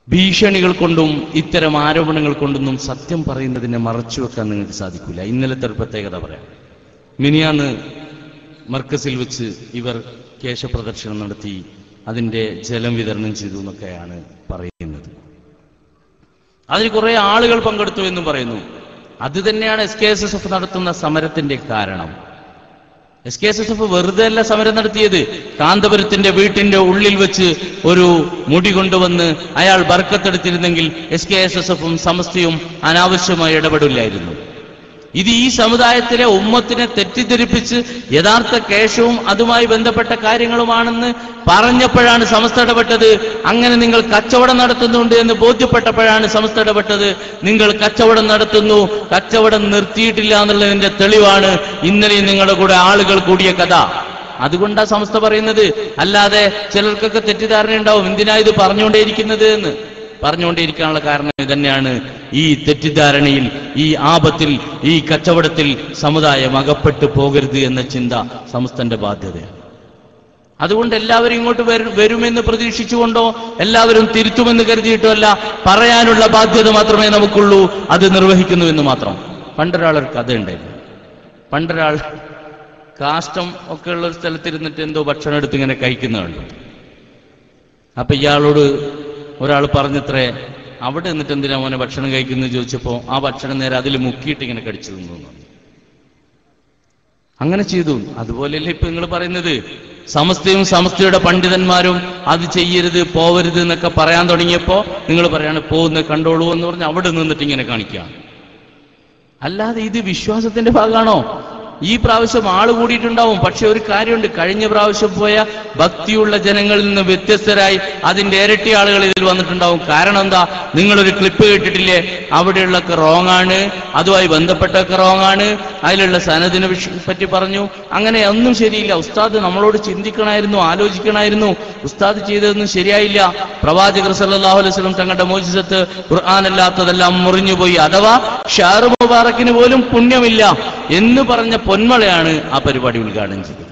[SPEAKER 2] ഭീഷണികൾ കൊണ്ടും ഇത്തരം ആരോപണങ്ങൾ കൊണ്ടൊന്നും സത്യം പറയുന്നതിനെ മറച്ചു വെക്കാൻ നിങ്ങൾക്ക് സാധിക്കില്ല ഇന്നലത്തെ ഒരു പ്രത്യേകത പറയാം മിനിയാന്ന് മർക്കസിൽ വെച്ച് ഇവർ കേശപ്രദർശനം നടത്തി അതിന്റെ ജലം വിതരണം ചെയ്തു എന്നൊക്കെയാണ് പറയുന്നത് അതിൽ കുറെ ആളുകൾ പങ്കെടുത്തു എന്നും പറയുന്നു അത് തന്നെയാണ് S K S S F നടത്തുന്ന സമരത്തിന്റെ കാരണം S K S S F വെറുതെ അല്ല സമരം നടത്തിയത് കാന്തപുരത്തിന്റെ വീട്ടിന്റെ ഉള്ളിൽ വെച്ച് ഒരു മുടി കൊണ്ടുവന്ന് അയാൾ ബർക്കത്തെടുത്തിരുന്നെങ്കിൽ എസ് കെ എസ് എസ് എഫും സമസ്തയും അനാവശ്യമായി ഇടപെടില്ലായിരുന്നു ഇത് ഈ സമുദായത്തിലെ ഉമ്മത്തിനെ തെറ്റിദ്ധരിപ്പിച്ച് യഥാർത്ഥ കേശവും അതുമായി ബന്ധപ്പെട്ട കാര്യങ്ങളുമാണെന്ന് പറഞ്ഞപ്പോഴാണ് സമസ്ത ഇടപെട്ടത് അങ്ങനെ നിങ്ങൾ കച്ചവടം നടത്തുന്നുണ്ട് എന്ന് ബോധ്യപ്പെട്ടപ്പോഴാണ് സമസ്ത ഇടപെട്ടത് നിങ്ങൾ കച്ചവടം നടത്തുന്നു കച്ചവടം നിർത്തിയിട്ടില്ല എന്നുള്ളതിന്റെ തെളിവാണ് ഇന്നലെ നിങ്ങളുടെ കൂടെ ആളുകൾ കൂടിയ കഥ അതുകൊണ്ടാ സമസ്ത പറയുന്നത് അല്ലാതെ ചിലർക്കൊക്കെ തെറ്റിദ്ധാരണ ഉണ്ടാവും എന്തിനാ ഇത് പറഞ്ഞുകൊണ്ടേയിരിക്കുന്നത് എന്ന് പറഞ്ഞുകൊണ്ടേയിരിക്കാനുള്ള കാരണം ഇതന്നെയാണ് ഈ തെറ്റിദ്ധാരണയിൽ ഈ ആപത്തിൽ ഈ കച്ചവടത്തിൽ സമുദായം അകപ്പെട്ടു പോകരുത് എന്ന ചിന്ത സമസ്തന്റെ ബാധ്യതയാണ് അതുകൊണ്ട് എല്ലാവരും ഇങ്ങോട്ട് വരും വരുമെന്ന് പ്രതീക്ഷിച്ചുകൊണ്ടോ എല്ലാവരും തിരുത്തുമെന്ന് കരുതിയിട്ടോ അല്ല പറയാനുള്ള ബാധ്യത മാത്രമേ നമുക്കുള്ളൂ അത് നിർവഹിക്കുന്നു എന്ന് മാത്രം പണ്ടൊരാളൊരു കഥ ഉണ്ടായിരുന്നു പണ്ടൊരാൾ കാഷ്ടം ഒക്കെ ഉള്ള ഒരു സ്ഥലത്തിരുന്നിട്ട് എന്തോ ഭക്ഷണം എടുത്ത് ഇങ്ങനെ കഴിക്കുന്ന കണ്ടു അപ്പൊ ഇയാളോട് ഒരാൾ പറഞ്ഞത്രേ അവിടെ നിന്നിട്ട് എന്തിനാ മോനെ ഭക്ഷണം കഴിക്കുന്നത് ചോദിച്ചപ്പോ ആ ഭക്ഷണം നേരെ അതിൽ മുക്കിയിട്ട് ഇങ്ങനെ കടിച്ചു തിന്നു എന്ന് പറഞ്ഞു. അങ്ങനെ ചെയ്തു അതുപോലെയല്ലേ ഇപ്പൊ നിങ്ങൾ പറയുന്നത് സമസ്തയും സമസ്തയുടെ പണ്ഡിതന്മാരും അത് ചെയ്യരുത് പോവരുത് എന്നൊക്കെ പറയാൻ തുടങ്ങിയപ്പോ നിങ്ങൾ പറയാണ് പോകുന്നത് കണ്ടോളൂ എന്ന് പറഞ്ഞ് അവിടെ നിന്നിട്ട് ഇങ്ങനെ കാണിക്കുക അല്ലാതെ ഇത് വിശ്വാസത്തിന്റെ ഭാഗമാണോ ഈ പ്രാവശ്യം ആള് കൂടിയിട്ടുണ്ടാവും പക്ഷെ ഒരു കാര്യമുണ്ട് കഴിഞ്ഞ പ്രാവശ്യം പോയ ഭക്തിയുള്ള ജനങ്ങളിൽ നിന്ന് വ്യത്യസ്തരായി അതിന്റെ ഇരട്ടി ആളുകൾ ഇതിൽ വന്നിട്ടുണ്ടാവും കാരണം എന്താ നിങ്ങളൊരു ക്ലിപ്പ് കേട്ടിട്ടില്ലേ അവിടെയുള്ളൊക്കെ റോങ് ആണ് അതുമായി ബന്ധപ്പെട്ടൊക്കെ റോങ് ആണ് അതിലുള്ള സനദിനെ വിഷ- പറ്റി പറഞ്ഞു അങ്ങനെ ഒന്നും ശരിയില്ല ഉസ്താദ് നമ്മളോട് ചിന്തിക്കണമായിരുന്നു ആലോചിക്കണമായിരുന്നു ഉസ്താദ് ചെയ്തതൊന്നും ശരിയായില്ല പ്രവാചകർ സല്ലല്ലാഹു അലൈഹി വസല്ലം തങ്ങളുടെ മോചിസത്ത് ഖുർആാനല്ലാത്തതെല്ലാം മുറിഞ്ഞുപോയി അഥവാ ഷാറു മുബാറക്കിന് പോലും പുണ്യമില്ല എന്ന് പറഞ്ഞ പൊന്മളയാണ് ആ പരിപാടി ഉദ്ഘാടനം ചെയ്തത്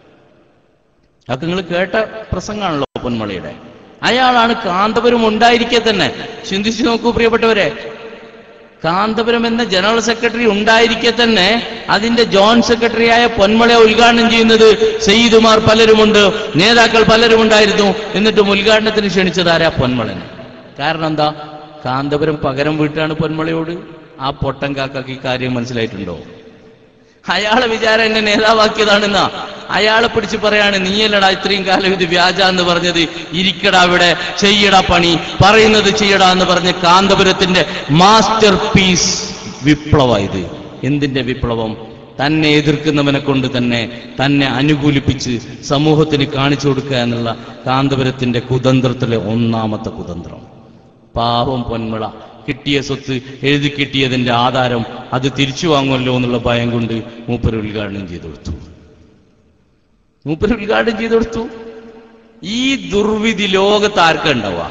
[SPEAKER 2] അതൊക്കെ നിങ്ങൾ കേട്ട പ്രസംഗമാണല്ലോ പൊന്മളയുടെ അയാളാണ് കാന്തപുരം ഉണ്ടായിരിക്കെ തന്നെ ചിന്തിച്ചു നോക്കൂ പ്രിയപ്പെട്ടവരെ കാന്തപുരം എന്ന ജനറൽ സെക്രട്ടറി ഉണ്ടായിരിക്കെ തന്നെ അതിന്റെ ജോയിന്റ് സെക്രട്ടറിയായ പൊന്മളയെ ഉദ്ഘാടനം ചെയ്യുന്നത് സയ്യിദുമാർ പലരുമുണ്ട് നേതാക്കൾ പലരും ഉണ്ടായിരുന്നു എന്നിട്ടും ഉദ്ഘാടനത്തിന് ക്ഷണിച്ചത് ആരാ പൊന്മളന് കാരണം എന്താ കാന്തപുരം പകരം വീട്ടാണ് പൊന്മളയോട് ആ പൊട്ടൻ കാക്കാക്ക് ഈ കാര്യം മനസ്സിലായിട്ടുണ്ടോ അയാളെ വിചാരം എന്നെ നേതാവാക്കിയതാണെന്നാ അയാളെ പിടിച്ച് പറയാണ് നീയല്ലടാ ഇത്രയും കാലം ഇത് വ്യാജ എന്ന് പറഞ്ഞത് ഇരിക്കടാ ഇവിടെ ചെയ്യടാ പണി പറയുന്നത് ചെയ്യടാ എന്ന് പറഞ്ഞ് കാന്തപുരത്തിന്റെ മാസ്റ്റർ പീസ് വിപ്ലവ ഇത് എന്തിന്റെ വിപ്ലവം തന്നെ എതിർക്കുന്നവനെ കൊണ്ട് തന്നെ തന്നെ അനുകൂലിപ്പിച്ച് സമൂഹത്തിന് കാണിച്ചു കൊടുക്കുക എന്നുള്ള കാന്തപുരത്തിന്റെ കുതന്ത്രത്തിലെ ഒന്നാമത്തെ കുതന്ത്രം പാവം പൊന്മള കിട്ടിയ സ്വത്ത് എഴുതി കിട്ടിയതിന്റെ ആധാരം അത് തിരിച്ചു വാങ്ങുമല്ലോ എന്നുള്ള ഭയം കൊണ്ട് മൂപ്പര് ഉദ്ഘാടനം ചെയ്തു കൊടുത്തു മൂപ്പര് ഉദ്ഘാടനം ചെയ്തു കൊടുത്തു ഈ ദുർവിധി ലോകത്ത് ആർക്കാ ഉണ്ടാവുക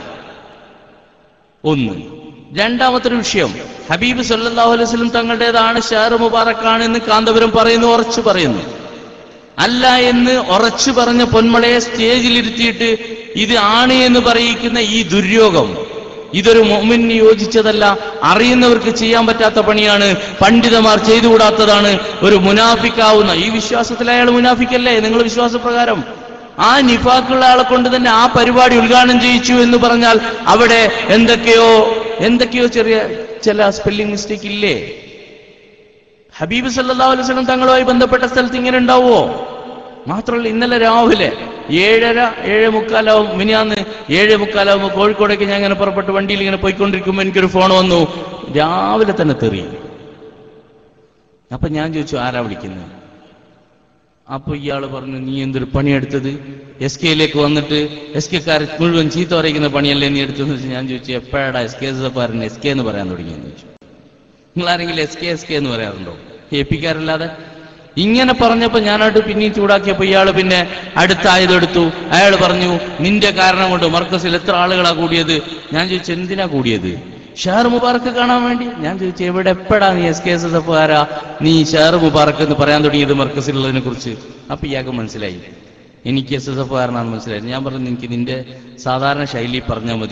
[SPEAKER 2] ഒന്ന് രണ്ടാമത്തെ ഒരു വിഷയം ഹബീബ് സല്ലല്ലാഹു അലൈഹി വസല്ലം തങ്ങളുടേതാണ് ഷാർ മുബാറക്കാണ് എന്ന് കാന്തപുരം പറയുന്നു ഉറച്ചു പറയുന്നു അല്ല എന്ന് ഉറച്ചു പറഞ്ഞ പൊന്മളയെ സ്റ്റേജിലിരുത്തിയിട്ട് ഇത് ആണ് എന്ന് പറയിക്കുന്ന ഈ ദുര്യോഗം ഇതൊരു മൊമിന് യോജിച്ചതല്ല അറിയുന്നവർക്ക് ചെയ്യാൻ പറ്റാത്ത പണിയാണ് പണ്ഡിതന്മാർ ചെയ്തുകൂടാത്തതാണ് ഒരു മുനാഫിക്കാവുന്ന ഈ വിശ്വാസത്തിൽ അയാൾ മുനാഫിക്കല്ലേ നിങ്ങൾ വിശ്വാസപ്രകാരം ആ നിഫാക്കുള്ള ആളെ കൊണ്ട് തന്നെ ആ പരിപാടി ഉദ്ഘാടനം ചെയ്യിച്ചു എന്ന് പറഞ്ഞാൽ അവിടെ എന്തൊക്കെയോ എന്തൊക്കെയോ ചെറിയ ചില സ്പെല്ലിംഗ് മിസ്റ്റേക്ക് ഇല്ലേ ഹബീബ് സല്ലല്ലാഹു അലൈഹി വസല്ലം തങ്ങളുമായി ബന്ധപ്പെട്ട സ്ഥലത്ത് ഇങ്ങനെ ഉണ്ടാവുമോ മാത്രമല്ല ഇന്നലെ രാവിലെ ഏഴര ഏഴ് മുക്കാലാവും മിനിയാന്ന് ഏഴ് മുക്കാലാവുമ്പോൾ കോഴിക്കോടേക്ക് ഞാൻ ഇങ്ങനെ പുറപ്പെട്ട് വണ്ടിയിൽ ഇങ്ങനെ പോയിക്കൊണ്ടിരിക്കുമ്പോൾ എനിക്കൊരു ഫോൺ വന്നു രാവിലെ തന്നെ തെറി അപ്പൊ ഞാൻ ചോദിച്ചു ആരാ വിളിക്കുന്നത് അപ്പൊ ഇയാള് പറഞ്ഞു നീ എന്തൊരു പണിയെടുത്തത് എസ് കെയിലേക്ക് വന്നിട്ട് എസ് കെക്കാർ മുഴുവൻ ചീത്ത പറയിക്കുന്ന പണിയല്ലേ നീ എടുത്തെന്ന് വെച്ച് ഞാൻ ചോദിച്ചു എപ്പോഴാടാ S K S F S K എന്ന് പറയാൻ തുടങ്ങിയെന്ന് ചോദിച്ചു നിങ്ങൾ ആരെങ്കിലും എസ് കെ എസ് കെ എന്ന് പറയാറുണ്ടോ എ പിക്കാരല്ലാതെ ഇങ്ങനെ പറഞ്ഞപ്പോ ഞാനായിട്ട് പിന്നെയും ചൂടാക്കിയപ്പോ ഇയാള് പിന്നെ അടുത്ത ആയതെടുത്തു അയാൾ പറഞ്ഞു നിന്റെ കാരണം കൊണ്ട് മർക്കസിൽ എത്ര ആളുകളാ കൂടിയത് ഞാൻ ചോദിച്ചു എന്തിനാ കൂടിയത് ഷാർ മുബാറക്ക് കാണാൻ വേണ്ടി ഞാൻ ചോദിച്ചു എവിടെ എപ്പോഴാ നീ S K S S F ആരാ നീ ഷാർ മുബാറക്ക് എന്ന് പറയാൻ തുടങ്ങിയത് മർക്കസിലുള്ളതിനെ കുറിച്ച് അപ്പൊ ഇയാൾക്ക് മനസ്സിലായി എനിക്ക് എസ് എസ് എഫ് കാരനാണെന്ന് മനസ്സിലായി ഞാൻ പറഞ്ഞു എനിക്ക് നിന്റെ സാധാരണ ശൈലി പറഞ്ഞാൽ മതി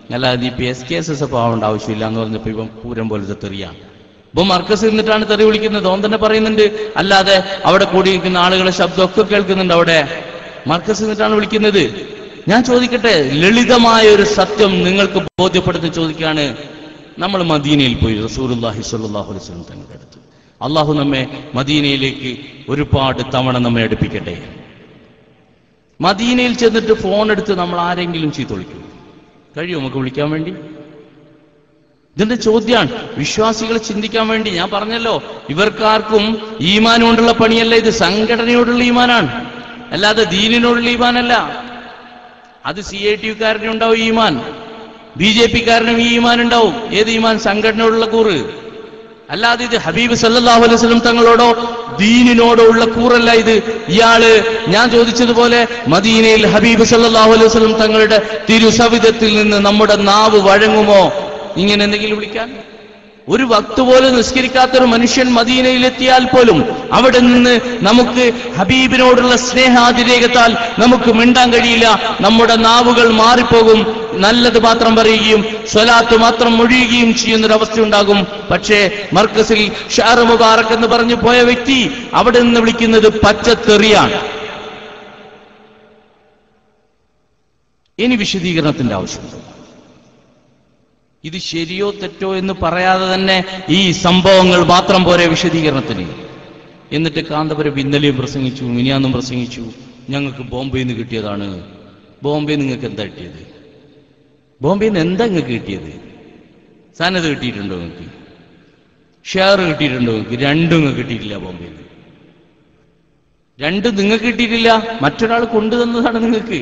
[SPEAKER 2] അല്ലാതെ ഇപ്പൊ S K S S F ആവേണ്ട ആവശ്യമില്ല എന്ന് പറഞ്ഞപ്പോ ഇവൻ പൂരം പോലത്തെ തെറിയാണ് ഇപ്പൊ മർക്കസ് നിന്നിട്ടാണ് തെറി വിളിക്കുന്നത് ഓൻ തന്നെ പറയുന്നുണ്ട് അല്ലാതെ അവിടെ കൂടി നിൽക്കുന്ന ആളുകളെ ശബ്ദമൊക്കെ കേൾക്കുന്നുണ്ട് അവിടെ മർക്കസ് നിന്നിട്ടാണ് വിളിക്കുന്നത് ഞാൻ ചോദിക്കട്ടെ ലളിതമായ ഒരു സത്യം നിങ്ങൾക്ക് ബോധ്യപ്പെടുത്തി ചോദിക്കാണ് നമ്മൾ മദീനയിൽ പോയി റസൂലുള്ളാഹി സ്വല്ലല്ലാഹു അലൈഹി വസല്ലം തങ്ങളുടെ അടുത്ത് അള്ളാഹു നമ്മെ മദീനയിലേക്ക് ഒരുപാട് തവണ നമ്മെ അടുപ്പിക്കട്ടെ മദീനയിൽ ചെന്നിട്ട് ഫോൺ എടുത്ത് നമ്മൾ ആരെങ്കിലും ചീത്ത വിളിക്കും കഴിയുമോ നമുക്ക് വിളിക്കാൻ വേണ്ടി ഇതിന്റെ ചോദ്യമാണ് വിശ്വാസികൾ ചിന്തിക്കാൻ വേണ്ടി ഞാൻ പറഞ്ഞല്ലോ ഇവർക്കാർക്കും ഈമാൻ കൊണ്ടുള്ള പണിയല്ല ഇത് സംഘടനയോടുള്ള ഈമാനാണ് അല്ലാതെ ദീനിനോടുള്ള ഈമാനല്ല അത് സി ഐ ടി യുക്കാരനും ഉണ്ടാവും ഈമാൻ ബി ജെ പിക്കാരനും ഈ ഈമാൻ ഉണ്ടാവും ഏത് ഈമാൻ സംഘടനയോടുള്ള കൂറ് അല്ലാതെ ഇത് ഹബീബ് സല്ലല്ലാഹു അലൈഹി വസല്ലം തങ്ങളോടോ ദീനിനോടോ ഉള്ള കൂറല്ല ഇത് ഇയാള് ഞാൻ ചോദിച്ചതുപോലെ മദീനയിൽ ഹബീബ് സല്ലല്ലാഹു അലൈഹി വസല്ലം തങ്ങളുടെ തിരുസവിധത്തിൽ നിന്ന് നമ്മുടെ നാവ് വഴങ്ങുമോ ഇങ്ങനെ എന്തെങ്കിലും വിളിക്കാൻ ഒരു വക്ത് പോലും നിസ്കരിക്കാത്ത ഒരു മനുഷ്യൻ മദീനയിലെത്തിയാൽ പോലും അവിടെ നിന്ന് നമുക്ക് ഹബീബിനോടുള്ള സ്നേഹാതിരേകത്താൽ നമുക്ക് മിണ്ടാൻ കഴിയില്ല നമ്മുടെ നാവുകൾ മാറിപ്പോകും നല്ലത് മാത്രം പറയുകയും സ്വലാത്ത് മാത്രം മൊഴിയുകയും ചെയ്യുന്നൊരവസ്ഥ ഉണ്ടാകും പക്ഷേ മർക്കസിൽ ഷാർ മുബാറക് എന്ന് പറഞ്ഞു പോയ വ്യക്തി അവിടെ നിന്ന് വിളിക്കുന്നത് പച്ചത്തെറിയാണ് ഇനി വിശദീകരണത്തിന്റെ ആവശ്യമുണ്ട് ഇത് ശരിയോ തെറ്റോ എന്ന് പറയാതെ തന്നെ ഈ സംഭവങ്ങൾ മാത്രം പോരെ വിശദീകരണത്തിന് എന്നിട്ട് കാന്തപുരം ഇന്നലെയും പ്രസംഗിച്ചു മിനിയാന്നും പ്രസംഗിച്ചു ഞങ്ങൾക്ക് ബോംബെയിൽ നിന്ന് കിട്ടിയതാണ് ബോംബെ നിങ്ങൾക്ക് എന്താ കിട്ടിയത് ബോംബെയിൽ നിന്ന് എന്താ നിങ്ങൾക്ക് കിട്ടിയത് സന്നദ്ധ കിട്ടിയിട്ടുണ്ടോ നിങ്ങൾക്ക് ഷെയർ കിട്ടിയിട്ടുണ്ടോ നിങ്ങൾക്ക് രണ്ടും നിങ്ങൾക്ക് കിട്ടിയിട്ടില്ല ബോംബെയിൽ നിന്ന് രണ്ടും നിങ്ങൾക്ക് കിട്ടിയിട്ടില്ല മറ്റൊരാൾ കൊണ്ടുതന്നതാണ് നിങ്ങൾക്ക്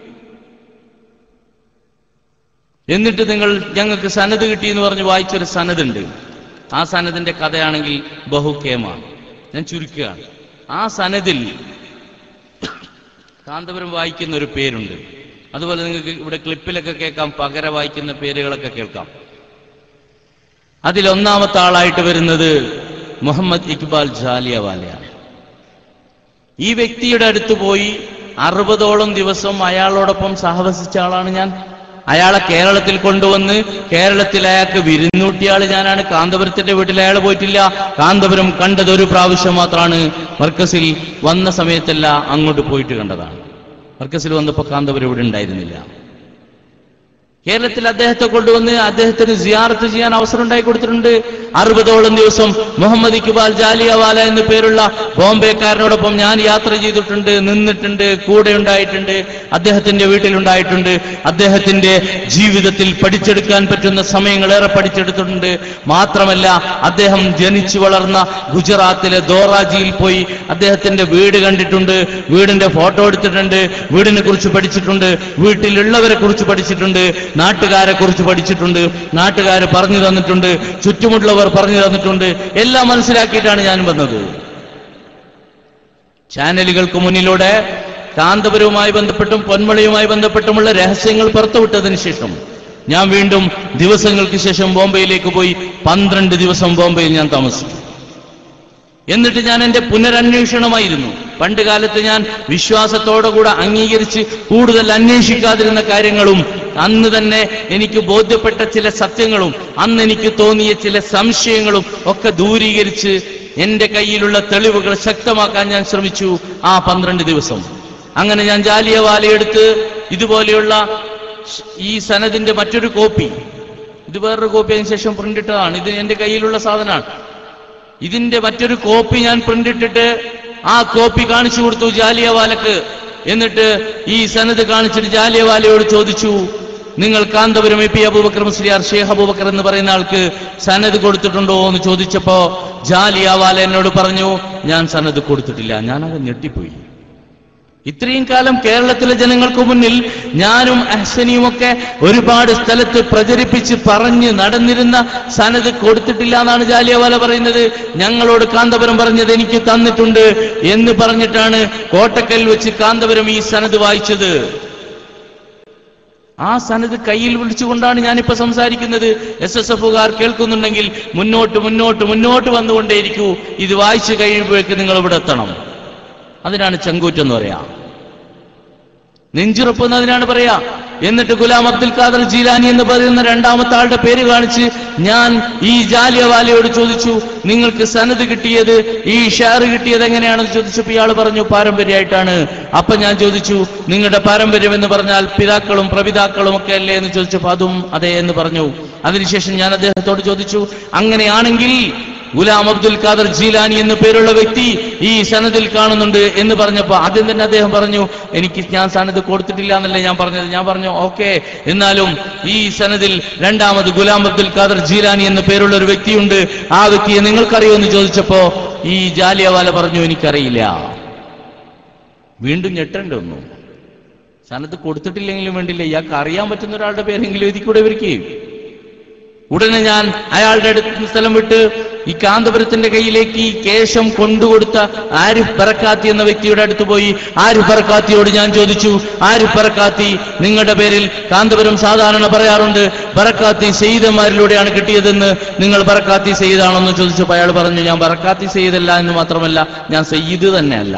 [SPEAKER 2] എന്നിട്ട് നിങ്ങൾ ഞങ്ങൾക്ക് സനത് കിട്ടി എന്ന് പറഞ്ഞ് വായിച്ചൊരു സനതുണ്ട് ആ സനദിന്റെ കഥയാണെങ്കിൽ ബഹുക്കേമാണ് ഞാൻ ചുരുക്കുകയാണ് ആ സനദിൽ കാന്തപുരം വായിക്കുന്ന ഒരു പേരുണ്ട് അതുപോലെ നിങ്ങൾക്ക് ഇവിടെ ക്ലിപ്പിലൊക്കെ കേൾക്കാം പകര വായിക്കുന്ന പേരുകളൊക്കെ കേൾക്കാം അതിൽ ഒന്നാമത്തെ ആളായിട്ട് വരുന്നത് മുഹമ്മദ് ഇക്ബാൽ ജാലിയവാലയാണ് ഈ വ്യക്തിയുടെ അടുത്ത് പോയി അറുപതോളം ദിവസം അയാളോടൊപ്പം സഹവസിച്ച ആളാണ് ഞാൻ അയാളെ കേരളത്തിൽ കൊണ്ടുവന്ന് കേരളത്തിൽ അയാൾക്ക് വിരുന്നൂട്ടിയ ആള് ഞാനാണ് കാന്തപുരത്തിന്റെ വീട്ടിൽ അയാൾ പോയിട്ടില്ല കാന്തപുരം കണ്ടത് ഒരു പ്രാവശ്യം മാത്രമാണ് മർക്കസിൽ വന്ന സമയത്തല്ല അങ്ങോട്ട് പോയിട്ട് കണ്ടതാണ് മർക്കസിൽ വന്നപ്പോൾ കാന്തപുരം ഇവിടെ ഉണ്ടായിരുന്നില്ല കേരളത്തിൽ അദ്ദേഹത്തെ കൊണ്ടുവന്ന് അദ്ദേഹത്തിന് സിയാറത്ത് ചെയ്യാൻ അവസരം ഉണ്ടായി കൊടുത്തിട്ടുണ്ട് അറുപതോളം ദിവസം മുഹമ്മദ് ഇക്ബാൽ ജാലിയവാല എന്ന പേരുള്ള ബോംബെക്കാരനോടൊപ്പം ഞാൻ യാത്ര ചെയ്തിട്ടുണ്ട് നിന്നിട്ടുണ്ട് കൂടെ ഉണ്ടായിട്ടുണ്ട് അദ്ദേഹത്തിന്റെ വീട്ടിലുണ്ടായിട്ടുണ്ട് അദ്ദേഹത്തിന്റെ ജീവിതത്തിൽ പഠിച്ചെടുക്കാൻ പറ്റുന്ന സമയങ്ങളേറെ പഠിച്ചെടുത്തിട്ടുണ്ട് മാത്രമല്ല അദ്ദേഹം ജനിച്ചു വളർന്ന ഗുജറാത്തിലെ ദോറാജിയിൽ പോയി അദ്ദേഹത്തിന്റെ വീട് കണ്ടിട്ടുണ്ട് വീടിന്റെ ഫോട്ടോ എടുത്തിട്ടുണ്ട് വീടിനെ കുറിച്ച് പഠിച്ചിട്ടുണ്ട് വീട്ടിലുള്ളവരെ കുറിച്ച് പഠിച്ചിട്ടുണ്ട് നാട്ടുകാരെ കുറിച്ച് പഠിച്ചിട്ടുണ്ട് നാട്ടുകാർ പറഞ്ഞു തന്നിട്ടുണ്ട് ചുറ്റുമുള്ളവർ പറഞ്ഞു തന്നിട്ടുണ്ട് എല്ലാം മനസ്സിലാക്കിയിട്ടാണ് ഞാൻ വന്നത് ചാനലുകൾക്ക് മുന്നിലൂടെ കാന്തപുരവുമായി ബന്ധപ്പെട്ടും പൊന്മളയുമായി ബന്ധപ്പെട്ടുമുള്ള രഹസ്യങ്ങൾ പുറത്തുവിട്ടതിന് ശേഷം ഞാൻ വീണ്ടും ദിവസങ്ങൾക്ക് ശേഷം ബോംബെയിലേക്ക് പോയി പന്ത്രണ്ട് ദിവസം ബോംബെയിൽ ഞാൻ താമസിച്ചു എന്നിട്ട് ഞാൻ എന്റെ പുനരന്വേഷണമായിരുന്നു പണ്ട് കാലത്ത് ഞാൻ വിശ്വാസത്തോടെ കൂടെ അംഗീകരിച്ച് കൂടുതൽ അന്വേഷിക്കാതിരുന്ന കാര്യങ്ങളും അന്ന് തന്നെ എനിക്ക് ബോധ്യപ്പെട്ട ചില സത്യങ്ങളും അന്ന് എനിക്ക് തോന്നിയ ചില സംശയങ്ങളും ഒക്കെ ദൂരീകരിച്ച് എന്റെ കയ്യിലുള്ള തെളിവുകൾ ശക്തമാക്കാൻ ഞാൻ ശ്രമിച്ചു ആ പന്ത്രണ്ട് ദിവസം അങ്ങനെ ഞാൻ ജാലിയവാലയെടുത്ത് ഇതുപോലെയുള്ള ഈ സനദിന്റെ മറ്റൊരു കോപ്പി ഇത് വേറൊരു കോപ്പി അതിന് ശേഷം പ്രിന്റ് ഇട്ടതാണ് ഇത് എന്റെ കയ്യിലുള്ള സാധനമാണ് ഇതിന്റെ മറ്റൊരു കോപ്പി ഞാൻ പ്രിന്റ് ഇട്ടിട്ട് ആ കോപ്പി കാണിച്ചു കൊടുത്തു ജാലിയവാലക്ക് എന്നിട്ട് ഈ സനത് കാണിച്ചിട്ട് ജാലിയവാലയോട് ചോദിച്ചു നിങ്ങൾ കാന്തപുരം എ പി അബൂബക്കർ മുസ്ലിയാർ ഷേഖ് അബൂബക്കർ എന്ന് പറയുന്ന ആൾക്ക് സനത് കൊടുത്തിട്ടുണ്ടോ എന്ന് ചോദിച്ചപ്പോ ജാലിയവാല എന്നോട് പറഞ്ഞു ഞാൻ സനത് കൊടുത്തിട്ടില്ല ഞാനത് ഞെട്ടിപ്പോയി ഇത്രയും കാലം കേരളത്തിലെ ജനങ്ങൾക്ക് മുന്നിൽ ഞാനും അഹ്സനിയും ഒക്കെ ഒരുപാട് സ്ഥലത്ത് പ്രചരിപ്പിച്ച് പറഞ്ഞ് നടന്നിരുന്ന സനത് കൊടുത്തിട്ടില്ല എന്നാണ് ജാലിയവാല പറയുന്നത് ഞങ്ങളോട് കാന്തപുരം പറഞ്ഞത് എനിക്ക് തന്നിട്ടുണ്ട് എന്ന് പറഞ്ഞിട്ടാണ് കോട്ടക്കൽ വെച്ച് കാന്തപുരം ഈ സനത് വായിച്ചത് ആ സനത് കയ്യിൽ വിളിച്ചുകൊണ്ടാണ് ഞാനിപ്പോ സംസാരിക്കുന്നത് എസ് എസ് എഫുകാർ കേൾക്കുന്നുണ്ടെങ്കിൽ മുന്നോട്ട് മുന്നോട്ട് മുന്നോട്ട് വന്നുകൊണ്ടേയിരിക്കൂ ഇത് വായിച്ചു കഴിയുമ്പോഴേക്ക് നിങ്ങൾ ഇവിടെ എത്തണം അതിനാണ് ചങ്കൂറ്റെന്ന് പറയാ നെഞ്ചുറപ്പ് എന്നതിനാണ് പറയാ എന്നിട്ട് ഗുലാം അബ്ദുൽ ഖാദർ ജീലാനി എന്ന് പറയുന്ന രണ്ടാമത്തെ ആളുടെ പേര് കാണിച്ച് ഞാൻ ഈ ജാലിയവാലയോട് ചോദിച്ചു നിങ്ങൾക്ക് സനത് കിട്ടിയത് ഈ ഷെയർ കിട്ടിയത് എങ്ങനെയാണെന്ന് ചോദിച്ചപ്പോൾ ഇയാൾ പറഞ്ഞു പാരമ്പര്യമായിട്ടാണ് അപ്പൊ ഞാൻ ചോദിച്ചു നിങ്ങളുടെ പാരമ്പര്യം എന്ന് പറഞ്ഞാൽ പിതാക്കളും പ്രപിതാക്കളും ഒക്കെ അല്ലേ എന്ന് ചോദിച്ചപ്പോൾ അതും അതെ എന്ന് പറഞ്ഞു അതിനുശേഷം ഞാൻ അദ്ദേഹത്തോട് ചോദിച്ചു അങ്ങനെയാണെങ്കിൽ ഗുലാം അബ്ദുൽ ഖാദർ ജീലാനി എന്ന പേരുള്ള വ്യക്തി ഈ സനദിൽ കാണുന്നുണ്ട് എന്ന് പറഞ്ഞപ്പോ ആദ്യം തന്നെ അദ്ദേഹം പറഞ്ഞു എനിക്ക് ഞാൻ സനത് കൊടുത്തിട്ടില്ല എന്നല്ലേ ഞാൻ പറഞ്ഞത് ഞാൻ പറഞ്ഞു ഓക്കെ എന്നാലും ഈ സനദിൽ രണ്ടാമത് ഗുലാം അബ്ദുൽ ഖാദർ ജീലാനി എന്ന പേരുള്ള ഒരു വ്യക്തിയുണ്ട് ആ വ്യക്തിയെ നിങ്ങൾക്കറിയോ എന്ന് ചോദിച്ചപ്പോ ഈ ജാലിയവാല പറഞ്ഞു എനിക്കറിയില്ല വീണ്ടും ഞെട്ടേണ്ടി വന്നു സനത് കൊടുത്തിട്ടില്ലെങ്കിലും വേണ്ടില്ല ഇയാൾക്ക് അറിയാൻ പറ്റുന്ന ഒരാളുടെ പേരെങ്കിലും എഴുതിക്കൂടെ ഇവർക്ക് ഉടനെ ഞാൻ അയാളുടെ അടുത്ത് സ്ഥലം വിട്ട് ഈ കാന്തപുരത്തിന്റെ കയ്യിലേക്ക് ഈ കേശം കൊണ്ടുകൊടുത്ത ആരിഫ് ബറക്കാത്തി എന്ന വ്യക്തിയുടെ അടുത്ത് പോയി ആരിഫ് ബറക്കാത്തിയോട് ഞാൻ ചോദിച്ചു ആരിഫ് ബറക്കാത്തി നിങ്ങളുടെ പേരിൽ കാന്തപുരം സാധാരണ പറയാറുണ്ട് ബറക്കാത്തി സെയ്തന്മാരിലൂടെയാണ് കിട്ടിയതെന്ന് നിങ്ങൾ ബറക്കാത്തി സെയ്താണെന്ന് ചോദിച്ചപ്പോൾ അയാൾ പറഞ്ഞു ഞാൻ ബറക്കാത്തി സെയ്തല്ല എന്ന് മാത്രമല്ല ഞാൻ സെയ്ത് തന്നെയല്ല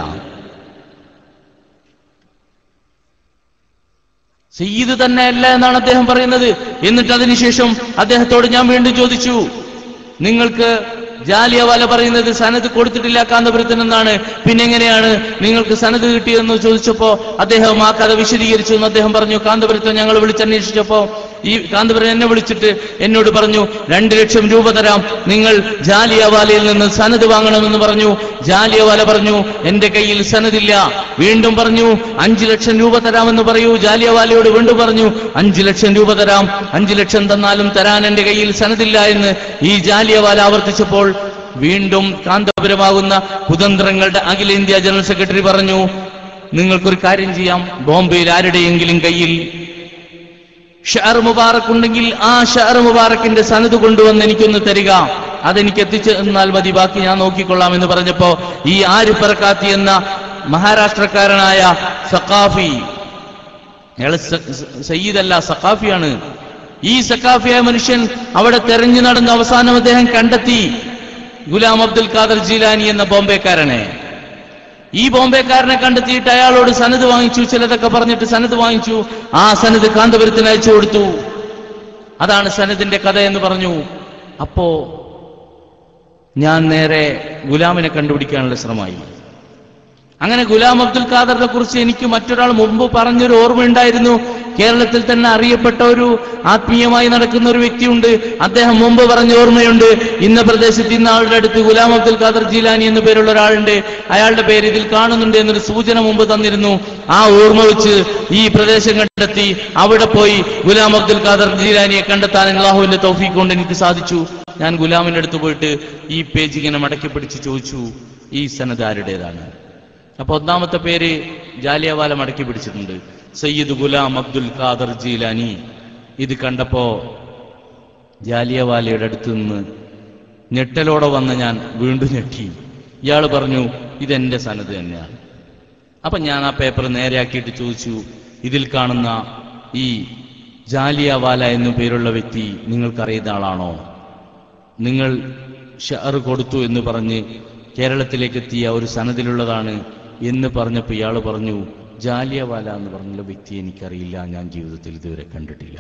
[SPEAKER 2] സയ്യിദ് തന്നെയല്ല എന്നാണ് അദ്ദേഹം പറയുന്നത് എന്നിട്ട് അതിനുശേഷം അദ്ദേഹത്തോട് ഞാൻ വീണ്ടും ചോദിച്ചു നിങ്ങൾക്ക് ജാലിയവാല പറയുന്നത് സനത് കൊടുത്തിട്ടില്ല കാന്തപുരത്തിനെന്നാണ് പിന്നെ എങ്ങനെയാണ് നിങ്ങൾക്ക് സനത് കിട്ടിയതെന്ന് ചോദിച്ചപ്പോ അദ്ദേഹം ആ കഥ വിശദീകരിച്ചു എന്ന് അദ്ദേഹം പറഞ്ഞു കാന്തപുരത്തെ ഞങ്ങൾ വിളിച്ചന്വേഷിച്ചപ്പോ ഈ കാന്തപുരം എന്നെ വിളിച്ചിട്ട് എന്നോട് പറഞ്ഞു രണ്ട് ലക്ഷം രൂപ തരാം നിങ്ങൾ ജാലിയവാലയിൽ നിന്ന് സനത് വാങ്ങണമെന്ന് പറഞ്ഞു ജാലിയവാല പറഞ്ഞു എന്റെ കയ്യിൽ സനതില്ല വീണ്ടും പറഞ്ഞു അഞ്ചു ലക്ഷം രൂപ തരാമെന്ന് പറയൂ ജാലിയവാലയോട് വീണ്ടും പറഞ്ഞു അഞ്ചു ലക്ഷം രൂപ തരാം അഞ്ചു ലക്ഷം തന്നാലും തരാൻ എന്റെ കയ്യിൽ സനതില്ല എന്ന് ഈ ജാലിയവാല ആവർത്തിച്ചപ്പോൾ വീണ്ടും കാന്തപുരമാകുന്ന കുതന്ത്രങ്ങളുടെ അഖിലേന്ത്യാ ജനറൽ സെക്രട്ടറി പറഞ്ഞു നിങ്ങൾക്കൊരു കാര്യം ചെയ്യാം ബോംബെയിൽ ആരുടെയെങ്കിലും കയ്യിൽ ഷഹർ മുബാറക് ഉണ്ടെങ്കിൽ ആ ഷഹർ മുബാറക്കിന്റെ സനത് കൊണ്ടുവന്ന് എനിക്കൊന്ന് തരിക അതെനിക്ക് എത്തിച്ചു തന്നാൽ മതി ബാക്കി ഞാൻ നോക്കിക്കൊള്ളാം എന്ന് പറഞ്ഞപ്പോ ഈ ആരിഫ് ബർക്കാത്തി എന്ന മഹാരാഷ്ട്രക്കാരനായ സഖാഫി അയാൾ സ- സ- സയ്യിദല്ല സഖാഫിയാണ് ഈ സഖാഫിയായ മനുഷ്യൻ അവിടെ തെരഞ്ഞു നടന്ന അവസാനം അദ്ദേഹം കണ്ടെത്തി ഗുലാം അബ്ദുൽ ഖാദർ ജീലാനി എന്ന ബോംബെക്കാരനെ ഈ ബോംബെക്കാരനെ കണ്ടെത്തിയിട്ട് അയാളോട് സനത് വാങ്ങിച്ചു ചിലതൊക്കെ പറഞ്ഞിട്ട് സനത് വാങ്ങിച്ചു ആ സനത് കാന്തപുരത്തിന് അയച്ചു കൊടുത്തു അതാണ് സനദിന്റെ കഥ എന്ന് പറഞ്ഞു അപ്പോ ഞാൻ നേരെ ഗുലാമിനെ കണ്ടുപിടിക്കാനുള്ള ശ്രമമായി അങ്ങനെ ഗുലാം അബ്ദുൽ ഖാദറിനെ കുറിച്ച് എനിക്ക് മറ്റൊരാൾ മുമ്പ് പറഞ്ഞൊരു ഓർമ്മയുണ്ടായിരുന്നു കേരളത്തിൽ തന്നെ അറിയപ്പെട്ട ഒരു ആത്മീയമായി നടക്കുന്ന ഒരു വ്യക്തിയുണ്ട് അദ്ദേഹം മുമ്പ് പറഞ്ഞ ഓർമ്മയുണ്ട് ഇന്ന പ്രദേശത്ത് ഇന്ന ആളുടെ അടുത്ത് ഗുലാം അബ്ദുൽ ഖാദർ ജീലാനി എന്ന പേരുള്ള ഒരാളുണ്ട് അയാളുടെ പേര് ഇതിൽ കാണുന്നുണ്ട് എന്നൊരു സൂചന മുമ്പ് തന്നിരുന്നു ആ ഓർമ്മ വെച്ച് ഈ പ്രദേശം കണ്ടെത്തി അവിടെ പോയി ഗുലാം അബ്ദുൽ ഖാദർ ജീലാനിയെ കണ്ടെത്താൻ അള്ളാഹുവിന്റെ തൗഫീഖ് കൊണ്ട് എനിക്ക് സാധിച്ചു ഞാൻ ഗുലാമിന്റെ അടുത്ത് പോയിട്ട് ഈ പേജ് ഇങ്ങനെ മടക്കി പിടിച്ച് ചോദിച്ചു ഈ സനത് ആരുടേതാണ് അപ്പൊ ഒന്നാമത്തെ പേര് ജാലിയവാല മടക്കി പിടിച്ചിട്ടുണ്ട് സയ്യിദ് ഗുലാം അബ്ദുൽ ഖാദർ ജീലാനി ഇത് കണ്ടപ്പോ ജാലിയവാലയുടെ അടുത്ത് നിന്ന് ഞെട്ടലോടെ വന്ന് ഞാൻ വീണ്ടും ഞെട്ടി ഇയാൾ പറഞ്ഞു ഇതെന്റെ സനത് തന്നെയാണ് അപ്പൊ ഞാൻ ആ പേപ്പർ നേരെയാക്കിയിട്ട് ചോദിച്ചു ഇതിൽ കാണുന്ന ഈ ജാലിയവാല എന്നു പേരുള്ള വ്യക്തി നിങ്ങൾക്കറിയുന്ന ആളാണോ നിങ്ങൾ ഷെയർ കൊടുത്തു എന്ന് പറഞ്ഞ് കേരളത്തിലേക്ക് എത്തിയ ഒരു സനദിലുള്ളതാണ് എന്ന് പറഞ്ഞപ്പോൾ ഇയാൾ പറഞ്ഞു ജാലിയവാല എന്ന് പറഞ്ഞുള്ള വ്യക്തി എനിക്കറിയില്ല ഞാൻ ജീവിതത്തിൽ ഇതുവരെ കണ്ടിട്ടില്ല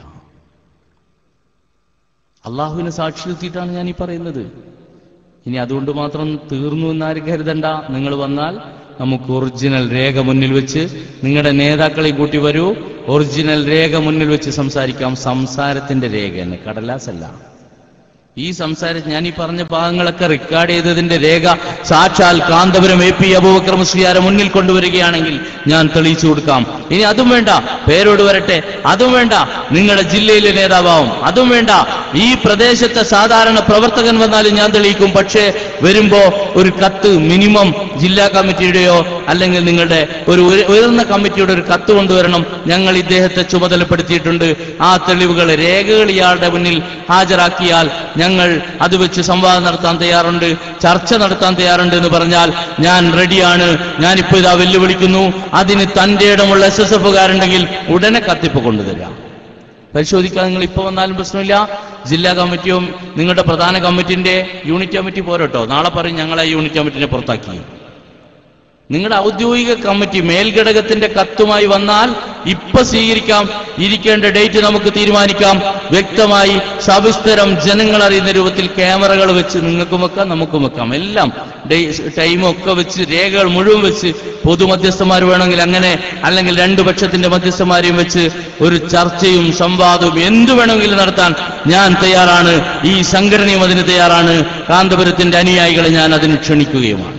[SPEAKER 2] അള്ളാഹുവിനെ സാക്ഷി നിർത്തിയിട്ടാണ് ഞാൻ ഈ പറയുന്നത് ഇനി അതുകൊണ്ട് മാത്രം തീർന്നു എന്നാരും കരുതണ്ട നിങ്ങൾ വന്നാൽ നമുക്ക് ഒറിജിനൽ രേഖ മുന്നിൽ വെച്ച് നിങ്ങളുടെ നേതാക്കളെ കൂട്ടി വരൂ ഒറിജിനൽ രേഖ മുന്നിൽ വെച്ച് സംസാരിക്കാം സംസാരത്തിന്റെ രേഖ തന്നെ കടലാസല്ല ഈ സംസാരം ഞാൻ ഈ പറഞ്ഞ ഭാഗങ്ങളൊക്കെ റെക്കോർഡ് ചെയ്തതിന്റെ രേഖ സാക്ഷാൽ കാന്തപുരം എ പി അബൂബക്കർ മുസ്ലിയാരെ മുന്നിൽ കൊണ്ടുവരികയാണെങ്കിൽ ഞാൻ തെളിയിച്ചു കൊടുക്കാം ഇനി അതും വേണ്ട പേരോട് വരട്ടെ അതും വേണ്ട നിങ്ങളുടെ ജില്ലയിലെ നേതാവാവും അതും വേണ്ട ഈ പ്രദേശത്തെ സാധാരണ പ്രവർത്തകൻ വന്നാലും ഞാൻ തെളിയിക്കും പക്ഷേ വരുമ്പോ ഒരു കത്ത് മിനിമം ജില്ലാ കമ്മിറ്റിയുടെയോ അല്ലെങ്കിൽ നിങ്ങളുടെ ഒരു ഉയ- ഉയർന്ന കമ്മിറ്റിയുടെ ഒരു കത്ത് കൊണ്ടുവരണം ഞങ്ങൾ ഇദ്ദേഹത്തെ ചുമതലപ്പെടുത്തിയിട്ടുണ്ട് ആ തെളിവുകൾ രേഖകൾ ഇയാളുടെ മുന്നിൽ ഹാജരാക്കിയാൽ ഞങ്ങൾ അത് വെച്ച് സംവാദം നടത്താൻ തയ്യാറുണ്ട് ചർച്ച നടത്താൻ തയ്യാറുണ്ട് എന്ന് പറഞ്ഞാൽ ഞാൻ റെഡിയാണ് ഞാനിപ്പോ ഇതാ വെല്ലുവിളിക്കുന്നു അതിന് തന്റെ ഇടമുള്ള എസ് എസ് എഫുകാരുണ്ടെങ്കിൽ ഉടനെ കത്തിപ്പ് കൊണ്ടുതരാം പരിശോധിക്കാൻ നിങ്ങൾ ഇപ്പൊ വന്നാലും പ്രശ്നമില്ല ജില്ലാ കമ്മിറ്റിയോ നിങ്ങളുടെ പ്രധാന കമ്മിറ്റിന്റെ യൂണിറ്റ് കമ്മിറ്റി പോരട്ടോ നാളെ പറയും ഞങ്ങളെ യൂണിറ്റ് കമ്മിറ്റിനെ പുറത്താക്കി നിങ്ങളുടെ ഔദ്യോഗിക കമ്മിറ്റി മേൽഘടകത്തിന്റെ കത്തുമായി വന്നാൽ ഇപ്പൊ സ്വീകരിക്കാം ഇരിക്കേണ്ട ഡേറ്റ് നമുക്ക് തീരുമാനിക്കാം വ്യക്തമായി സവിസ്തരം ജനങ്ങൾ അറിയുന്ന രൂപത്തിൽ ക്യാമറകൾ വെച്ച് നിങ്ങൾക്കും വെക്കാം നമുക്കും വെക്കാം എല്ലാം ടൈമും ഒക്കെ വെച്ച് രേഖകൾ മുഴുവൻ വെച്ച് പൊതുമധ്യസ്ഥന്മാർ വേണമെങ്കിൽ അങ്ങനെ അല്ലെങ്കിൽ രണ്ടു പക്ഷത്തിന്റെ മധ്യസ്ഥന്മാരെയും വെച്ച് ഒരു ചർച്ചയും സംവാദവും എന്തു വേണമെങ്കിലും നടത്താൻ ഞാൻ തയ്യാറാണ് ഈ സംഘടനയും അതിന് തയ്യാറാണ് കാന്തപുരത്തിന്റെ അനുയായികളെ ഞാൻ അതിന് ക്ഷണിക്കുകയുമാണ്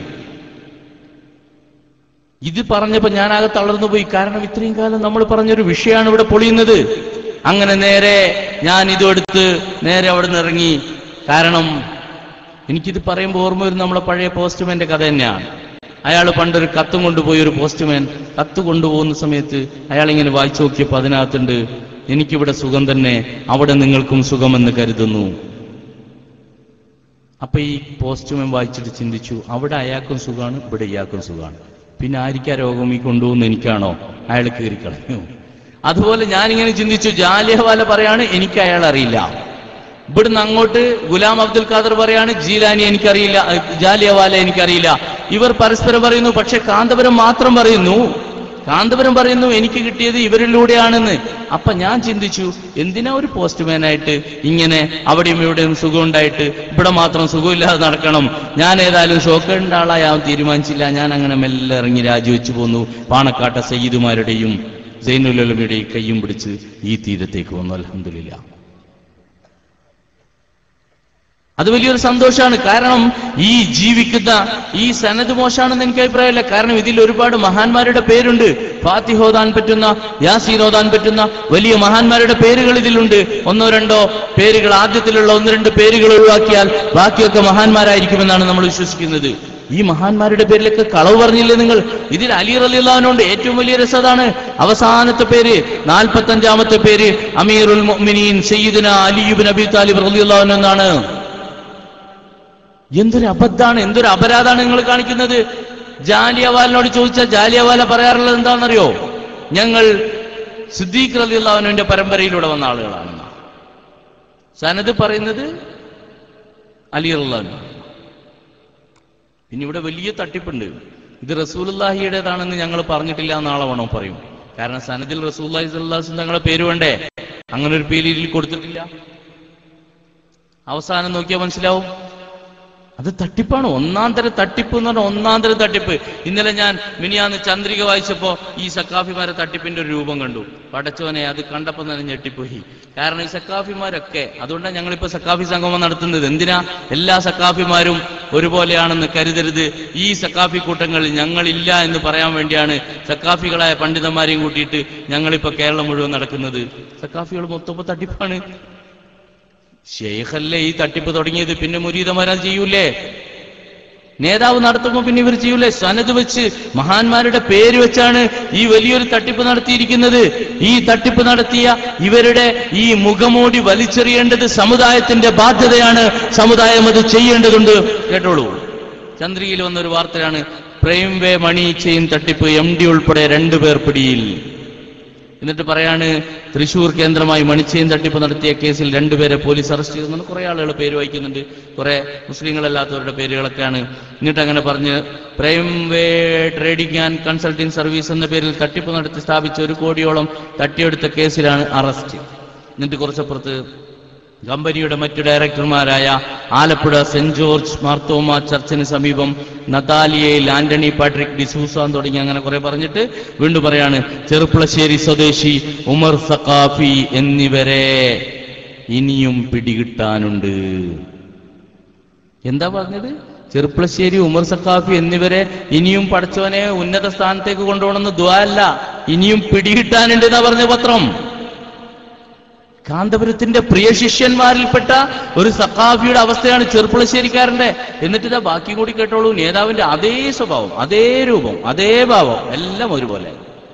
[SPEAKER 2] ഇത് പറഞ്ഞപ്പോ ഞാനാകെ തളർന്നു പോയി കാരണം ഇത്രയും കാലം നമ്മൾ പറഞ്ഞൊരു വിഷയമാണ് ഇവിടെ പൊളിയുന്നത് അങ്ങനെ നേരെ ഞാൻ ഇതും എടുത്ത് നേരെ അവിടെ നിന്ന് ഇറങ്ങി കാരണം എനിക്കിത് പറയുമ്പോൾ ഓർമ്മ വരും നമ്മളെ പഴയ പോസ്റ്റ്മാന്റെ കഥ തന്നെയാണ് അയാൾ പണ്ടൊരു കത്തും കൊണ്ടുപോയി ഒരു പോസ്റ്റ്മാൻ കത്ത് കൊണ്ടുപോകുന്ന സമയത്ത് അയാൾ ഇങ്ങനെ വായിച്ചു നോക്കിയപ്പോൾ അതിനകത്തുണ്ട് എനിക്കിവിടെ സുഖം തന്നെ അവിടെ നിങ്ങൾക്കും സുഖമെന്ന് കരുതുന്നു അപ്പൊ ഈ പോസ്റ്റ്മാൻ വായിച്ചിട്ട് ചിന്തിച്ചു അവിടെ അയാൾക്കും സുഖമാണ് ഇവിടെ ഇയാൾക്കും സുഖമാണ് പിന്നെ ആയിരിക്കാ രോഗം ഈ കൊണ്ടുപോകുന്ന എനിക്കാണോ അയാൾ കീറിക്കളഞ്ഞു അതുപോലെ ഞാനിങ്ങനെ ചിന്തിച്ചു ജാലിയവാല പറയാണ് എനിക്ക് അയാൾ അറിയില്ല ഇവിടുന്ന് അങ്ങോട്ട് ഗുലാം അബ്ദുൽ ഖാദർ പറയാണ് ജീലാനി എനിക്കറിയില്ല അഹ് ജാലിയവാല എനിക്കറിയില്ല ഇവർ പരസ്പരം പറയുന്നു പക്ഷെ കാന്തപുരം മാത്രം പറയുന്നു കാന്തപുരം പറയുന്നു എനിക്ക് കിട്ടിയത് ഇവരിലൂടെയാണെന്ന് അപ്പൊ ഞാൻ ചിന്തിച്ചു എന്തിനാ ഒരു പോസ്റ്റ്മാനായിട്ട് ഇങ്ങനെ അവിടെയും ഇവിടെയും സുഖമുണ്ടായിട്ട് ഇവിടെ മാത്രം സുഖമില്ലാതെ നടക്കണം ഞാൻ ഏതായാലും ഷോക്കേണ്ട ആളായാൻ തീരുമാനിച്ചില്ല ഞാൻ അങ്ങനെ മെല്ലെ ഇറങ്ങി രാജിവെച്ചു പോന്നു പാണക്കാട്ട സയ്യിദുമാരുടെയും സൈനുലമയുടെയും കയ്യും പിടിച്ച് ഈ തീരത്തേക്ക് വന്നു അലഹമില്ല അത് വലിയൊരു സന്തോഷമാണ് കാരണം ഈ ജീവിക്കുന്ന ഈ സനത് മോശമാണെന്ന് എനിക്ക് അഭിപ്രായമില്ല കാരണം ഇതിൽ ഒരുപാട് മഹാന്മാരുടെ പേരുണ്ട് ഫാത്തിഹ ഓതാൻ പറ്റുന്ന യാസീൻ ഓതാൻ പറ്റുന്ന വലിയ മഹാന്മാരുടെ പേരുകൾ ഇതിലുണ്ട് ഒന്നോ രണ്ടോ പേരുകൾ ആദ്യത്തിലുള്ള ഒന്ന് രണ്ട് പേരുകൾ ഒഴിവാക്കിയാൽ ബാക്കിയൊക്കെ മഹാന്മാരായിരിക്കുമെന്നാണ് നമ്മൾ വിശ്വസിക്കുന്നത് ഈ മഹാന്മാരുടെ പേരിലൊക്കെ കളവ് പറഞ്ഞില്ലേ നിങ്ങൾ ഇതിൽ അലി റലിയുള്ളവനുണ്ട് ഏറ്റവും വലിയ രസതാണ് അവസാനത്തെ പേര് നാൽപ്പത്തഞ്ചാമത്തെ പേര് അമീറുൽ മുഅ്മിനീൻ സയ്യിദുന അലിയുബിൻ അബി താലിബ് റലിയുള്ളവൻ എന്നാണ് എന്തൊരു അബദ്ധാണ് എന്തൊരു അപരാധാണ് നിങ്ങൾ കാണിക്കുന്നത് ജാലിയവാലിനോട് ചോദിച്ചാൽ ജാലിയവാല പറയാറുള്ളത് എന്താണെന്നറിയോ ഞങ്ങൾ സിദ്ദീഖ് റലിയുള്ളവനുവിന്റെ പരമ്പരയിലൂടെ വന്ന ആളുകളാണെന്ന സനത് പറയുന്നത് അലി റല്ലാൻ പിന്നെ ഇവിടെ വലിയ തട്ടിപ്പുണ്ട് ഇത് റസൂലുല്ലാഹിയുടേതാണെന്ന് ഞങ്ങൾ പറഞ്ഞിട്ടില്ല എന്നാളെ വേണോ പറയും കാരണം സനദിൽ റസൂല്ലാഹി സ്വല്ലാസ് തങ്ങളെ പേര് വേണ്ടേ അങ്ങനെ ഒരു പേര് ഇതിൽ കൊടുത്തിട്ടില്ല അവസാനം നോക്കിയാൽ മനസ്സിലാവും അത് തട്ടിപ്പാണ് ഒന്നാം തരം തട്ടിപ്പ് എന്ന് പറഞ്ഞാൽ ഒന്നാം തരം തട്ടിപ്പ് ഇന്നലെ ഞാൻ മിനിയാന്ന് ചന്ദ്രിക വായിച്ചപ്പോ ഈ സക്കാഫിമാരെ തട്ടിപ്പിന്റെ ഒരു രൂപം കണ്ടു പടച്ചോനെ അത് കണ്ടപ്പോൾ തന്നെ ഞെട്ടിപ്പോയി കാരണം ഈ സക്കാഫിമാരൊക്കെ അതുകൊണ്ടാണ് ഞങ്ങളിപ്പോ സക്കാഫി സംഗമം നടത്തുന്നത് എന്തിനാ എല്ലാ സക്കാഫിമാരും ഒരുപോലെയാണെന്ന് കരുതരുത് ഈ സക്കാഫി കൂട്ടങ്ങൾ ഞങ്ങളില്ല എന്ന് പറയാൻ വേണ്ടിയാണ് സക്കാഫികളായ പണ്ഡിതന്മാരെയും കൂട്ടിയിട്ട് ഞങ്ങളിപ്പോ കേരളം മുഴുവൻ നടക്കുന്നത് സക്കാഫികൾ മൊത്തം ഇപ്പൊ തട്ടിപ്പാണ് ഷെയ്ഖല്ലേ ഈ തട്ടിപ്പ് തുടങ്ങിയത് പിന്നെ മുരീതമാരാ ചെയ്യൂലേ നേതാവ് നടത്തുമ്പോൾ പിന്നെ ഇവർ ചെയ്യൂലേ സനത് വെച്ച് മഹാന്മാരുടെ പേര് വെച്ചാണ് ഈ വലിയൊരു തട്ടിപ്പ് നടത്തിയിരിക്കുന്നത് ഈ തട്ടിപ്പ് നടത്തിയ ഇവരുടെ ഈ മുഖമൂടി വലിച്ചെറിയേണ്ടത് സമുദായത്തിന്റെ ബാധ്യതയാണ് സമുദായം അത് ചെയ്യേണ്ടതുണ്ട് കേട്ടോളൂ ചന്ദ്രികയിൽ വന്നൊരു വാർത്തയാണ് പ്രേംവേ മണി ചെയിൻ തട്ടിപ്പ് എം ഡി ഉൾപ്പെടെ രണ്ടുപേർ പിടിയിൽ എന്നിട്ട് പറയാണ് തൃശൂർ കേന്ദ്രമായി മണിച്ചയും തട്ടിപ്പ് നടത്തിയ കേസിൽ രണ്ടുപേരെ പോലീസ് അറസ്റ്റ് ചെയ്തെന്നാണ് കുറെ ആളുകൾ പേര് വായിക്കുന്നുണ്ട് കുറെ മുസ്ലിങ്ങളല്ലാത്തവരുടെ പേരുകളൊക്കെയാണ് എന്നിട്ട് അങ്ങനെ പറഞ്ഞ് prime way trading and consulting service എന്ന പേരിൽ തട്ടിപ്പ് നടത്തി സ്ഥാപിച്ച ഒരു കോടിയോളം തട്ടിയെടുത്ത കേസിലാണ് അറസ്റ്റ് എന്നിട്ട് കുറച്ചപ്പുറത്ത് കമ്പനിയുടെ മറ്റു ഡയറക്ടർമാരായ ആലപ്പുഴ സെന്റ് ജോർജ് മാർത്തോമ ചർച്ചിന് സമീപം നതാലിയയിൽ ആന്റണി പാട്രിക് ഡിസൂസ തുടങ്ങി അങ്ങനെ കുറെ പറഞ്ഞിട്ട് വീണ്ടും പറയാണ് ചെറുപ്പളശ്ശേരി സ്വദേശി ഉമർ സഖാഫി എന്നിവരെ ഇനിയും പിടികിട്ടാനുണ്ട് എന്താ പറഞ്ഞത് ചെറുപ്പളശ്ശേരി ഉമർ സഖാഫി എന്നിവരെ ഇനിയും പഠിച്ചവനെ ഉന്നത സ്ഥാനത്തേക്ക് കൊണ്ടുപോകണമെന്ന് ദ്വാ അല്ല ഇനിയും പിടികിട്ടാനുണ്ട് എന്നാ പറഞ്ഞ പത്രം കാന്തപുരത്തിന്റെ പ്രിയ ശിഷ്യന്മാരിൽപ്പെട്ട ഒരു സഖാഫിയുടെ അവസ്ഥയാണ് ചെറുപ്പുളശ്ശേരിക്കാരന്റെ എന്നിട്ട് ഇതാ ബാക്കി കൂടി കേട്ടോളൂ നേതാവിന്റെ അതേ സ്വഭാവം അതേ രൂപം അതേ ഭാവം എല്ലാം ഒരുപോലെ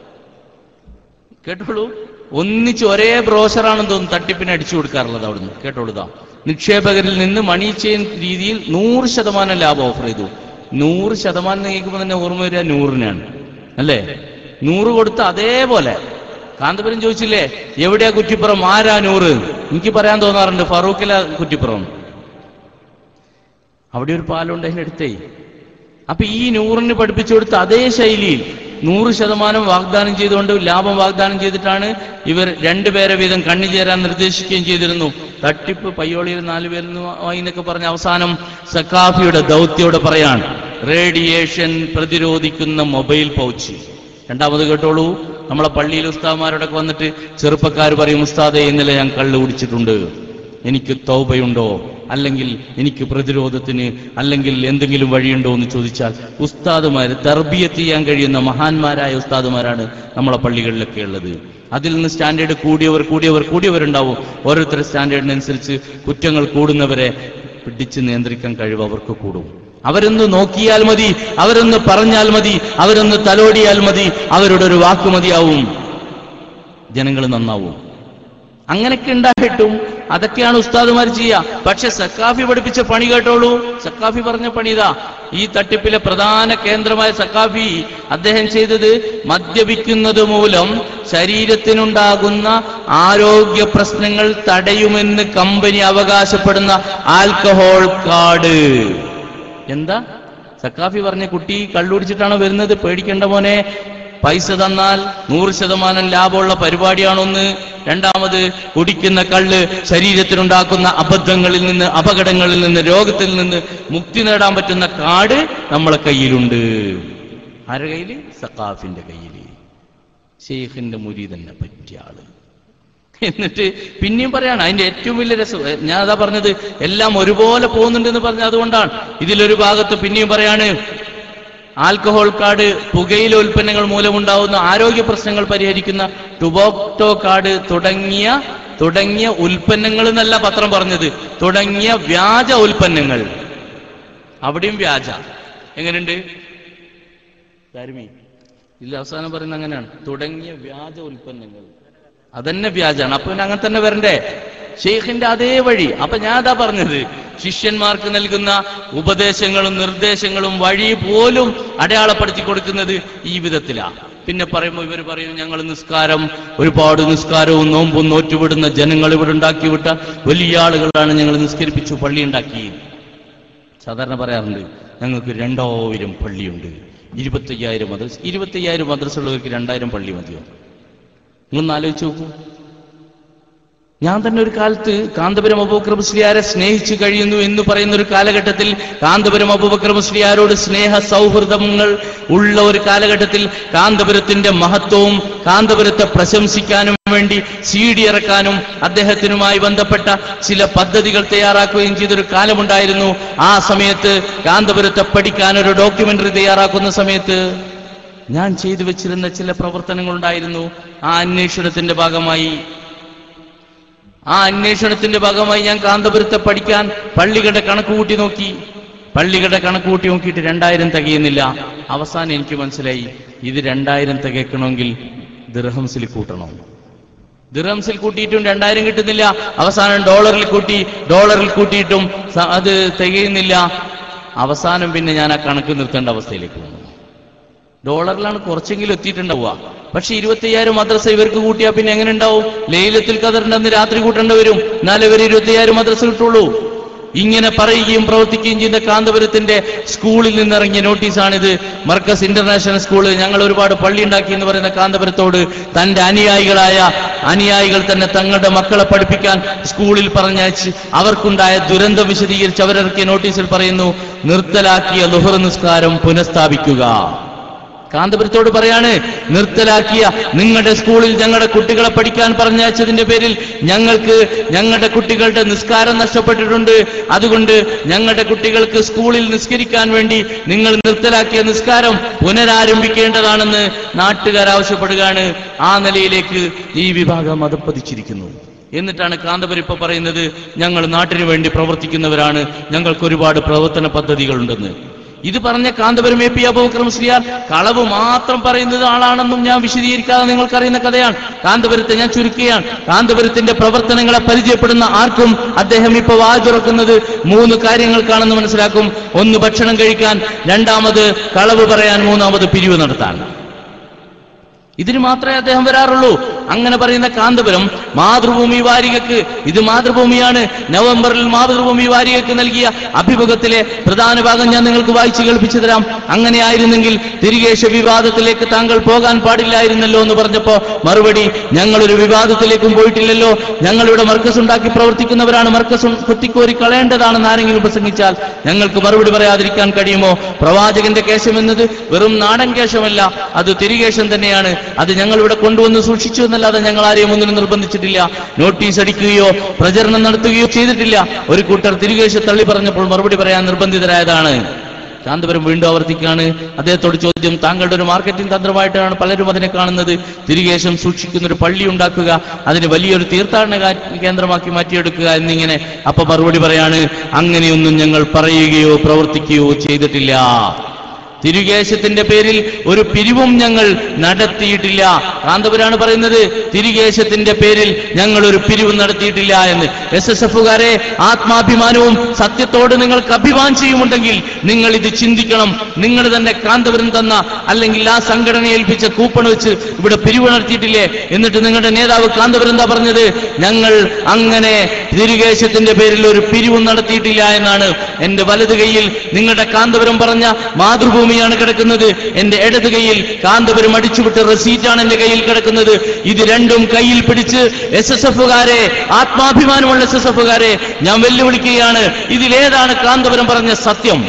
[SPEAKER 2] കേട്ടോളൂ ഒന്നിച്ച് ഒരേ ബ്രോഷറാണെന്ന് തോന്നുന്നു തട്ടിപ്പിന് അടിച്ചു കൊടുക്കാറുള്ളത് അവിടുന്ന് കേട്ടോളൂ ഇതാ നിക്ഷേപകരിൽ നിന്ന് മണി ചെയിൻ രീതിയിൽ നൂറ് ശതമാനം ലാഭം ഓഫർ ചെയ്തു നൂറ് ശതമാനം നീക്കുമ്പോൾ തന്നെ ഓർമ്മ വരിക നൂറിനാണ് അല്ലേ നൂറ് കൊടുത്ത് അതേപോലെ കാന്തപുരം ചോദിച്ചില്ലേ എവിടെയാ കുറ്റിപ്പുറം ആരാ നൂറ് എനിക്ക് പറയാൻ തോന്നാറുണ്ട് ഫറൂഖില കുറ്റിപ്പുറം അവിടെ ഒരു പാലമുണ്ട് അതിനടുത്തേ അപ്പൊ ഈ നൂറിന് പഠിപ്പിച്ചു കൊടുത്ത അതേ ശൈലിയിൽ നൂറ് ശതമാനം വാഗ്ദാനം ചെയ്തുകൊണ്ട് ലാഭം വാഗ്ദാനം ചെയ്തിട്ടാണ് ഇവർ രണ്ടുപേരെ വീതം കണ്ണു ചേരാൻ നിർദ്ദേശിക്കുകയും ചെയ്തിരുന്നു തട്ടിപ്പ് പയ്യോളിയിൽ നാലുപേരിൽ എന്നൊക്കെ പറഞ്ഞ അവസാനം സക്കാഫിയുടെ ദൗത്യയോടെ പറയാണ് റേഡിയേഷൻ പ്രതിരോധിക്കുന്ന മൊബൈൽ പൗച്ച് രണ്ടാമത് കേട്ടോളൂ നമ്മളെ പള്ളിയിൽ ഉസ്താദ്മാരോടൊക്കെ വന്നിട്ട് ചെറുപ്പക്കാർ പറയും ഉസ്താദെ ഇന്നലെ ഞാൻ കള്ള് കുടിച്ചിട്ടുണ്ട് എനിക്ക് തൗബയുണ്ടോ അല്ലെങ്കിൽ എനിക്ക് പ്രതിരോധത്തിന് അല്ലെങ്കിൽ എന്തെങ്കിലും വഴിയുണ്ടോ എന്ന് ചോദിച്ചാൽ ഉസ്താദുമാർ തർബിയത്ത് ചെയ്യാൻ കഴിയുന്ന മഹാന്മാരായ ഉസ്താദുമാരാണ് നമ്മളെ പള്ളികളിലൊക്കെ ഉള്ളത് അതിൽ നിന്ന് സ്റ്റാൻഡേർഡ് കൂടിയവർ കൂടിയവർ കൂടിയവരുണ്ടാവും ഓരോരുത്തരുടെ സ്റ്റാൻഡേർഡിനനുസരിച്ച് കുറ്റങ്ങൾ കൂടുന്നവരെ പിടിച്ച് നിയന്ത്രിക്കാൻ കഴിവ് അവർക്ക് കൂടും അവരൊന്ന് നോക്കിയാൽ മതി അവരൊന്ന് പറഞ്ഞാൽ മതി അവരൊന്ന് തലോടിയാൽ മതി അവരുടെ ഒരു വാക്ക് മതിയാവും ജനങ്ങൾ നന്നാവും അങ്ങനെയൊക്കെ ഉണ്ടായിട്ടും അതൊക്കെയാണ് ഉസ്താദുമാർ ചെയ്യുക പക്ഷെ സക്കാഫി പഠിപ്പിച്ച പണി കേട്ടോളൂ സക്കാഫി പറഞ്ഞ പണി ഇതാ ഈ തട്ടിപ്പിലെ പ്രധാന കേന്ദ്രമായ സക്കാഫി അദ്ദേഹം ചെയ്തത് മദ്യപിക്കുന്നത് മൂലം ശരീരത്തിനുണ്ടാകുന്ന ആരോഗ്യ പ്രശ്നങ്ങൾ തടയുമെന്ന് കമ്പനി അവകാശപ്പെടുന്ന ആൽക്കഹോൾ കാർഡ് എന്താ സക്കാഫി പറഞ്ഞ കുട്ടി കള്ളുടിച്ചിട്ടാണോ വരുന്നത് പേടിക്കേണ്ട മോനെ പൈസ തന്നാൽ നൂറ് ശതമാനം ലാഭമുള്ള പരിപാടിയാണൊന്ന് രണ്ടാമത് കുടിക്കുന്ന കള്ള് ശരീരത്തിനുണ്ടാക്കുന്ന അബദ്ധങ്ങളിൽ നിന്ന് അപകടങ്ങളിൽ നിന്ന് രോഗത്തിൽ നിന്ന് മുക്തി നേടാൻ പറ്റുന്ന കാർഡ് നമ്മളെ കയ്യിലുണ്ട് ആരുടെ കയ്യിൽ സക്കാഫിന്റെ കയ്യിൽ ഷെയ്ഖിന്റെ മുരി തന്നെ പറ്റിയ ആള് എന്നിട്ട് പിന്നെയും പറയാണ് അതിന്റെ ഏറ്റവും വലിയ രസം എ, ഞാൻ അതാ പറഞ്ഞത് എല്ലാം ഒരുപോലെ പോകുന്നുണ്ടെന്ന് പറഞ്ഞ അതുകൊണ്ടാണ് ഇതിലൊരു ഭാഗത്ത് പിന്നെയും പറയാണ് ആൽക്കഹോൾ കാർഡ് പുകയില ഉൽപ്പന്നങ്ങൾ മൂലമുണ്ടാവുന്ന ആരോഗ്യ പ്രശ്നങ്ങൾ പരിഹരിക്കുന്ന ടുബോക്ടോ കാർഡ് തുടങ്ങിയ തുടങ്ങിയ ഉൽപ്പന്നങ്ങൾ എന്നല്ല പത്രം പറഞ്ഞത് തുടങ്ങിയ വ്യാജ ഉൽപ്പന്നങ്ങൾ അവിടെയും വ്യാജ എങ്ങനെയുണ്ട് ധാർമി ഇല്ല അവസാനം പറയുന്നത് അങ്ങനെയാണ് തുടങ്ങിയ വ്യാജ ഉൽപ്പന്നങ്ങൾ അതന്നെ വ്യാജാണ് അപ്പൊ പിന്നെ അങ്ങനെ തന്നെ വരണ്ടേ ഷെയ്ഖിന്റെ അതേ വഴി അപ്പൊ ഞാൻ അതാ പറഞ്ഞത് ശിഷ്യന്മാർക്ക് നൽകുന്ന ഉപദേശങ്ങളും നിർദ്ദേശങ്ങളും വഴി പോലും അടയാളപ്പെടുത്തി കൊടുക്കുന്നത് ഈ വിധത്തിലാ പിന്നെ പറയുമ്പോൾ ഇവർ പറയും ഞങ്ങൾ നിസ്കാരം ഒരുപാട് നിസ്കാരവും നോമ്പും നോറ്റുവിടുന്ന ജനങ്ങൾ ഇവിടെ ഉണ്ടാക്കി വിട്ട വലിയ ആളുകളാണ് ഞങ്ങൾ നിസ്കരിപ്പിച്ചു പള്ളി ഉണ്ടാക്കി സാധാരണ പറയാറുണ്ട് ഞങ്ങൾക്ക് രണ്ടായിരം പള്ളിയുണ്ട് ഇരുപത്തയ്യായിരം മദ്രസ് ഇരുപത്തയ്യായിരം മദ്രസ ഉള്ളവർക്ക് രണ്ടായിരം പള്ളി മതിയോ നിങ്ങളൊന്ന് ആലോചിച്ച് നോക്കൂ ഞാൻ തന്നെ ഒരു കാലത്ത് കാന്തപുരം അബൂബക്കർ മുസ്ലിയാരെ സ്നേഹിച്ചു കഴിയുന്നു എന്ന് പറയുന്ന ഒരു കാലഘട്ടത്തിൽ കാന്തപുരം അബൂബക്കർ മുസ്ലിയാരോട് സ്നേഹ സൗഹൃദങ്ങൾ ഉള്ള ഒരു കാലഘട്ടത്തിൽ കാന്തപുരത്തിന്റെ മഹത്വവും കാന്തപുരത്തെ പ്രശംസിക്കാനും വേണ്ടി സി ഡി ഇറക്കാനും അദ്ദേഹത്തിനുമായി ബന്ധപ്പെട്ട ചില പദ്ധതികൾ തയ്യാറാക്കുകയും ചെയ്തൊരു കാലമുണ്ടായിരുന്നു ആ സമയത്ത് കാന്തപുരത്തെ പഠിക്കാൻ ഒരു ഡോക്യുമെന്ററി തയ്യാറാക്കുന്ന സമയത്ത് ഞാൻ ചെയ്തു വെച്ചിരുന്ന ചില പ്രവർത്തനങ്ങളുണ്ടായിരുന്നു ആ അന്വേഷണത്തിന്റെ ഭാഗമായി ആ അന്വേഷണത്തിന്റെ ഭാഗമായി ഞാൻ കാന്തപുരത്തെ പഠിക്കാൻ പള്ളികളുടെ കണക്ക് കൂട്ടി നോക്കി പള്ളികളുടെ കണക്ക് കൂട്ടി നോക്കിയിട്ട് രണ്ടായിരം തികയുന്നില്ല അവസാനം എനിക്ക് മനസ്സിലായി ഇത് രണ്ടായിരം തികയ്ക്കണമെങ്കിൽ ദിർഹംസിൽ കൂട്ടണം ദിർഹംസിൽ കൂട്ടിയിട്ടും രണ്ടായിരം കിട്ടുന്നില്ല അവസാനം ഡോളറിൽ കൂട്ടി ഡോളറിൽ കൂട്ടിയിട്ടും സ- അത് തികയുന്നില്ല അവസാനം പിന്നെ ഞാൻ ആ കണക്ക് നിർത്തേണ്ട അവസ്ഥയിലേക്ക് വന്നു ഡോളറിലാണ് കുറച്ചെങ്കിലും എത്തിയിട്ടുണ്ടാവുക പക്ഷെ ഇരുപത്തിയ്യായിരം മദ്രസ ഇവർക്ക് കൂട്ടിയാൽ പിന്നെ എങ്ങനെ ഉണ്ടാവും ലേലത്തിൽ കതറിന്റെ രാത്രി കൂട്ടേണ്ടി വരും എന്നാലേ ഇവർ ഇരുപത്തിയ്യായിരം മദ്രസ കിട്ടുള്ളൂ ഇങ്ങനെ പറയുകയും പ്രവർത്തിക്കുകയും ചെയ്യുന്ന കാന്തപുരത്തിന്റെ സ്കൂളിൽ നിന്നിറങ്ങിയ നോട്ടീസാണിത് മർക്കസ് ഇന്റർനാഷണൽ സ്കൂള് ഞങ്ങൾ ഒരുപാട് പള്ളി ഉണ്ടാക്കി എന്ന് പറയുന്ന കാന്തപുരത്തോട് തന്റെ അനുയായികളായ അനുയായികൾ തന്നെ തങ്ങളുടെ മക്കളെ പഠിപ്പിക്കാൻ സ്കൂളിൽ പറഞ്ഞയച്ച് അവർക്കുണ്ടായ ദുരന്തം വിശദീകരിച്ച് അവരിറക്കിയ നോട്ടീസിൽ പറയുന്നു നിർത്തലാക്കിയ ലുഹർ നിസ്കാരം പുനഃസ്ഥാപിക്കുക കാന്തപുരത്തോട് പറയാണ് നിർത്തലാക്കിയ നിങ്ങളുടെ സ്കൂളിൽ ഞങ്ങളുടെ കുട്ടികളെ പഠിക്കാൻ പറഞ്ഞയച്ചതിന്റെ പേരിൽ ഞങ്ങൾക്ക് ഞങ്ങളുടെ കുട്ടികളുടെ നിസ്കാരം നഷ്ടപ്പെട്ടിട്ടുണ്ട് അതുകൊണ്ട് ഞങ്ങളുടെ കുട്ടികൾക്ക് സ്കൂളിൽ നിസ്കരിക്കാൻ വേണ്ടി നിങ്ങൾ നിർത്തലാക്കിയ നിസ്കാരം പുനരാരംഭിക്കേണ്ടതാണെന്ന് നാട്ടുകാർ ആവശ്യപ്പെടുകയാണ് ആ നിലയിലേക്ക് ഈ വിഭാഗം അതപ്പതിച്ചിരിക്കുന്നു എന്നിട്ടാണ് കാന്തപുരം ഇപ്പൊ പറയുന്നത് ഞങ്ങൾ നാട്ടിനു വേണ്ടി പ്രവർത്തിക്കുന്നവരാണ് ഞങ്ങൾക്ക് ഒരുപാട് പ്രവർത്തന പദ്ധതികളുണ്ടെന്ന് ഇത് പറഞ്ഞ കാന്തപുരം എ പി അബൂബക്കർ മുസ്ലിയാർ കളവ് മാത്രം പറയുന്നത് ആളാണെന്നും ഞാൻ വിശദീകരിക്കാതെ നിങ്ങൾക്കറിയുന്ന കഥയാണ് കാന്തപുരത്തെ ഞാൻ ചുരുക്കുകയാണ് കാന്തപുരത്തിന്റെ പ്രവർത്തനങ്ങളെ പരിചയപ്പെടുന്ന ആർക്കും അദ്ദേഹം ഇപ്പൊ വാ തുറക്കുന്നത് മൂന്ന് കാര്യങ്ങൾക്കാണെന്ന് മനസ്സിലാക്കും ഒന്ന് ഭക്ഷണം കഴിക്കാൻ രണ്ടാമത് കളവ് പറയാൻ മൂന്നാമത് പിരിവ് നടത്താൻ ഇതിന് മാത്രമേ അദ്ദേഹം വരാറുള്ളൂ അങ്ങനെ പറയുന്ന കാന്തപുരം മാതൃഭൂമി വാരികക്ക് ഇത് മാതൃഭൂമിയാണ് നവംബറിൽ മാതൃഭൂമി വാരികക്ക് നൽകിയ അഭിമുഖത്തിലെ പ്രധാന ഭാഗം ഞാൻ നിങ്ങൾക്ക് വായിച്ചു കേൾപ്പിച്ചു തരാം അങ്ങനെയായിരുന്നെങ്കിൽ തിരികേശ വിവാദത്തിലേക്ക് താങ്കൾ പോകാൻ പാടില്ലായിരുന്നല്ലോ എന്ന് പറഞ്ഞപ്പോ മറുപടി ഞങ്ങളൊരു വിവാദത്തിലേക്കും പോയിട്ടില്ലല്ലോ ഞങ്ങളിവിടെ മർക്കസ് ഉണ്ടാക്കി പ്രവർത്തിക്കുന്നവരാണ് മർക്കസ് ഉം കുത്തിക്കോരി കളയേണ്ടതാണെന്ന് ആരെങ്കിലും പ്രസംഗിച്ചാൽ ഞങ്ങൾക്ക് മറുപടി പറയാതിരിക്കാൻ കഴിയുമോ പ്രവാചകന്റെ കേശം എന്നത് വെറും നാടൻ കേശമല്ല അത് തിരികേശം തന്നെയാണ് അത് ഞങ്ങൾ ഇവിടെ കൊണ്ടുവന്ന് സൂക്ഷിച്ചു എന്നല്ലാതെ ഞങ്ങൾ ആരെയും ഒന്നിനും നിർബന്ധിച്ചിട്ടില്ല നോട്ടീസ് അടിക്കുകയോ പ്രചരണം നടത്തുകയോ ചെയ്തിട്ടില്ല ഒരു കൂട്ടർ തിരികേശ തള്ളി പറഞ്ഞപ്പോൾ മറുപടി പറയാൻ നിർബന്ധിതരായതാണ് കാന്തപുരം വീണ്ടും ആവർത്തിക്കുകയാണ് അദ്ദേഹത്തോട് ചോദ്യം താങ്കളുടെ ഒരു മാർക്കറ്റിംഗ് തന്ത്രമായിട്ടാണ് പലരും അതിനെ കാണുന്നത് തിരികേശം സൂക്ഷിക്കുന്ന ഒരു പള്ളി ഉണ്ടാക്കുക അതിന് വലിയൊരു തീർത്ഥാടന കാ- കേന്ദ്രമാക്കി മാറ്റിയെടുക്കുക എന്നിങ്ങനെ അപ്പൊ മറുപടി പറയാണ് അങ്ങനെയൊന്നും ഞങ്ങൾ പറയുകയോ പ്രവർത്തിക്കുകയോ ചെയ്തിട്ടില്ല തിരുകേശത്തിന്റെ പേരിൽ ഒരു പിരിവും ഞങ്ങൾ നടത്തിയിട്ടില്ല കാന്തപുരാണ് പറയുന്നത് തിരുകേശത്തിന്റെ പേരിൽ ഞങ്ങൾ ഒരു പിരിവും നടത്തിയിട്ടില്ല എന്ന് എസ് എസ് എഫുകാരെ ആത്മാഭിമാനവും സത്യത്തോട് നിങ്ങൾക്ക് അഭിമാനിച്ചുമുണ്ടെങ്കിൽ നിങ്ങൾ ഇത് ചിന്തിക്കണം നിങ്ങൾ തന്നെ കാന്തപുരം തന്ന അല്ലെങ്കിൽ ആ സംഘടന ഏൽപ്പിച്ച കൂപ്പൺ വെച്ച് ഇവിടെ പിരിവ് നടത്തിയിട്ടില്ലേ എന്നിട്ട് നിങ്ങളുടെ നേതാവ് കാന്തപുരം എന്താ പറഞ്ഞത് ഞങ്ങൾ അങ്ങനെ തിരുകേശത്തിന്റെ പേരിൽ ഒരു പിരിവും നടത്തിയിട്ടില്ല എന്നാണ് എന്റെ വലത് കൈയിൽ നിങ്ങളുടെ കാന്തപുരം പറഞ്ഞ മാതൃഭൂമിയാണ് കിടക്കുന്നത് എന്റെ ഇടത് കൈയിൽ കാന്തപുരം അടിച്ചുവിട്ട റെസീറ്റാണ് എന്റെ കയ്യിൽ കിടക്കുന്നത് ഇത് രണ്ടും കയ്യിൽ പിടിച്ച് എസ് എസ് എഫുകാരെ ആത്മാഭിമാനമുള്ള എസ് എസ് എഫുകാരെ ഞാൻ വെല്ലുവിളിക്കുകയാണ് ഇതിലേതാണ് കാന്തപുരം പറഞ്ഞ സത്യം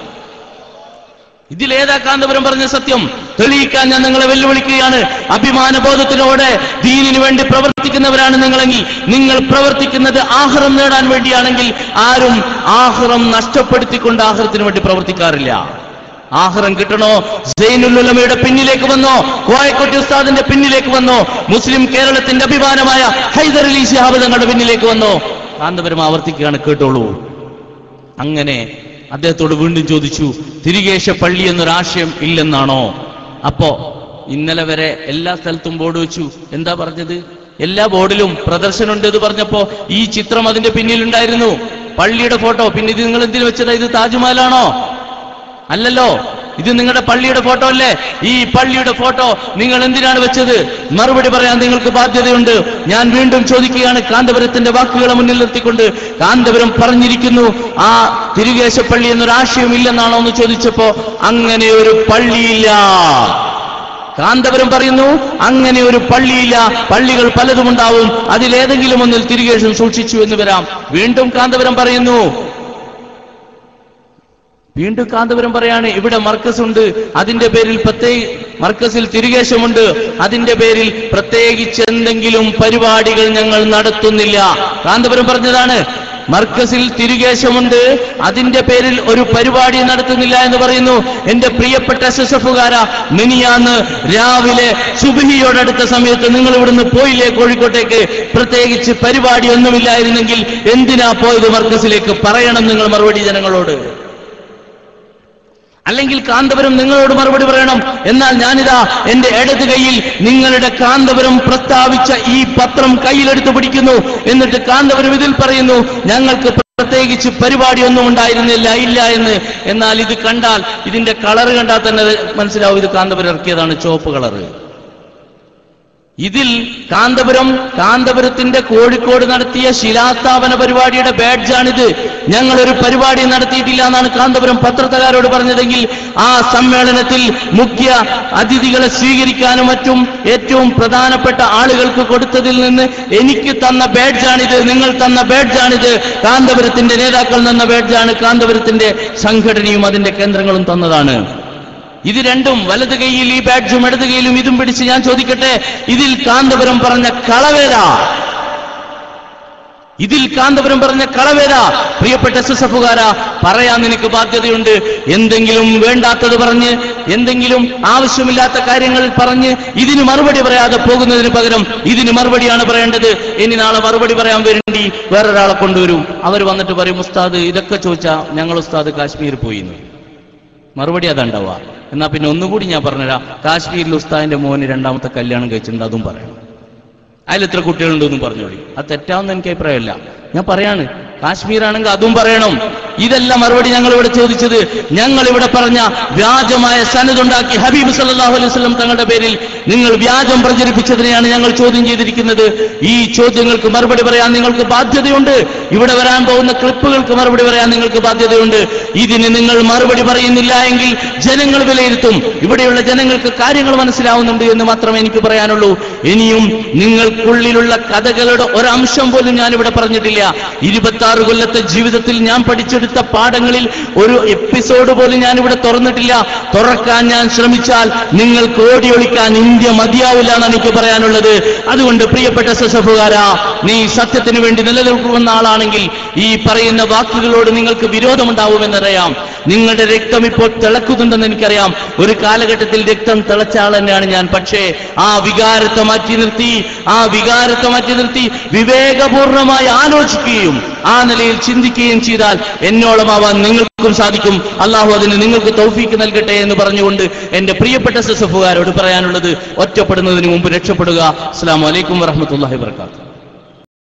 [SPEAKER 2] ഇതിലേതാ കാന്തപുരം പറഞ്ഞ സത്യം തെളിയിക്കാൻ ഞാൻ നിങ്ങളെ വെല്ലുവിളിക്കുകയാണ് അഭിമാനബോധത്തിനോടെ ദീനിനു വേണ്ടി പ്രവർത്തിക്കുന്നവരാണ് നിങ്ങളെങ്കിൽ നിങ്ങൾ പ്രവർത്തിക്കുന്നത് ആഹ്റം നേടാൻ വേണ്ടിയാണെങ്കിൽ ആരും ആഹ്റം നഷ്ടപ്പെടുത്തിക്കൊണ്ട് ആഹ്റത്തിന് വേണ്ടി പ്രവർത്തിക്കാറില്ല ആഹ്റം കിട്ടണോ സൈനുലുലമയുടെ പിന്നിലേക്ക് വന്നോ കോയക്കോട്ടി ഉസ്താദിന്റെ പിന്നിലേക്ക് വന്നോ മുസ്ലിം കേരളത്തിന്റെ അഭിമാനമായ ഹൈദർ അലി ശിഹാബ് തങ്ങളുടെ പിന്നിലേക്ക് വന്നോ കാന്തപുരം ആവർത്തിക്കുകയാണ് കേട്ടോളൂ അങ്ങനെ അദ്ദേഹത്തോട് വീണ്ടും ചോദിച്ചു തിരികേശ പള്ളി എന്നൊരാശയം ഇല്ലെന്നാണോ അപ്പോ ഇന്നലെ വരെ എല്ലാ സ്ഥലത്തും ബോർഡ് വെച്ചു എന്താ പറഞ്ഞത് എല്ലാ ബോർഡിലും പ്രദർശനമുണ്ട് എന്ന് പറഞ്ഞപ്പോ ഈ ചിത്രം അതിന്റെ പിന്നിലുണ്ടായിരുന്നു പള്ളിയുടെ ഫോട്ടോ പിന്നെ ഇത് നിങ്ങൾ എന്തിനു വെച്ചതാ ഇത് താജ്മഹലാണോ അല്ലല്ലോ ഇത് നിങ്ങളുടെ പള്ളിയുടെ ഫോട്ടോ അല്ലേ ഈ പള്ളിയുടെ ഫോട്ടോ നിങ്ങൾ എന്തിനാണ് വെച്ചത് മറുപടി പറയാൻ നിങ്ങൾക്ക് ബാധ്യതയുണ്ട് ഞാൻ വീണ്ടും ചോദിക്കുകയാണ് കാന്തപുരത്തിന്റെ വാക്കുകളെ മുന്നിൽ നിർത്തിക്കൊണ്ട് കാന്തപുരം പറഞ്ഞിരിക്കുന്നു ആ തിരുകേശപ്പള്ളി എന്നൊരു ആശയം ഇല്ലെന്നാണോ എന്ന് ചോദിച്ചപ്പോ അങ്ങനെ ഒരു പള്ളിയില്ല കാന്തപുരം പറയുന്നു അങ്ങനെ ഒരു പള്ളിയില്ല പള്ളികൾ പലതും ഉണ്ടാവും അതിലേതെങ്കിലും ഒന്നിൽ തിരികേശം സൂക്ഷിച്ചു എന്ന് വരാം വീണ്ടും കാന്തപുരം പറയുന്നു വീണ്ടും കാന്തപുരം പറയാണ് ഇവിടെ മർക്കസ് ഉണ്ട് അതിന്റെ പേരിൽ പ്രത്യേക മർക്കസിൽ തിരികേശമുണ്ട് അതിന്റെ പേരിൽ പ്രത്യേകിച്ച് എന്തെങ്കിലും പരിപാടികൾ ഞങ്ങൾ നടത്തുന്നില്ല കാന്തപുരം പറഞ്ഞതാണ് മർക്കസിൽ തിരികേശമുണ്ട് അതിന്റെ പേരിൽ ഒരു പരിപാടി നടത്തുന്നില്ല എന്ന് പറയുന്നു എന്റെ പ്രിയപ്പെട്ട എസ് എസ് എഫുകാര മിനിയാന്ന് രാവിലെ സുബിഹിയോടടുത്ത സമയത്ത് നിങ്ങൾ ഇവിടുന്ന് പോയില്ലേ കോഴിക്കോട്ടേക്ക് പ്രത്യേകിച്ച് പരിപാടി ഒന്നുമില്ലായിരുന്നെങ്കിൽ എന്തിനാ പോയത് മർക്കസിലേക്ക് പറയണം നിങ്ങൾ മറുപടി ജനങ്ങളോട് അല്ലെങ്കിൽ കാന്തപുരം നിങ്ങളോട് മറുപടി പറയണം എന്നാൽ ഞാനിതാ എന്റെ ഇടത് കൈയിൽ നിങ്ങളുടെ കാന്തപുരം പ്രസ്താവിച്ച ഈ പത്രം കയ്യിലെടുത്ത് പിടിക്കുന്നു എന്നിട്ട് കാന്തപുരം ഇതിൽ പറയുന്നു ഞങ്ങൾക്ക് പ്രത്യേകിച്ച് പരിപാടിയൊന്നും ഉണ്ടായിരുന്നില്ല ഇല്ല എന്ന് എന്നാൽ ഇത് കണ്ടാൽ ഇതിന്റെ കളർ കണ്ടാൽ തന്നെ മനസ്സിലാവും ഇത് കാന്തപുരം ഇറക്കിയതാണ് ചുവപ്പ് കളറ് ഇതിൽ കാന്തപുരം കാന്തപുരത്തിന്റെ കോഴിക്കോട് നടത്തിയ ശിലാസ്ഥാപന പരിപാടിയുടെ ബാഡ്ജാണിത് ഞങ്ങൾ ഒരു പരിപാടി നടത്തിയിട്ടില്ല എന്നാണ് കാന്തപുരം പത്രക്കാരോട് പറഞ്ഞതെങ്കിൽ ആ സമ്മേളനത്തിൽ മുഖ്യ അതിഥികളെ സ്വീകരിക്കാനും മറ്റും ഏറ്റവും പ്രധാനപ്പെട്ട ആളുകൾക്ക് കൊടുത്തതിൽ നിന്ന് എനിക്ക് തന്ന ബാഡ്ജാണിത് നിങ്ങൾ തന്ന ബാഡ്ജാണിത് കാന്തപുരത്തിന്റെ നേതാക്കൾ തന്ന ബാഡ്ജാണ് കാന്തപുരത്തിന്റെ സംഘടനയും അതിന്റെ കേന്ദ്രങ്ങളും തന്നതാണ് ഇത് രണ്ടും വലത് കൈയിൽ ഈ ബാഡ്ജും ഇടത് കൈയിലും ഇതും പിടിച്ച് ഞാൻ ചോദിക്കട്ടെ ഇതിൽ കാന്തപുരം പറഞ്ഞ കളവേല ഇതിൽ കാന്തപുരം പറഞ്ഞ കളവേല പ്രിയപ്പെട്ട എസ് എസ് എഫുകാരാ പറയാൻ നിനക്ക് ബാധ്യതയുണ്ട് എന്തെങ്കിലും വേണ്ടാത്തത് പറഞ്ഞ് എന്തെങ്കിലും ആവശ്യമില്ലാത്ത കാര്യങ്ങൾ പറഞ്ഞ് ഇതിന് മറുപടി പറയാതെ പോകുന്നതിന് പകരം ഇതിന് മറുപടിയാണ് പറയേണ്ടത് ഇനി നാളെ മറുപടി പറയാൻ വേണ്ടി വേറൊരാളെ കൊണ്ടുവരും അവർ വന്നിട്ട് പറയും ഉസ്താദ് ഇതൊക്കെ ചോദിച്ചാ ഞങ്ങൾ ഉസ്താദ് കാശ്മീർ പോയിന്ന് മറുപടി അതുണ്ടാവുക എന്നാ പിന്നെ ഒന്നുകൂടി ഞാൻ പറഞ്ഞുതരാം കാശ്മീരിൽ ഉസ്താദിന്റെ മോന് രണ്ടാമത്തെ കല്യാണം കഴിച്ചിട്ടുണ്ട് അതും പറയണം അതിൽ എത്ര കുട്ടികളുണ്ടെന്നും പറഞ്ഞോളി അത് തെറ്റാവുന്ന എനിക്ക് അഭിപ്രായമില്ല ഞാൻ പറയാണ് കാശ്മീർ ആണെങ്കിൽ അതും പറയണം ഇതല്ല മറുപടി ഞങ്ങൾ ഇവിടെ ചോദിച്ചത് ഞങ്ങൾ ഇവിടെ പറഞ്ഞ വ്യാജമായ സനതുണ്ടാക്കി ഹബീബ് സല്ലല്ലാഹു അലൈഹി വസല്ലം തങ്ങളുടെ പേരിൽ നിങ്ങൾ വ്യാജം പ്രചരിപ്പിച്ചതിനെയാണ് ഞങ്ങൾ ചോദ്യം ചെയ്തിരിക്കുന്നത് ഈ ചോദ്യങ്ങൾക്ക് മറുപടി പറയാൻ നിങ്ങൾക്ക് ബാധ്യതയുണ്ട് ഇവിടെ വരാൻ പോകുന്ന ക്ലിപ്പുകൾക്ക് മറുപടി പറയാൻ നിങ്ങൾക്ക് ബാധ്യതയുണ്ട് ഇതിന് നിങ്ങൾ മറുപടി പറയുന്നില്ല എങ്കിൽ ജനങ്ങൾ വിലയിരുത്തും ഇവിടെയുള്ള ജനങ്ങൾക്ക് കാര്യങ്ങൾ മനസ്സിലാവുന്നുണ്ട് എന്ന് മാത്രമേ എനിക്ക് പറയാനുള്ളൂ ഇനിയും നിങ്ങൾക്കുള്ളിലുള്ള കഥകളുടെ ഒരംശം പോലും ഞാൻ ഇവിടെ പറഞ്ഞിട്ടില്ല ഇരുപത്തി ആറ് കൊല്ലത്തെ ജീവിതത്തിൽ ഞാൻ പഠിച്ചെടുത്ത പാഠങ്ങളിൽ ഒരു എപ്പിസോഡ് പോലും ഞാൻ ഇവിടെ തുറന്നിട്ടില്ല തുറക്കാൻ ഞാൻ ശ്രമിച്ചാൽ നിങ്ങൾക്ക് ഓടിയൊളിക്കാൻ ഇന്ത്യ മതിയാവില്ല എന്നാണ് എനിക്ക് പറയാനുള്ളത് അതുകൊണ്ട് പ്രിയപ്പെട്ട സസഫുകാരാ നീ സത്യത്തിന് വേണ്ടി നിലനിൽക്കുന്ന ആളാണെങ്കിൽ ഈ പറയുന്ന വാക്കുകളോട് നിങ്ങൾക്ക് വിരോധമുണ്ടാവുമെന്നറിയാം നിങ്ങളുടെ രക്തം ഇപ്പോൾ തിളക്കുന്നുണ്ടെന്ന് എനിക്കറിയാം ഒരു കാലഘട്ടത്തിൽ രക്തം തിളച്ച ആൾ തന്നെയാണ് ഞാൻ പക്ഷേ ആ വികാരത്തെ മാറ്റി നിർത്തി ആ വികാരത്തെ മാറ്റി നിർത്തി വിവേകപൂർണമായി ആലോചിക്കുകയും ആ നിലയിൽ ചിന്തിക്കുകയും ചെയ്താൽ എന്നോളമാവാൻ നിങ്ങൾക്കും സാധിക്കും അള്ളാഹു അതിന് നിങ്ങൾക്ക് തൗഫീക്ക് നൽകട്ടെ എന്ന് പറഞ്ഞുകൊണ്ട് എന്റെ പ്രിയപ്പെട്ട സസഫുകാരോട് പറയാനുള്ളത് ഒറ്റപ്പെടുന്നതിന് മുമ്പ് രക്ഷപ്പെടുക അസ്സാം വലൈക്കും വറഹമത്തല്ലാഹി വർക്കാത്തു